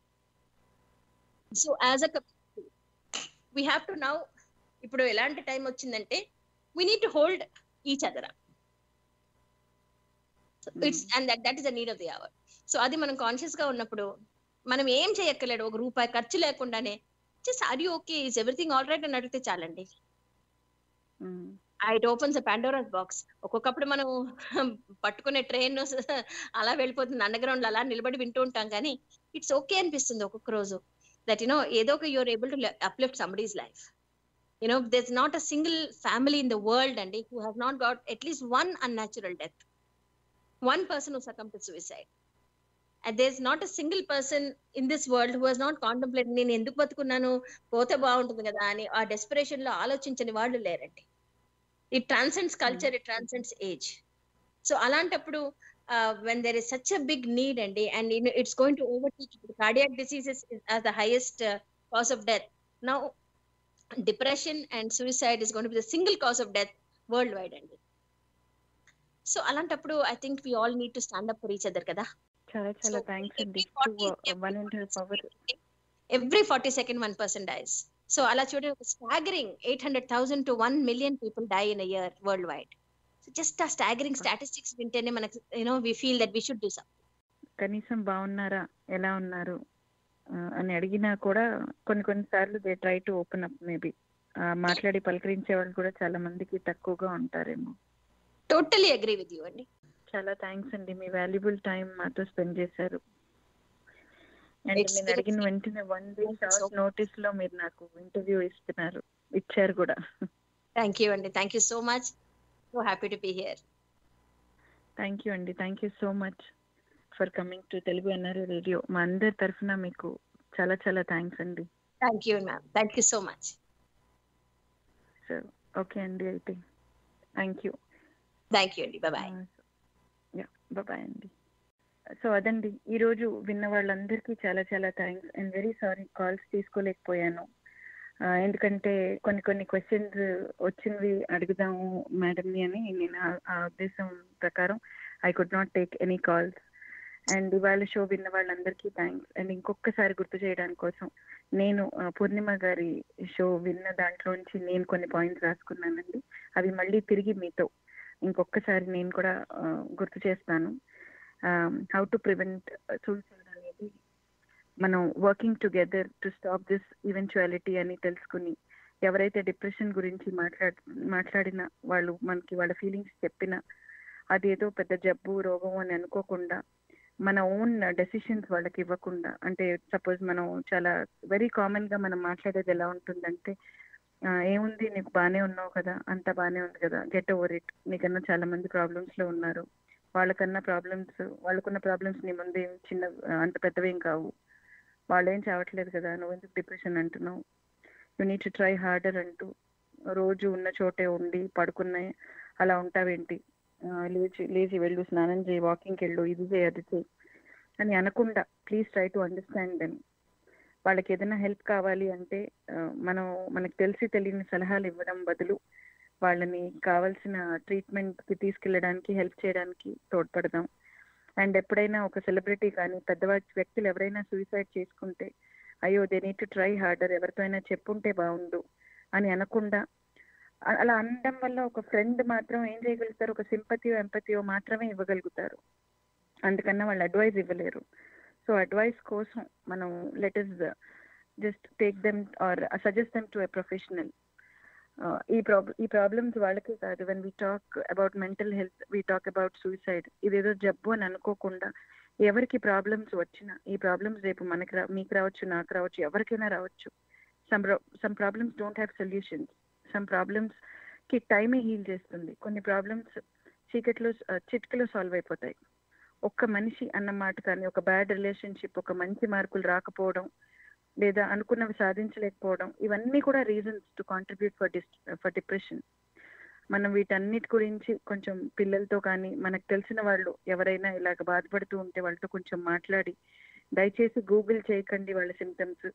So as a we have to now ఇప్పుడు ఎలాంటి టైం వచ్చిందంటే we need to hold each other it's and that that is the need of the hour so అది మనం conscious గా ఉన్నప్పుడు మనం ఏం చేయక్కర్లేదు ఒక రూపాయి ఖర్చు లేకుండానే just are you okay is everything all right అని అడిగితే చాలండి మ్మ్. ఇట్ ఓపెన్స్ ప్యాండోరాస్ బాక్స్ ఒక్కొక్కప్పుడు మనం పట్టుకునే ట్రైన్ అలా వెళ్ళిపోతుంది అండర్ గ్రౌండ్ అలా నిలబడి వింటూ ఉంటాం కానీ ఇట్స్ ఓకే అనిపిస్తుంది ఒక్కొక్క రోజు దట్ యునో ఏదో ఒక you're able to uplift somebody's life you know there not a single family in the world అండి who have not got at least one unnatural death one person who succumb to suicide and there not a single person in this world who has not contemplate నేను ఎందుకు బతుకున్నాను పోతే బాగుంటుంది కదా అని ఆ desperation లో ఆలోచించని వాళ్ళు లేరండి it transcends culture it transcends age so అలాంటప్పుడు when there is such a big need అండి and it's going to overtake cardiac diseases are the highest cause of death now depression and suicide is gonna be the single cause of death worldwide అండి so అలాంటప్పుడు I think we all need to stand up for each other కదా చాలా చాలా So, thanks అండి every 40 one and half hour every forty second one person dies so అలా చూడండి ఒక staggering eight hundred thousand to one million people die in year world wide so just ఆ staggering statistics వింటేనే మనకు you know we feel that we should do some కనీసం బాగున్నారా ఎలా ఉన్నారు ఆ, అని అడిగినా కూడా కొన్ని కొన్ని సార్లు they try to open up maybe మాట్లాడి పలకరించే వాళ్ళు కూడా చాలా మందికి తక్కువగా ఉంటారేమో టోటలీ అగ్రీ విత్ యూ అండి చాలా థ్యాంక్స్ అండి మీ వాల్యుబుల్ టైం మాతో స్పెండ్ చేశారు అండ్ It's నేను very అడిగిన sweet. వెంటనే one day Thank you so short notice లో మీరు నాకు ఇంటర్వ్యూ ఇస్తున్నారు ఇచ్చారు కూడా థ్యాంక్ యూ అండి thank you so much so happy to be here thank you అండి thank you so much for coming to Telugu NRI radio మా అందరి తరఫున మీకు చాలా చాలా థ్యాంక్స్ అండి thank you ma'am thank you so much so okay అండి అయితే థ్యాంక్ యూ థ్యాంక్ యూ అండి బాయ్ యా బాయ్ అండి సో అదండి ఈరోజు విన్న వాళ్ళందరికీ చాలా చాలా thanks and very sorry calls తీసుకోలేకపోయాను ఆ, ఎందుకంటే కొన్ని కొన్ని క్వశ్చన్స్ వచ్చినవి అడుగుదాము మేడంని అని నేను ఆ- ఆ ఉద్దేశం ప్రకారం I could not take any calls and ఇవాళ షో విన్న వాళ్ళందరికీ థ్యాంక్స్ అండ్ ఇంకొకసారి గుర్తు చేయడానికి కోసం నేను ఆ, పూర్ణిమ గారి షో విన్న దాంట్లోంచి నేను కొన్ని పాయింట్స్ రాసుకున్నానండి అవి మళ్ళీ తిరిగి మీతో ఇంకొకసారి నేను కూడా ఆ, గుర్తు చేస్తాను హౌ టు ప్రివెంట్ సూసైడ్ అనేది మనం working together to stop this eventuality అని తెలుసుకుని ఎవరైతే డిప్రెషన్ గురించి మాట్లాడ్ మాట్లాడిన వాళ్ళు మనకి వాళ్ళ ఫీలింగ్స్ చెప్పిన అదేదో పెద్ద జబ్బు రోగం అని అనుకోకుండా మన ఓన్ డెసిషన్స్ వాళ్ళకి ఇవ్వకుండా అంటే సపోజ్ మనం చాలా వెరీ కామన్ గా మనం మాట్లాడేది ఎలా ఉంటుందంటే ఆ, ఏముంది నీకు బాగానే ఉన్నావు కదా అంత బాగానే ఉంది కదా గెట్ ఓవర్ ఇట్ నీకన్నా చాలా మంది ప్రాబ్లమ్స్ లో ఉన్నారు వాళ్ళకన్నా ప్రాబ్లమ్స్ వాళ్ళకున్న ప్రాబ్లమ్స్ నీ ముందు ఏం చిన్న అంత పెద్దవేం కావు వాళ్ళేం చావట్లేదు కదా నువ్వు ఎందుకు డిప్రెషన్ అంటున్నావు you need to try harder అంటూ రోజు ఉన్న చోటే ఉండి పడుకున్నాయి అలా ఉంటావేంటి ఆ, లేచి లేచి వెళ్ళు స్నానం చేయి వాకింగ్కి వెళ్ళు ఇది చేయి అది చేయి అని అనకుండా please try to understand them వాళ్ళకి ఏదైనా హెల్ప్ కావాలి అంటే ఆ, మనం మనకు తెలిసి తెలియని సలహాలు ఇవ్వడం బదులు వాళ్ళని కావాల్సిన ట్రీట్మెంట్కి తీసుకెళ్ళడానికి హెల్ప్ చేయడానికి తోడ్పడదాం అండ్ ఎప్పుడైనా ఒక సెలబ్రిటీ కానీ పెద్దవాడి వ్యక్తులు ఎవరైనా సూసైడ్ చేసుకుంటే అయ్యో they need to try harder ఎవరితో అయినా చెప్పుంటే బాగుండు అని అనకుండా అ- అలా అనడం వల్ల ఒక ఫ్రెండ్ మాత్రం ఏం చేయగలుగుతారు ఒక సింపతియో ఎంపతియో మాత్రమే ఇవ్వగలుగుతారు అందుకన్నా వాళ్ళు అడ్వైజ్ ఇవ్వలేరు సో అడ్వైస్ కోసం మనం letters just take them or suggest them to a professional ఈ ప్రాబ్లమ్ ఈ ప్రాబ్లమ్స్ వాళ్ళకే కాదు when we talk about mental health we talk about suicide ఇదేదో జబ్బు అని అనుకోకుండా ఎవరికి ప్రాబ్లమ్స్ వచ్చినా ఈ ప్రాబ్లమ్స్ రేపు మనకి రా మీకు రావచ్చు నాకు రావచ్చు ఎవరికైనా రావచ్చు some some problems don't have solutions some problems కి టైమే హీల్ చేస్తుంది కొన్ని ప్రాబ్లమ్స్ చీకట్లో ఆ, చిటికలో సాల్వ్ అయిపోతాయి ఒక్క మనిషి అన్న మాట కానీ ఒక బ్యాడ్ రిలేషన్షిప్ ఒక మంచి మార్కులు రాకపోవడం లేదా అనుకున్నవి సాధించలేకపోవడం ఇవన్నీ కూడా రీజన్స్ టు కాంట్రిబ్యూట్ ఫర్ డిస్ ఫర్ డిప్రెషన్ మనం వీటన్నిటి గురించి కొంచెం పిల్లలతో కానీ మనకు తెలిసిన వాళ్ళు ఎవరైనా ఇలాగ బాధపడుతూ ఉంటే వాళ్ళతో కొంచెం మాట్లాడి దయచేసి గూగుల్ చేయకండి వాళ్ళ సిమ్టమ్స్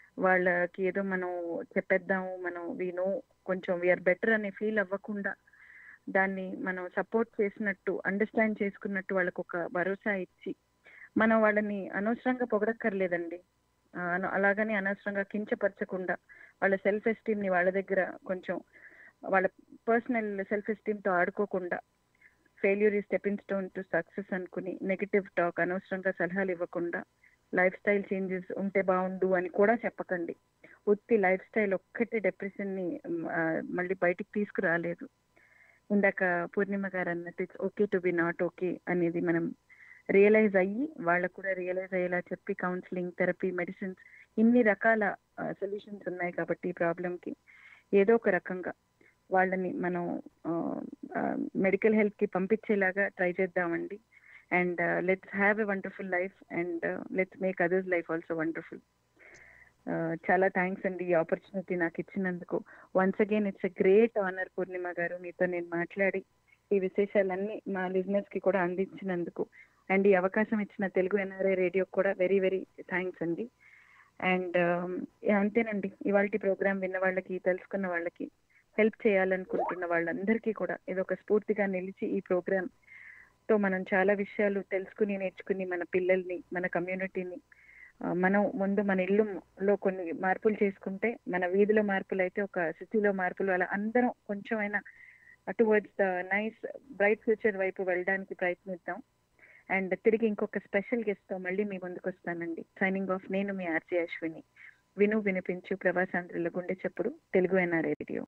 వాళ్ళకి ఏదో మనం చెప్పేద్దాము మనం వీనో కొంచెం వీఆర్ బెటర్ అనే ఫీల్ అవ్వకుండా దాన్ని మనం సపోర్ట్ చేసినట్టు అండర్స్టాండ్ చేసుకున్నట్టు వాళ్ళకు ఒక భరోసా ఇచ్చి మనం వాళ్ళని అనవసరంగా పొగడక్కర్లేదండి ఆ, అన- అలాగని అనవసరంగా కించపరచకుండా వాళ్ళ సెల్ఫ్ ఎస్టీమ్ ని వాళ్ళ దగ్గర కొంచెం వాళ్ళ పర్సనల్ సెల్ఫ్ ఎస్టీమ్ తో ఆడుకోకుండా ఫెయిల్యూర్ ఈ స్టెపింగ్ స్టోన్ టు సక్సెస్ అనుకుని నెగిటివ్ టాక్ అనవసరంగా సలహాలు ఇవ్వకుండా లైఫ్ స్టైల్ చేంజెస్ ఉంటే బాగుండు అని కూడా చెప్పకండి ఉత్తి లైఫ్ స్టైల్ ఒక్కటే డిప్రెషన్ ని మ్, ఆ, మళ్ళీ బయటికి తీసుకురాలేదు ఇందాక పూర్ణిమ గారు అన్నట్టు it's okay to be not okay అనేది మనం రియలైజ్ అయ్యి వాళ్ళకు కూడా రియలైజ్ అయ్యేలా చెప్పి కౌన్సిలింగ్ థెరపీ మెడిసిన్స్ ఇన్ని రకాల సొల్యూషన్స్ ఉన్నాయి కాబట్టి ఈ ప్రాబ్లం కి ఏదో ఒక రకంగా వాళ్ళని మనం మెడికల్ హెల్ప్ కి పంపించేలాగా ట్రై చేద్దామండి and let's have a wonderful life and let's make others life also wonderful చాలా థ్యాంక్స్ అండి ఈ ఆపర్చునిటీ నాకు ఇచ్చినందుకు once again it's a great honour Purnima గారు మీతో నేను మాట్లాడి ఈ విశేషాలన్నీ మా లిజినెస్ కి కూడా అందించినందుకు అండ్ ఈ అవకాశం ఇచ్చిన తెలుగు ఎన్ఆర్ఐ రేడియో కూడా వెరీ వెరీ థ్యాంక్స్ అండి అండ్ అంతేనండి ఇవాళ ప్రోగ్రామ్ విన్న వాళ్ళకి తెలుసుకున్న వాళ్ళకి హెల్ప్ చేయాలనుకుంటున్న వాళ్ళందరికీ కూడా ఇది ఒక స్ఫూర్తిగా నిలిచి ఈ ప్రోగ్రామ్ తో మనం చాలా విషయాలు తెలుసుకుని నేర్చుకుని మన పిల్లల్ని మన కమ్యూనిటీని మనం ముందు మన ఇల్లులో కొన్ని మార్పులు చేసుకుంటే మన వీధిలో మార్పులు అయితే ఒక సిటీలో మార్పులు అలా అందరం కొంచెమైనా towards the nice bright future వైపు వెళ్ళడానికి ప్రయత్నిద్దాం అండ్ తిరిగి ఇంకొక స్పెషల్ గెస్ట్ తో మళ్ళీ మీ ముందుకు వస్తానండి సైనింగ్ ఆఫ్ నేను మీ ఆర్జే అశ్విని విను వినిపించు ప్రవాసాంధ్రుల గుండె చెప్పుడు తెలుగు ఎన్ఆర్ఏ రేడియో